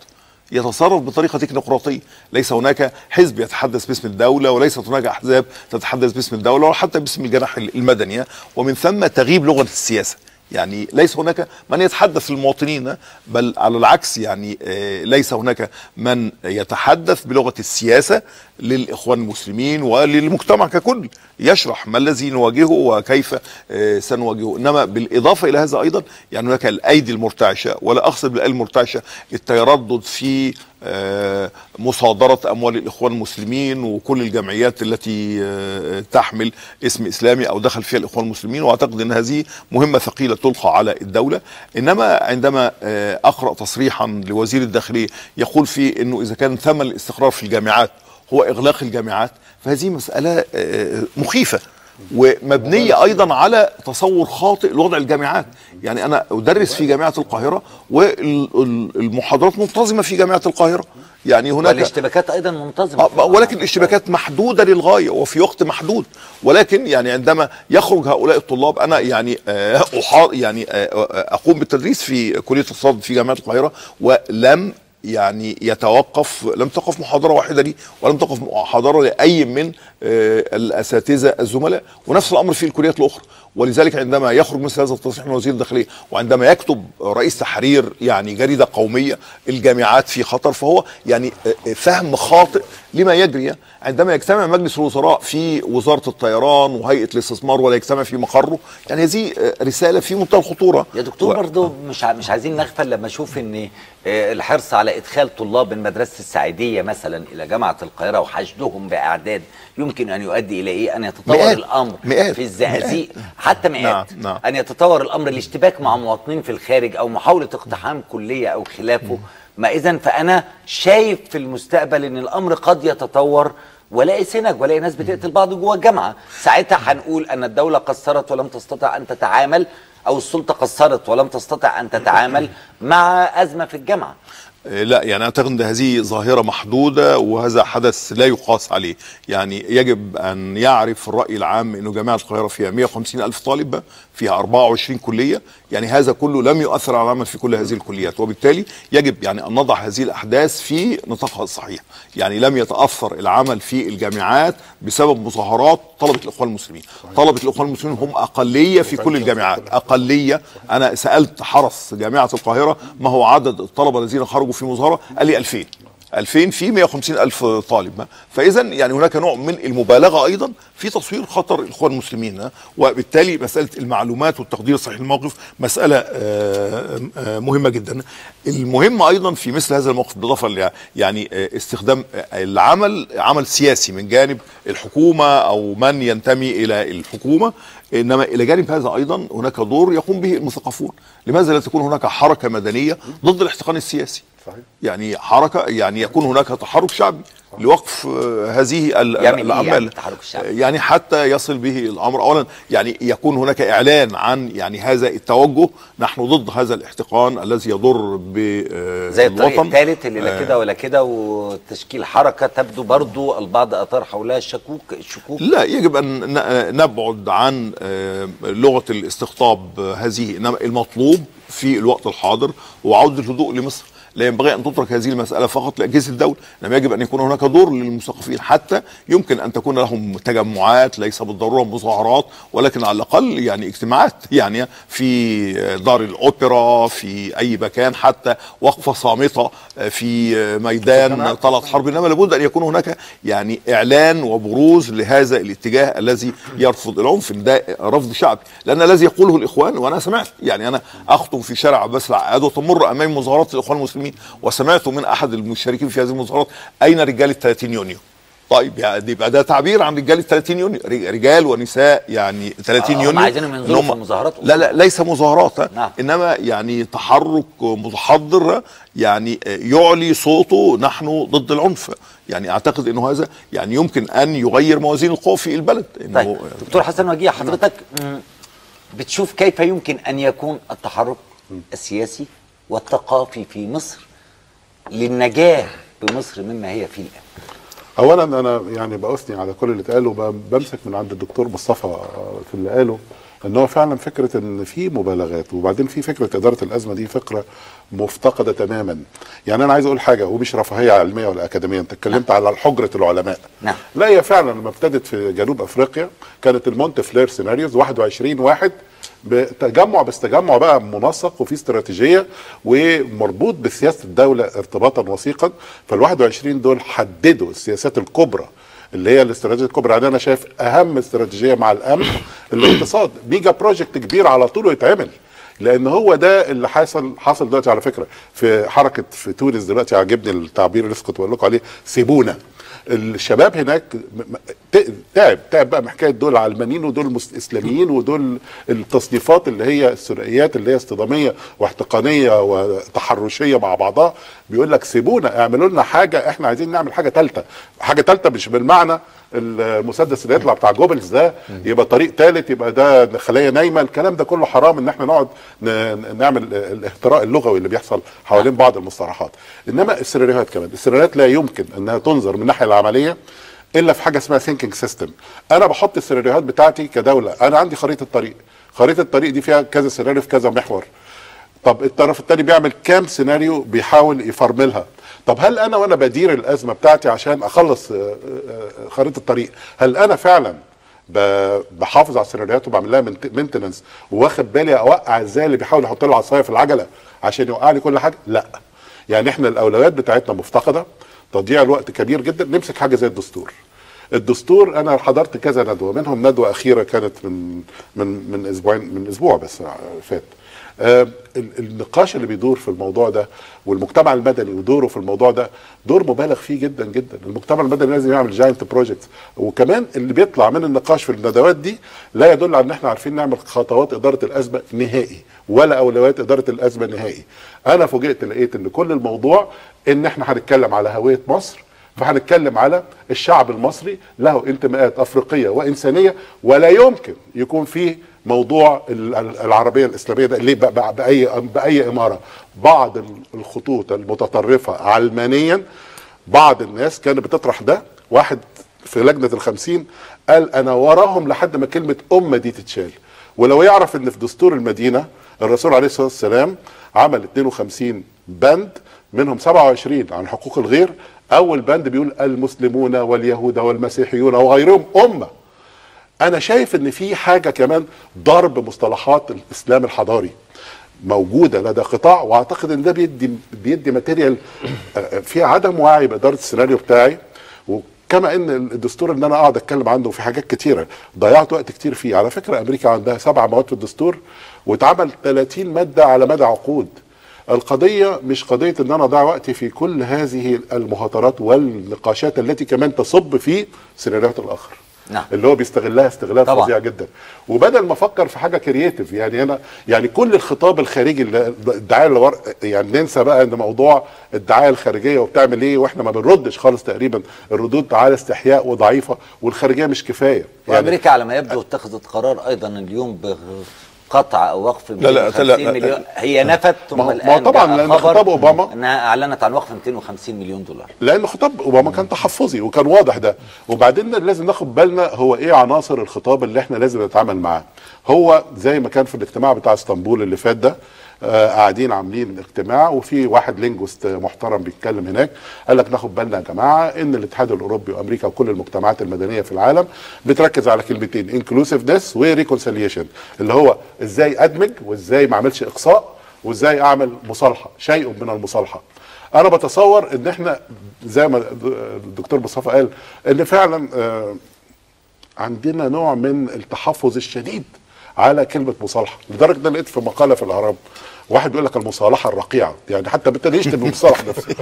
يتصرف بطريقه تكنوقراطيه ليس هناك حزب يتحدث باسم الدوله وليست هناك احزاب تتحدث باسم الدوله ولا حتى باسم الجناح المدني ومن ثم تغيب لغه السياسه يعني ليس هناك من يتحدث للمواطنين بل على العكس يعني آه، ليس هناك من يتحدث بلغه السياسه للاخوان المسلمين وللمجتمع ككل يشرح ما الذي نواجهه وكيف آه، سنواجهه انما بالاضافه الى هذا ايضا يعني هناك الايدي المرتعشه ولا اقصد بالايدي المرتعشه التردد في آه، مصادرة أموال الإخوان المسلمين وكل الجمعيات التي آه، تحمل اسم إسلامي أو دخل فيها الإخوان المسلمين وأعتقد أن هذه مهمة ثقيلة تلقى على الدولة إنما عندما آه، أقرأ تصريحا لوزير الداخلية يقول فيه أنه إذا كان ثمن الاستقرار في الجامعات هو إغلاق الجامعات فهذه مسألة آه، مخيفة ومبنية أيضا على تصور خاطئ لوضع الجامعات يعني أنا أدرس في جامعة القاهرة والمحاضرات منتظمة في جامعة القاهرة يعني هناك والاشتباكات ايضا منتظمه آه، ولكن الاشتباكات محدوده للغايه وفي وقت محدود ولكن يعني عندما يخرج هؤلاء الطلاب انا يعني آه، أحا يعني آه، آه، اقوم بالتدريس في كليه الاقتصاد في جامعه القاهره ولم يعني يتوقف لم تقف محاضره واحده لي ولم تقف محاضره لاي من آه، الاساتذه الزملاء ونفس الامر في الكليات الاخرى ولذلك عندما يخرج مثل هذا التصريح من وزير الداخليه وعندما يكتب رئيس تحرير يعني جريده قوميه الجامعات في خطر فهو يعني آه، فهم خاطئ لما يجري عندما يجتمع مجلس الوزراء في وزاره الطيران وهيئه الاستثمار ولا يجتمع في مقره يعني هذه آه، رساله في منتهى الخطوره يا دكتور برضو مش ع- مش عايزين نغفل لما اشوف ان آه، الحرص على ادخال طلاب من مدرسه السعيديه مثلا الى جامعه القاهره وحشدهم باعداد يمكن ان يؤدي الى ايه ان يتطور مئات. الامر مئات. في الزقازيق مئات. حتى مئات نعم، نعم. ان يتطور الامر الاشتباك مع مواطنين في الخارج او محاوله اقتحام كليه او خلافه ما اذا فانا شايف في المستقبل ان الامر قد يتطور ولاقي سنج ولاقي ناس بتقتل بعض جوه الجامعه ساعتها هنقول ان الدوله قصرت ولم تستطع ان تتعامل او السلطه قصرت ولم تستطع ان تتعامل مع ازمه في الجامعه آه، لا يعني اعتقد ان هذه ظاهره محدوده وهذا حدث لا يقاس عليه يعني يجب ان يعرف الراي العام انه جامعه القاهره فيها 150 الف طالب فيها 24 كليه يعني هذا كله لم يؤثر على العمل في كل هذه الكليات وبالتالي يجب يعني ان نضع هذه الاحداث في نطاقها الصحيح يعني لم يتاثر العمل في الجامعات بسبب مظاهرات طلبه الاخوان المسلمين طلبه الاخوان المسلمين هم اقليه في كل الجامعات اقليه انا سالت حرس جامعه القاهره ما هو عدد الطلبه الذين خرجوا في مظاهره قال لي 2000 2000 في 150 ألف طالب فإذا يعني هناك نوع من المبالغة أيضا في تصوير خطر الإخوان المسلمين وبالتالي مسألة المعلومات والتقدير الصحيح للموقف مسألة آه، آه، مهمة جدا المهم أيضا في مثل هذا الموقف بالإضافة ل- يعني آه، استخدام آه، العمل عمل سياسي من جانب الحكومة أو من ينتمي إلى الحكومة انما الى جانب هذا ايضا هناك دور يقوم به المثقفون لماذا لا تكون هناك حركه مدنيه ضد الاحتقان السياسي صحيح يعني حركه يعني يكون هناك تحرك شعبي لوقف آه، هذه ال- يعمل إيه الاعمال يعني التحرك الشعبي؟ يعني حتى يصل به الامر اولا يعني يكون هناك اعلان عن يعني هذا التوجه نحن ضد هذا الاحتقان الذي يضر بالوطن زي الطريق الثالث اللي لا كده ولا كده وتشكيل حركه تبدو برضو البعض اثار حولها الشكوك الشكوك لا يجب ان ن- نبعد عن آه، لغه الاستقطاب آه، هذه انما المطلوب في الوقت الحاضر هو عوده الهدوء لمصر لا ينبغي ان تترك هذه المساله فقط لاجهزه الدوله انما يجب ان يكون هناك دور للمثقفين حتى يمكن ان تكون لهم تجمعات ليس بالضروره مظاهرات ولكن على الاقل يعني اجتماعات يعني في دار الاوبرا في اي مكان حتى وقفه صامته في ميدان طلعت حرب انما لابد ان يكون هناك يعني اعلان وبروز لهذا الاتجاه الذي يرفض العنف ده رفض شعبي لان الذي يقوله الاخوان وانا سمعت يعني انا اخطب في شارع عباس العقاد وتمر امامي مظاهرات الاخوان المسلمين وسمعت من احد المشاركين في هذه المظاهرات اين رجال ال 30 يونيو طيب يعني يبقى ده تعبير عن رجال ال 30 يونيو رجال ونساء يعني 30 آه، هم يونيو عايزينهم ينزلوا إن هم- في المظاهرات لا لا ليس مظاهرات ها. نعم. انما يعني تحرك متحضر يعني يعلي صوته نحن ضد العنف يعني اعتقد انه هذا يعني يمكن ان يغير موازين القوى في البلد انه طيب دكتور حسن وجيه حضرتك مم، بتشوف كيف يمكن ان يكون التحرك السياسي والثقافي في مصر للنجاه بمصر مما هي فيه الان اولا انا يعني باثني على كل اللي اتقال وبمسك من عند الدكتور مصطفى في اللي قاله ان هو فعلا فكره ان في مبالغات وبعدين في فكره اداره الازمه دي فكره مفتقده تماما يعني انا عايز اقول حاجه ومش رفاهيه علميه ولا اكاديميه انت اتكلمت على حجره العلماء نعم لا هي فعلا لما ابتدت في جنوب افريقيا كانت المونت فلير سيناريوز 21 واحد بتجمع بس تجمع بقى منسق وفي استراتيجيه ومربوط بسياسه الدوله ارتباطا وثيقا فال 21 دول حددوا السياسات الكبرى اللي هي الاستراتيجيه الكبرى يعني انا شايف اهم استراتيجيه مع الامن الاقتصاد ميجا بروجكت كبير على طول ويتعمل لان هو ده اللي حصل حصل دلوقتي على فكره في حركه في تونس دلوقتي عجبني التعبير اللي لسه كنت بقول لكم عليه سيبونا الشباب هناك م- م- ت- تعب تعب بقى من حكايه دول علمانيين ودول مس- اسلاميين ودول التصنيفات اللي هي الثنائيات اللي هي اصطداميه واحتقانيه وتحرشيه مع بعضها بيقول لك سيبونا اعملوا لنا حاجه احنا عايزين نعمل حاجه ثالثه حاجه ثالثه مش بالمعنى المسدس اللي يطلع بتاع جوبلز ده يبقى طريق ثالث يبقى ده خلايا نايمه الكلام ده كله حرام ان احنا نقعد ن- نعمل الاهتراء اللغوي اللي بيحصل حوالين بعض المصطلحات انما السيناريوهات كمان السيناريوهات لا يمكن انها تنظر من الناحيه العمليه الا في حاجه اسمها ثينكينج سيستم انا بحط السيناريوهات بتاعتي كدوله انا عندي خريطه طريق خريطه الطريق دي فيها كذا سيناريو في كذا محور طب الطرف الثاني بيعمل كام سيناريو بيحاول يفرملها طب هل انا وانا بدير الازمه بتاعتي عشان اخلص آه، آه، خريطه الطريق هل انا فعلا ب- بحافظ على السيناريوهات وبعمل لها مينتننس واخد بالي اوقع ازاي اللي بيحاول يحط له عصايه في العجله عشان يوقع لي كل حاجه لا يعني احنا الاولويات بتاعتنا مفتقده تضييع الوقت كبير جدا نمسك حاجه زي الدستور الدستور انا حضرت كذا ندوه منهم ندوه اخيره كانت من من من اسبوعين من اسبوع بس فات آه، ال- النقاش اللي بيدور في الموضوع ده والمجتمع المدني ودوره في الموضوع ده دور مبالغ فيه جدا جدا المجتمع المدني لازم يعمل جاينت بروجكت وكمان اللي بيطلع من النقاش في الندوات دي لا يدل على ان احنا عارفين نعمل خطوات اداره الازمه نهائي ولا اولويات اداره الازمه نهائي انا فوجئت لقيت ان كل الموضوع ان احنا هنتكلم على هويه مصر فهنتكلم على الشعب المصري له انتماءات افريقيه وانسانيه ولا يمكن يكون فيه موضوع ال- ال- العربيه الاسلاميه ده ليه بقى- بقى- باي باي اماره بعض ال- الخطوط المتطرفه علمانيا بعض الناس كانت بتطرح ده واحد في لجنه الخمسين قال انا وراهم لحد ما كلمه امه دي تتشال ولو يعرف ان في دستور المدينه الرسول عليه الصلاه والسلام عمل 52 بند منهم 27 عن حقوق الغير اول بند بيقول المسلمون واليهود والمسيحيون وغيرهم امه انا شايف ان في حاجه كمان ضرب مصطلحات الاسلام الحضاري موجوده لدى قطاع واعتقد ان ده بيدي بيدي ماتيريال آه، في عدم وعي باداره السيناريو بتاعي وكما ان الدستور ان انا اقعد اتكلم عنه في حاجات كتيره ضيعت وقت كتير فيه على فكره امريكا عندها سبع مواد في الدستور واتعمل 30 ماده على مدى عقود القضيه مش قضيه ان انا اضيع وقتي في كل هذه المهاترات والنقاشات التي كمان تصب في سيناريوهات الاخر نعم اللي هو بيستغلها استغلال طبعاً. فظيع جدا وبدل ما افكر في حاجه كرييتيف يعني انا يعني كل الخطاب الخارجي اللي- الدعايه اللي ور... يعني ننسى بقى ان موضوع الدعايه الخارجيه وبتعمل ايه واحنا ما بنردش خالص تقريبا الردود على استحياء وضعيفه والخارجيه مش كفايه وامريكا على ما يبدو اتخذت قرار ايضا اليوم بقطع او وقف لا، لا، 250 لا، لا، مليون لا. هي نفت ثم ما هو- الان ما هو طبعاً جاء لأن خبر خطاب أوباما- انها اعلنت عن وقف 250 مليون دولار لان خطاب اوباما كان تحفظي وكان واضح ده وبعدين لازم ناخد بالنا هو ايه عناصر الخطاب اللي احنا لازم نتعامل معاه هو زي ما كان في الاجتماع بتاع اسطنبول اللي فات ده آه قاعدين عاملين اجتماع وفي واحد لينجوست محترم بيتكلم هناك قال لك ناخد بالنا يا جماعه ان الاتحاد الاوروبي وامريكا وكل المجتمعات المدنيه في العالم بتركز على كلمتين انكلوسيفنس وريكونسيليشن اللي هو ازاي ادمج وازاي ما اعملش اقصاء وازاي اعمل مصالحه شيء من المصالحه انا بتصور ان احنا زي ما الدكتور مصطفى قال ان فعلا آه، عندنا نوع من التحفظ الشديد على كلمه مصالحه لدرجه ان أنا لقيت في مقاله في الاهرام واحد بيقول لك المصالحه الرقيعه يعني حتى ابتدى يشتم المصطلح نفسه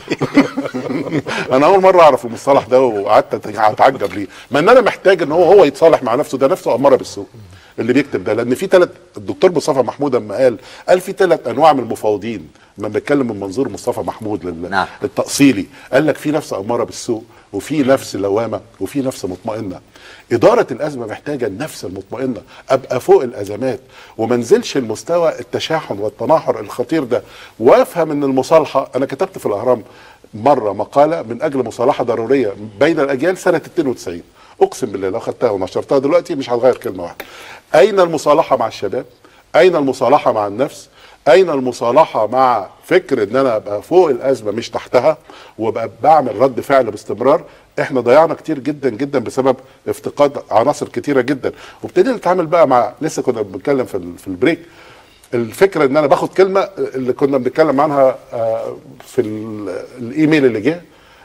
انا اول مره اعرف المصطلح ده وقعدت اتعجب ليه مع ان انا محتاج ان هو هو يتصالح مع نفسه ده نفسه اماره بالسوء اللي بيكتب ده لان في ثلاث الدكتور مصطفى محمود لما قال قال في ثلاث انواع من المفاوضين لما بنتكلم من منظور مصطفى محمود لل... نعم. التأصيلي قال لك في نفس اماره بالسوء وفي نفس لوامه وفي نفس مطمئنه اداره الازمه محتاجه النفس المطمئنه ابقى فوق الازمات وما انزلش المستوى التشاحن والتناحر الخطير ده وافهم ان المصالحه انا كتبت في الاهرام مره مقاله من اجل مصالحه ضروريه بين الاجيال سنه 92 اقسم بالله لو خدتها ونشرتها دلوقتي مش هتغير كلمه واحده اين المصالحه مع الشباب اين المصالحه مع النفس اين المصالحه مع فكر ان انا ابقى فوق الازمه مش تحتها وابقى بعمل رد فعل باستمرار احنا ضيعنا كتير جدا جدا بسبب افتقاد عناصر كتيره جدا وابتدينا نتعامل بقى مع لسه كنا بنتكلم في ال- في البريك الفكره ان انا باخد كلمه اللي كنا بنتكلم عنها آه، في ال- الايميل اللي جه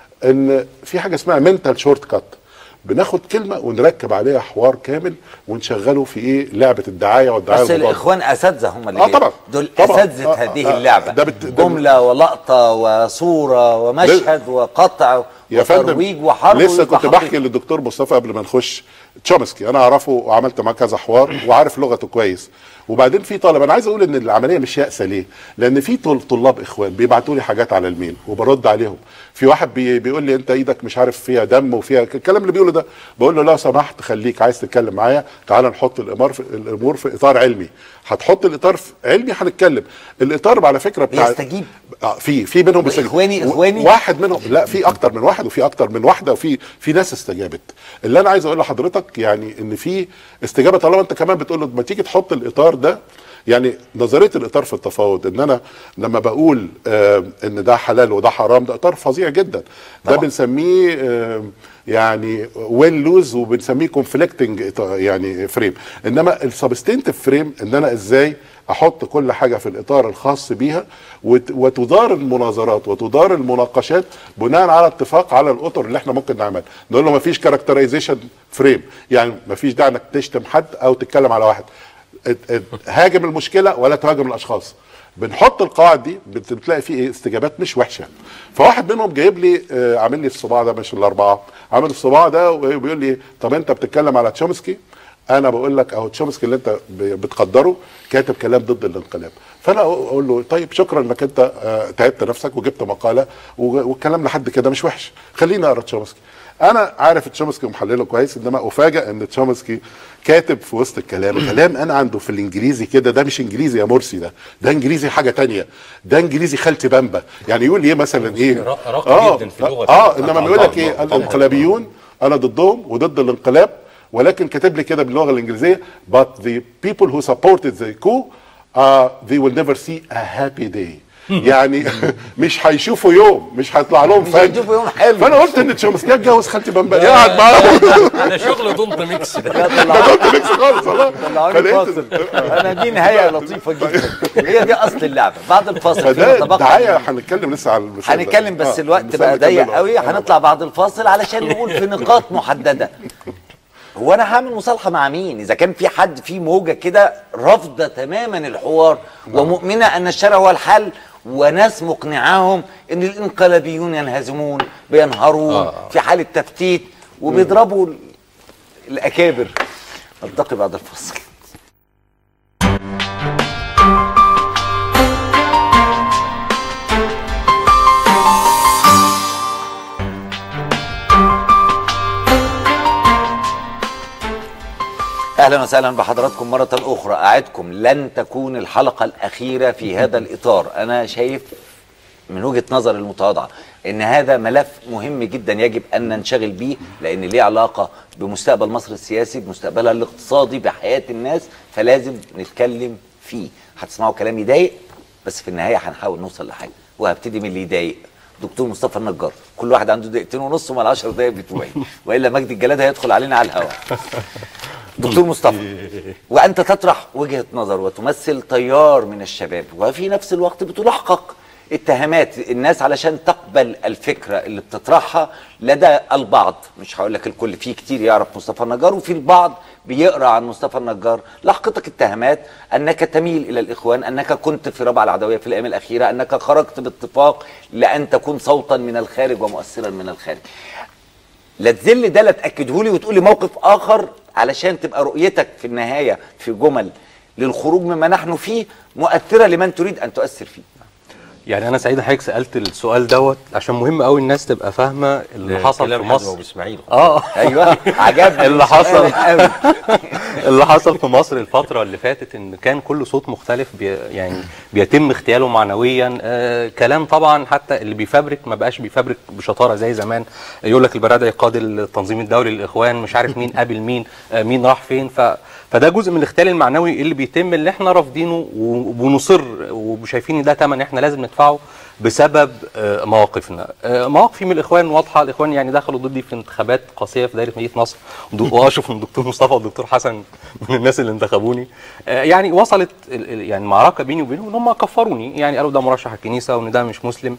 ان في حاجه اسمها منتال شورت كات بناخد كلمه ونركب عليها حوار كامل ونشغله في ايه لعبه الدعايه والدعايه بس المضادة. الاخوان اساتذه هم اللي آه بي- طبعا. دول طبعا. اساتذه آه، هذه آه، اللعبه ده بت- ده- جمله ولقطه وصوره ومشهد وقطع يا فندم وترويج وحرب لسه كنت وحقيقة. بحكي للدكتور مصطفى قبل ما نخش تشومسكي انا اعرفه وعملت معاه كذا حوار وعارف لغته كويس وبعدين في طالب انا عايز اقول ان العمليه مش يائسه ليه؟ لان في طل- طلاب اخوان بيبعتوا لي حاجات على الميل وبرد عليهم في واحد بي بيقول لي انت ايدك مش عارف فيها دم وفيها الكلام اللي بيقوله ده بقول له لو سمحت خليك عايز تتكلم معايا تعال نحط الامور في الامور في اطار علمي هتحط الاطار في علمي هنتكلم الاطار على فكره بتاع بيستجيب آه في في منهم بيستجيب. وإخواني- و- إخواني؟ واحد منهم لا في اكتر من واحد وفي اكتر من واحده وفي في ناس استجابت اللي انا عايز اقول لحضرتك يعني ان في استجابه طالما انت كمان بتقول له ما تيجي تحط الاطار ده يعني نظريه الاطار في التفاوض ان انا لما بقول آه ان ده حلال وده حرام ده اطار فظيع جدا ده بنسميه آه يعني وين لوز وبنسميه كونفليكتنج يعني فريم انما السبستنتيف فريم ان انا ازاي احط كل حاجه في الاطار الخاص بيها وت- وتدار المناظرات وتدار المناقشات بناء على اتفاق على الاطر اللي احنا ممكن نعملها نقول له ما فيش كاركترايزيشن فريم يعني ما فيش داعي انك تشتم حد او تتكلم على واحد ات- ات- هاجم المشكله ولا تهاجم الاشخاص بنحط القواعد دي بت- بتلاقي فيه ايه استجابات مش وحشه فواحد منهم جايب لي آه، عامل لي الصباع ده مش الاربعه عامل الصباع ده وبيقول لي طب انت بتتكلم على تشومسكي انا بقول لك اهو تشومسكي اللي انت ب- بتقدره كاتب كلام ضد الانقلاب فانا اقول له طيب شكرا انك انت آه، تعبت نفسك وجبت مقاله و- والكلام لحد كده مش وحش خليني اقرا تشومسكي انا عارف تشومسكي ومحلله كويس انما افاجئ ان تشومسكي كاتب في وسط الكلام كلام انا عنده في الانجليزي كده ده مش انجليزي يا مرسي ده ده انجليزي حاجه تانية ده انجليزي خالتي بامبا يعني يقول ايه مثلا ايه راقي جدا في اللغة. اه انما طبعاً، بيقول لك طبعاً، ايه طبعاً. الانقلابيون انا ضدهم وضد الانقلاب ولكن كاتب لي كده باللغه الانجليزيه but the people who supported the coup uh, they will never see a happy day يعني مش هيشوفوا يوم مش هيطلع لهم مش فجر هيشوفوا يوم حلو. فانا قلت ان تشومسكي اتجوز خالتي بامبا قاعد معاهم ده شغل دونت ميكس ده ده دونت ميكس خالص والله طلعوني فلقيت- فاصل انا دي نهايه لطيفه جدا هي دي اصل اللعبه بعد الفاصل فيما فده تبقى الدعايه هنتكلم لسه على المثال ده. هنتكلم بس آه، الوقت المثال بقى ضيق نكمله. قوي آه. هنطلع بعد الفاصل علشان نقول في نقاط محدده هو انا هعمل مصالحه مع مين اذا كان في حد في موجه كده رافضه تماما الحوار ومؤمنه ان الشرع هو الحل وناس مقنعاهم ان الانقلابيون ينهزمون بينهارون آه. في حاله تفتيت وبيضربوا ال- الاكابر نلتقي بعد الفاصل اهلا وسهلا بحضراتكم مره اخرى اعدكم لن تكون الحلقه الاخيره في هذا الاطار انا شايف من وجهه نظر المتواضعه ان هذا ملف مهم جدا يجب ان ننشغل به لان ليه علاقه بمستقبل مصر السياسي بمستقبلها الاقتصادي بحياه الناس فلازم نتكلم فيه هتسمعوا كلام يضايق بس في النهايه هنحاول نوصل لحاجه وهبتدي من اللي يضايق دكتور مصطفى النجار كل واحد عنده دقيقتين ونص وما 10 دقايق بتوعي والا مجدي الجلاد هيدخل علينا على الهواء دكتور مصطفى وانت تطرح وجهه نظر وتمثل تيار من الشباب وفي نفس الوقت بتلحقق اتهامات الناس علشان تقبل الفكره اللي بتطرحها لدى البعض مش هقول لك الكل في كتير يعرف مصطفى النجار وفي البعض بيقرا عن مصطفى النجار لحقتك اتهامات انك تميل الى الاخوان انك كنت في ربع العدويه في الايام الاخيره انك خرجت باتفاق لان تكون صوتا من الخارج ومؤثرا من الخارج لا تذل ده لا تاكده لي وتقول لي موقف اخر علشان تبقى رؤيتك في النهايه في جمل للخروج مما نحن فيه مؤثره لمن تريد ان تؤثر فيه يعني انا سعيد إن حضرتك سالت السؤال دوت عشان مهم قوي الناس تبقى فاهمه اللي ده حصل في كلام حلو مصر أبو إسماعيل. اه أيوة، عجبني اللي حصل سؤالك قوي. اللي حصل في مصر الفتره اللي فاتت ان كان كل صوت مختلف بي يعني بيتم اغتياله معنويا آه كلام طبعا حتى اللي بيفبرك ما بقاش بيفبرك بشطاره زي زمان يقول لك البرادعي قاد التنظيم الدولي للاخوان مش عارف مين قابل مين آه مين راح فين ف فده جزء من الاغتيال المعنوي اللي بيتم اللي احنا رافضينه ونصر وشايفين ان ده ثمن احنا لازم ندفعه بسبب آه، مواقفنا آه، مواقفي من الاخوان واضحه الاخوان يعني دخلوا ضدي في انتخابات قاسيه في دايره مدينه نصر ودو- واشوف ان الدكتور مصطفى والدكتور حسن من الناس اللي انتخبوني آه، يعني وصلت ال- ال- يعني معركه بيني وبينهم ان هم كفروني يعني قالوا ده مرشح الكنيسه وان ده مش مسلم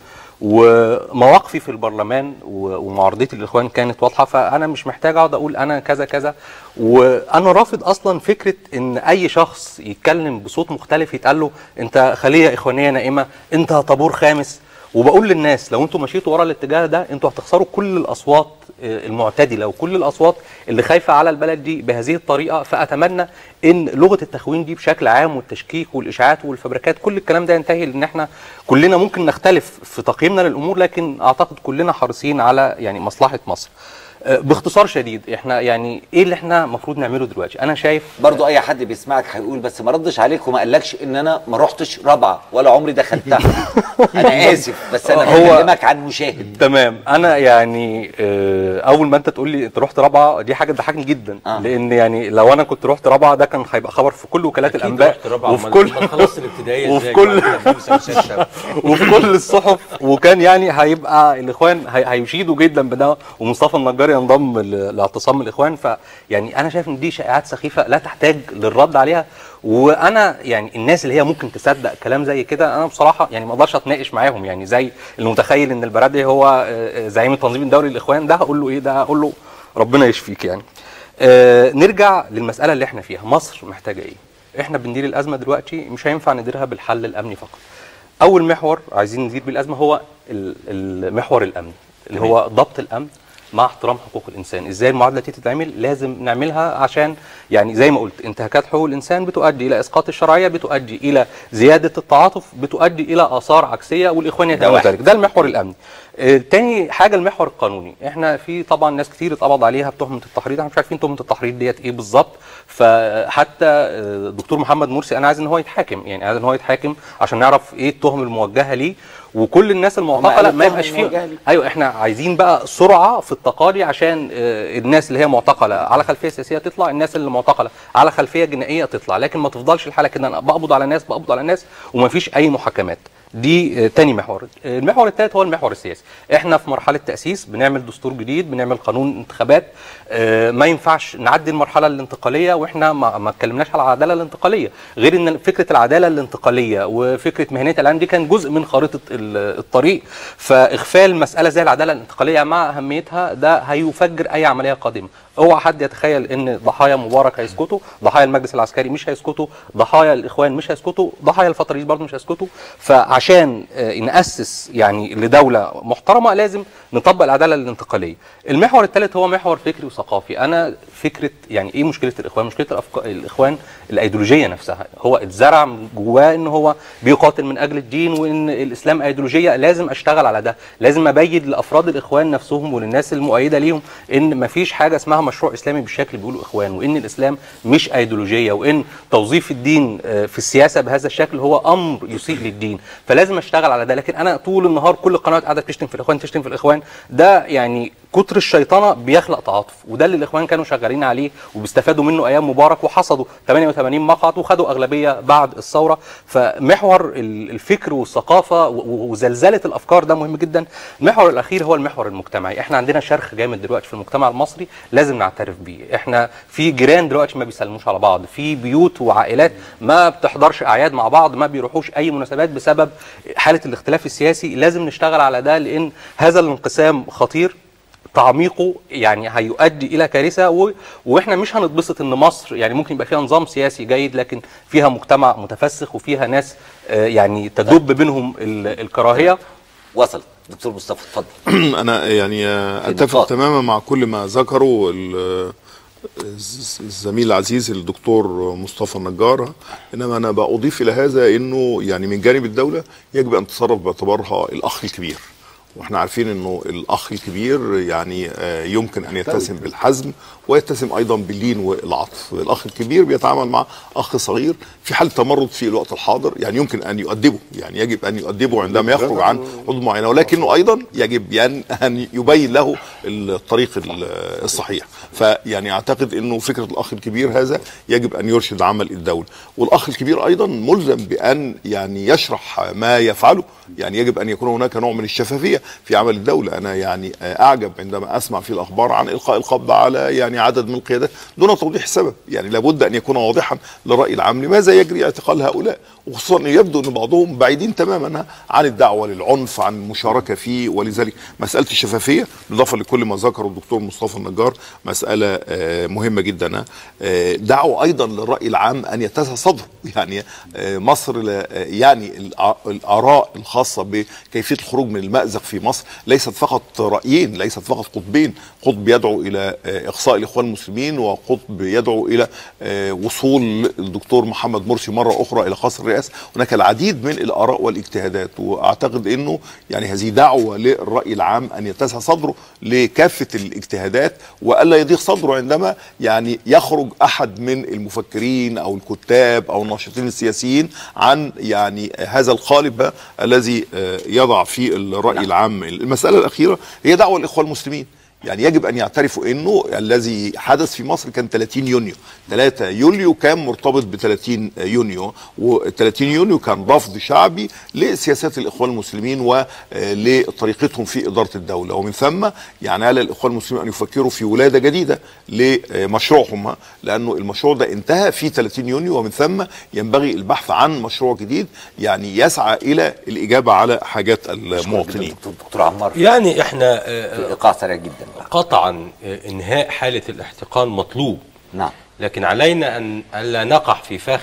ومواقفي في البرلمان و- ومعارضتي للاخوان كانت واضحه فانا مش محتاج اقعد اقول انا كذا كذا وانا رافض اصلا فكره ان اي شخص يتكلم بصوت مختلف يتقال له انت خليه اخوانيه نائمه انت طابور خامس وبقول للناس لو انتوا مشيتوا ورا الاتجاه ده انتوا هتخسروا كل الاصوات آه، المعتدله وكل الاصوات اللي خايفه على البلد دي بهذه الطريقه فاتمنى ان لغه التخوين دي بشكل عام والتشكيك والاشاعات والفبركات كل الكلام ده ينتهي لان احنا كلنا ممكن نختلف في تقييمنا للامور لكن اعتقد كلنا حريصين على يعني مصلحه مصر آه، باختصار شديد احنا يعني ايه اللي احنا المفروض نعمله دلوقتي انا شايف برضو اي حد بيسمعك هيقول بس ما ردش عليك وما قالكش ان انا ما رحتش رابعه ولا عمري دخلتها انا اسف بس انا هو- بكلمك عن مشاهد تمام انا يعني آه، اول ما انت تقول لي انت رحت رابعه دي حاجه تضحكني جدا آه. لان يعني لو انا كنت رحت رابعه ده كان هيبقى خبر في كل وكالات الانباء رحت رابعة، وفي أمال- كل أمال خلصت الابتدائية وفي إزاي؟ كل بعد كده خمسة وستة. وفي كل الصحف وكان يعني هيبقى الاخوان هي- هيشيدوا جدا بده ومصطفى النجار ينضم ل- لاعتصام الاخوان فيعني انا شايف ان دي شائعات سخيفه لا تحتاج للرد عليها وانا يعني الناس اللي هي ممكن تصدق كلام زي كده انا بصراحه يعني ما اقدرش اتناقش معاهم يعني زي المتخيل ان البرادعي هو آه، آه، زعيم التنظيم الدولي للاخوان ده هقول له ايه ده هقول له ربنا يشفيك يعني آه نرجع للمساله اللي احنا فيها مصر محتاجه ايه احنا بندير الازمه دلوقتي مش هينفع نديرها بالحل الامني فقط اول محور عايزين ندير بيه الازمه هو ال- المحور الامني اللي هو ضبط الامن مع احترام حقوق الانسان ازاي المعادله دي تتعمل لازم نعملها عشان يعني زي ما قلت انتهاكات حقوق الانسان بتؤدي الى اسقاط الشرعيه بتؤدي الى زياده التعاطف بتؤدي الى اثار عكسيه والاخوان يتناولوا واحد. ذلك ده المحور الامني آه، تاني حاجه المحور القانوني احنا في طبعا ناس كتير اتقبض عليها بتهمه التحريض احنا مش عارفين تهمه التحريض ديت ايه بالظبط فحتى آه، الدكتور محمد مرسي انا عايز ان هو يتحاكم يعني عايز ان هو يتحاكم عشان نعرف ايه التهم الموجهه ليه وكل الناس المعتقله قالوا ما التهم يبقاش الموجهة فيه ليه. ايوه احنا عايزين بقى سرعه في التقاضي عشان آه، الناس اللي هي معتقله على خلفيه سياسيه تطلع الناس اللي معتقله على خلفيه جنائيه تطلع لكن ما تفضلش الحاله كده انا بقبض على ناس بقبض على ناس وما فيش اي محاكمات دي آه، تاني محور آه، المحور الثالث هو المحور السياسي احنا في مرحله تاسيس بنعمل دستور جديد بنعمل قانون انتخابات آه، ما ينفعش نعدي المرحله الانتقاليه واحنا ما ما اتكلمناش على العداله الانتقاليه غير ان فكره العداله الانتقاليه وفكره مهنيه الاعلام دي كان جزء من خريطه ال- الطريق فاغفال مساله زي العداله الانتقاليه مع اهميتها ده هيفجر اي عمليه قادمه اوعى حد يتخيل ان ضحايا مبارك هيسكتوا ضحايا المجلس العسكري مش هيسكتوا ضحايا الاخوان مش هيسكتوا ضحايا الفتريين برضه مش هيسكتوا فعشان آه، ناسس يعني لدوله محترمه لازم نطبق العداله الانتقاليه المحور الثالث هو محور فكري وثقافي انا فكره يعني ايه مشكله الاخوان مشكله الأفكار الاخوان الايديولوجيه نفسها هو اتزرع من جواه ان هو بيقاتل من اجل الدين وان الاسلام ايديولوجيه لازم اشتغل على ده لازم ابين لافراد الاخوان نفسهم وللناس المؤيده ليهم ان مفيش حاجه اسمها مشروع اسلامي بالشكل اللي بيقولوا اخوان وان الاسلام مش ايديولوجيه وان توظيف الدين آه، في السياسه بهذا الشكل هو امر يسيء للدين فلازم اشتغل على ده لكن انا طول النهار كل القنوات قاعده بتشتم في الاخوان تشتم في الاخوان ده يعني كتر الشيطنه بيخلق تعاطف وده اللي الاخوان كانوا شغالين عليه وبيستفادوا منه ايام مبارك وحصدوا 88 مقعد وخدوا اغلبيه بعد الثوره فمحور ال- الفكر والثقافه و- و- وزلزله الافكار ده مهم جدا المحور الاخير هو المحور المجتمعي احنا عندنا شرخ جامد دلوقتي في المجتمع المصري لازم نعترف بيه احنا في جيران دلوقتي ما بيسلموش على بعض في بيوت وعائلات ما بتحضرش اعياد مع بعض ما بيروحوش اي مناسبات بسبب حاله الاختلاف السياسي لازم نشتغل على ده لان هذا الانقسام خطير تعميقه يعني هيؤدي الى كارثه و... واحنا مش هنتبسط ان مصر يعني ممكن يبقى فيها نظام سياسي جيد لكن فيها مجتمع متفسخ وفيها ناس آه، يعني تدب بينهم ال- الكراهيه وصل دكتور مصطفى اتفضل انا يعني آه، في اتفق نقاط. تماما مع كل ما ذكره ال- الز- الزميل العزيز الدكتور مصطفى النجار انما انا بضيف الى هذا انه يعني من جانب الدوله يجب ان تتصرف باعتبارها الاخ الكبير واحنا عارفين انه الاخ الكبير يعني آه، يمكن ان يتسم بالحزم ويتسم ايضا باللين والعطف الاخ الكبير بيتعامل مع اخ صغير في حال تمرد في الوقت الحاضر يعني يمكن ان يؤدبه يعني يجب ان يؤدبه عندما يخرج عن حدود معينه ولكنه ايضا يجب يعني ان يبين له الطريق ال- الصحيح فيعني اعتقد انه فكره الاخ الكبير هذا يجب ان يرشد عمل الدوله والاخ الكبير ايضا ملزم بان يعني يشرح ما يفعله يعني يجب ان يكون هناك نوع من الشفافيه في عمل الدوله انا يعني آه، اعجب عندما اسمع في الاخبار عن القاء القبض على يعني عدد من القيادات دون توضيح السبب يعني لابد ان يكون واضحا للراي العام لماذا يجري اعتقال هؤلاء وخصوصا ان يبدو ان بعضهم بعيدين تماما عن الدعوه للعنف عن المشاركه فيه ولذلك مساله الشفافيه بالاضافه لكل ما ذكره الدكتور مصطفى النجار مساله آه، مهمه جدا آه، دعوه ايضا للراي العام ان يتسع صدره يعني آه، مصر لا- آه، يعني الآ- الاراء الخاصه بكيفيه الخروج من المازق في مصر ليست فقط رايين ليست فقط قطبين قطب يدعو الى آه، اقصاء الاخوان المسلمين وقطب يدعو الى آه، وصول الدكتور محمد مرسي مره اخرى الى قصر الرئاسه هناك العديد من الاراء والاجتهادات واعتقد انه يعني هذه دعوه للراي العام ان يتسع صدره لكافه الاجتهادات والا يضيق صدره عندما يعني يخرج احد من المفكرين او الكتاب او الناشطين السياسيين عن يعني هذا القالب الذي آه، يضع في الراي العام المساله الاخيره هي دعوه الاخوه المسلمين يعني يجب ان يعترفوا انه الذي حدث في مصر كان 30 يونيو 3 يوليو كان مرتبط ب 30 يونيو و 30 يونيو كان رفض شعبي لسياسات الاخوان المسلمين ولطريقتهم في اداره الدوله ومن ثم يعني على الاخوان المسلمين ان يفكروا في ولاده جديده لمشروعهم لانه المشروع ده انتهى في 30 يونيو ومن ثم ينبغي البحث عن مشروع جديد يعني يسعى الى الاجابه على حاجات المواطنين دكتور عمار يعني احنا آه، في ايقاع سريع جدا قطعا آه، انهاء حاله الاحتقان مطلوب نعم لكن علينا ان الا نقع في فخ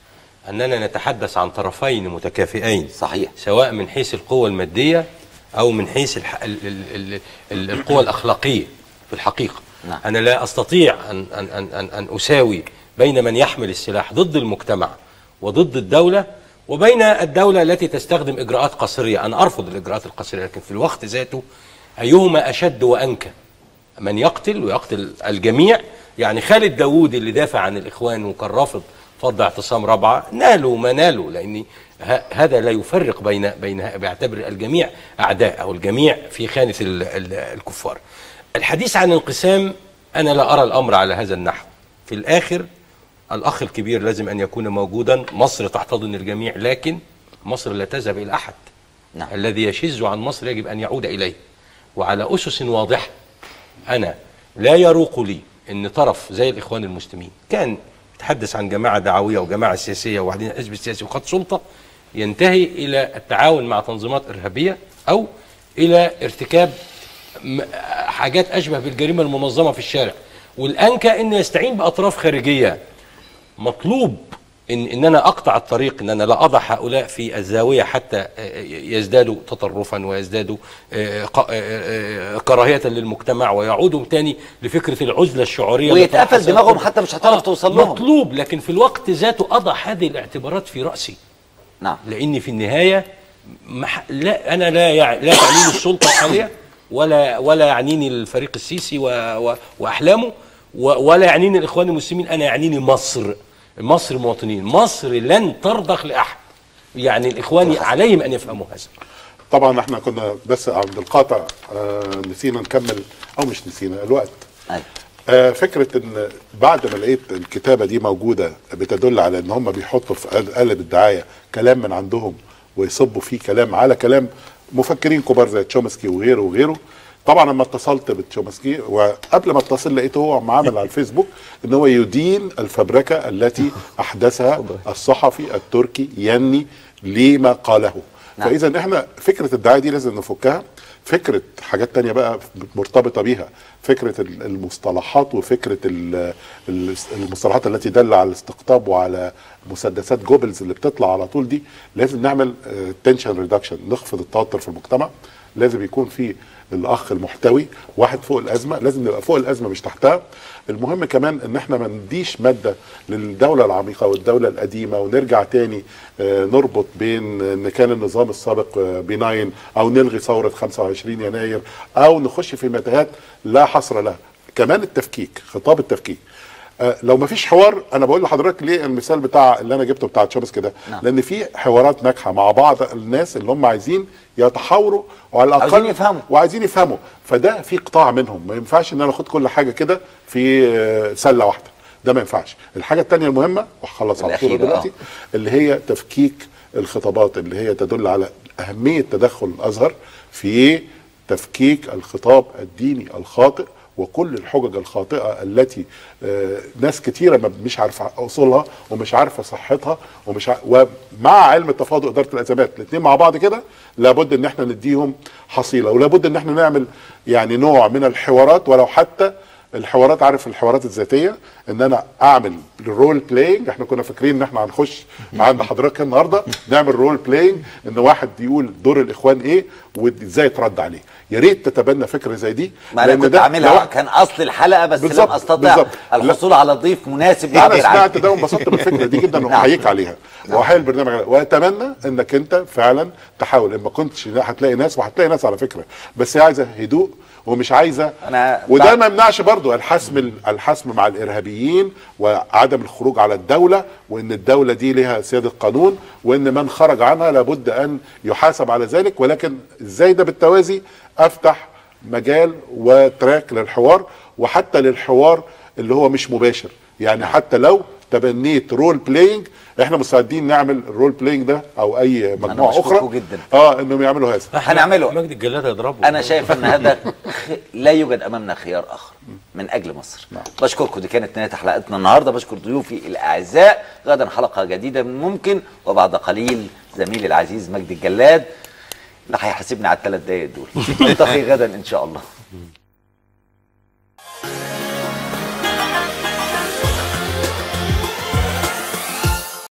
اننا نتحدث عن طرفين متكافئين صحيح سواء من حيث القوة المادية او من حيث الح... ال... ال... ال... ال... القوة الاخلاقية في الحقيقة نعم. انا لا استطيع ان ان ان ان, أن اساوي بين من يحمل السلاح ضد المجتمع وضد الدولة وبين الدولة التي تستخدم اجراءات قصرية انا ارفض الاجراءات القصرية لكن في الوقت ذاته ايهما اشد وانكى من يقتل ويقتل الجميع يعني خالد داوود اللي دافع عن الاخوان وكان رافض فض اعتصام رابعه نالوا ما نالوا لان ه- هذا لا يفرق بين بين بيعتبر الجميع اعداء او الجميع في خانه ال- ال- الكفار. الحديث عن انقسام انا لا ارى الامر على هذا النحو. في الاخر الاخ الكبير لازم ان يكون موجودا، مصر تحتضن الجميع لكن مصر لا تذهب الى احد. نعم. الذي يشذ عن مصر يجب ان يعود اليه. وعلى اسس واضحه انا لا يروق لي ان طرف زي الاخوان المسلمين كان يتحدث عن جماعه دعويه وجماعه سياسيه وبعدين حزب سياسي وخط سلطه ينتهي الى التعاون مع تنظيمات ارهابيه او الى ارتكاب م- حاجات اشبه بالجريمه المنظمه في الشارع والانكى انه يستعين باطراف خارجيه مطلوب ان ان انا اقطع الطريق ان انا لا اضع هؤلاء في الزاويه حتى آه، يزدادوا تطرفا ويزدادوا آه، ق- آه، آه، كراهيه للمجتمع ويعودوا تاني لفكره العزله الشعوريه اللي ويتقفل حصلت. دماغهم حتى مش هتعرف توصل لهم. مطلوب لكن في الوقت ذاته اضع هذه الاعتبارات في راسي نعم لان في النهايه مح... لا انا لا يع... لا تعنيني السلطه الحاليه ولا ولا يعنيني الفريق السيسي و... و... واحلامه و... ولا يعنيني الاخوان المسلمين انا يعنيني مصر مصر مواطنين مصر لن ترضخ لاحد يعني الاخوان عليهم ان يفهموا هذا طبعا احنا كنا بس عند القاطع آه نسينا نكمل او مش نسينا الوقت آه فكره ان بعد ما لقيت الكتابه دي موجوده بتدل على ان هم بيحطوا في قال- قالب الدعايه كلام من عندهم ويصبوا فيه كلام على كلام مفكرين كبار زي تشومسكي وغيره وغيره طبعا لما اتصلت بتشومسكي وقبل ما اتصل لقيته هو عامل على الفيسبوك ان هو يدين الفبركه التي احدثها الصحفي التركي يني لما قاله نعم. فاذا احنا فكره الدعايه دي لازم نفكها فكره حاجات تانية بقى مرتبطه بيها فكره ال- المصطلحات وفكره ال- ال- المصطلحات التي دل على الاستقطاب وعلى مسدسات جوبلز اللي بتطلع على طول دي لازم نعمل تنشن ريدكشن نخفض التوتر في المجتمع لازم يكون في الاخ المحتوي واحد فوق الازمه لازم نبقى فوق الازمه مش تحتها المهم كمان ان احنا ما نديش ماده للدوله العميقه والدوله القديمه ونرجع تاني آه، نربط بين ان كان النظام السابق آه، بناين او نلغي ثوره 25 يناير او نخش في متاهات لا حصر لها كمان التفكيك خطاب التفكيك آه، لو ما فيش حوار انا بقول لحضرتك ليه المثال بتاع اللي انا جبته بتاع تشامس كده نعم. لان في حوارات ناجحه مع بعض الناس اللي هم عايزين يتحاوروا وعلى الاقل عاوزين يفهموا. وعايزين يفهموا فده في قطاع منهم ما ينفعش ان انا اخد كل حاجه كده في آه، سله واحده ده ما ينفعش الحاجه الثانيه المهمه وهخلص على طول الأخيرة، دلوقتي اللي هي تفكيك الخطابات اللي هي تدل على اهميه تدخل الازهر في تفكيك الخطاب الديني الخاطئ وكل الحجج الخاطئه التي آه، ناس كتيره ما- مش عارفه اصولها ومش عارفه صحتها ومش ع... ومع علم التفاضل واداره الازمات الاثنين مع بعض كده لابد ان احنا نديهم حصيله ولابد ان احنا نعمل يعني نوع من الحوارات ولو حتى الحوارات عارف الحوارات الذاتيه ان انا اعمل رول بلاينج احنا كنا فاكرين ان احنا هنخش عند حضرتك النهارده نعمل رول بلاينج ان واحد يقول دور الاخوان ايه وازاي يترد عليه يا ريت تتبنى فكره زي دي ما انا لأن كنت ده عاملها لو- كان اصل الحلقه بس لم بالظبط، استطع بالظبط. الحصول على ضيف مناسب انا يعبر عنه. سمعت ده وانبسطت بالفكره دي جدا واحييك عليها واحيي البرنامج عليها واتمنى انك انت فعلا تحاول ان ما كنتش هتلاقي ناس وهتلاقي ناس على فكره بس هي عايزه هدوء ومش عايزه انا وده ما يمنعش برضو الحسم الحسم مع الارهابيين وعدم الخروج على الدوله وان الدوله دي لها سياده قانون وان من خرج عنها لابد ان يحاسب على ذلك ولكن ازاي ده بالتوازي افتح مجال وتراك للحوار وحتى للحوار اللي هو مش مباشر يعني حتى لو تبنيت رول بلاينج احنا مستعدين نعمل الرول بلاينج ده او اي مجموعه بشكركم اخرى جدا. اه انهم يعملوا هذا هنعمله مجدي الجلاد هيضربه انا شايف ان هذا خ- لا يوجد امامنا خيار اخر من اجل مصر بشكركم دي كانت نهايه حلقتنا النهارده بشكر ضيوفي الاعزاء غدا حلقه جديده من ممكن وبعد قليل زميلي العزيز مجدي الجلاد اللي هيحاسبني على الثلاث دقايق دول نلتقي غدا ان شاء الله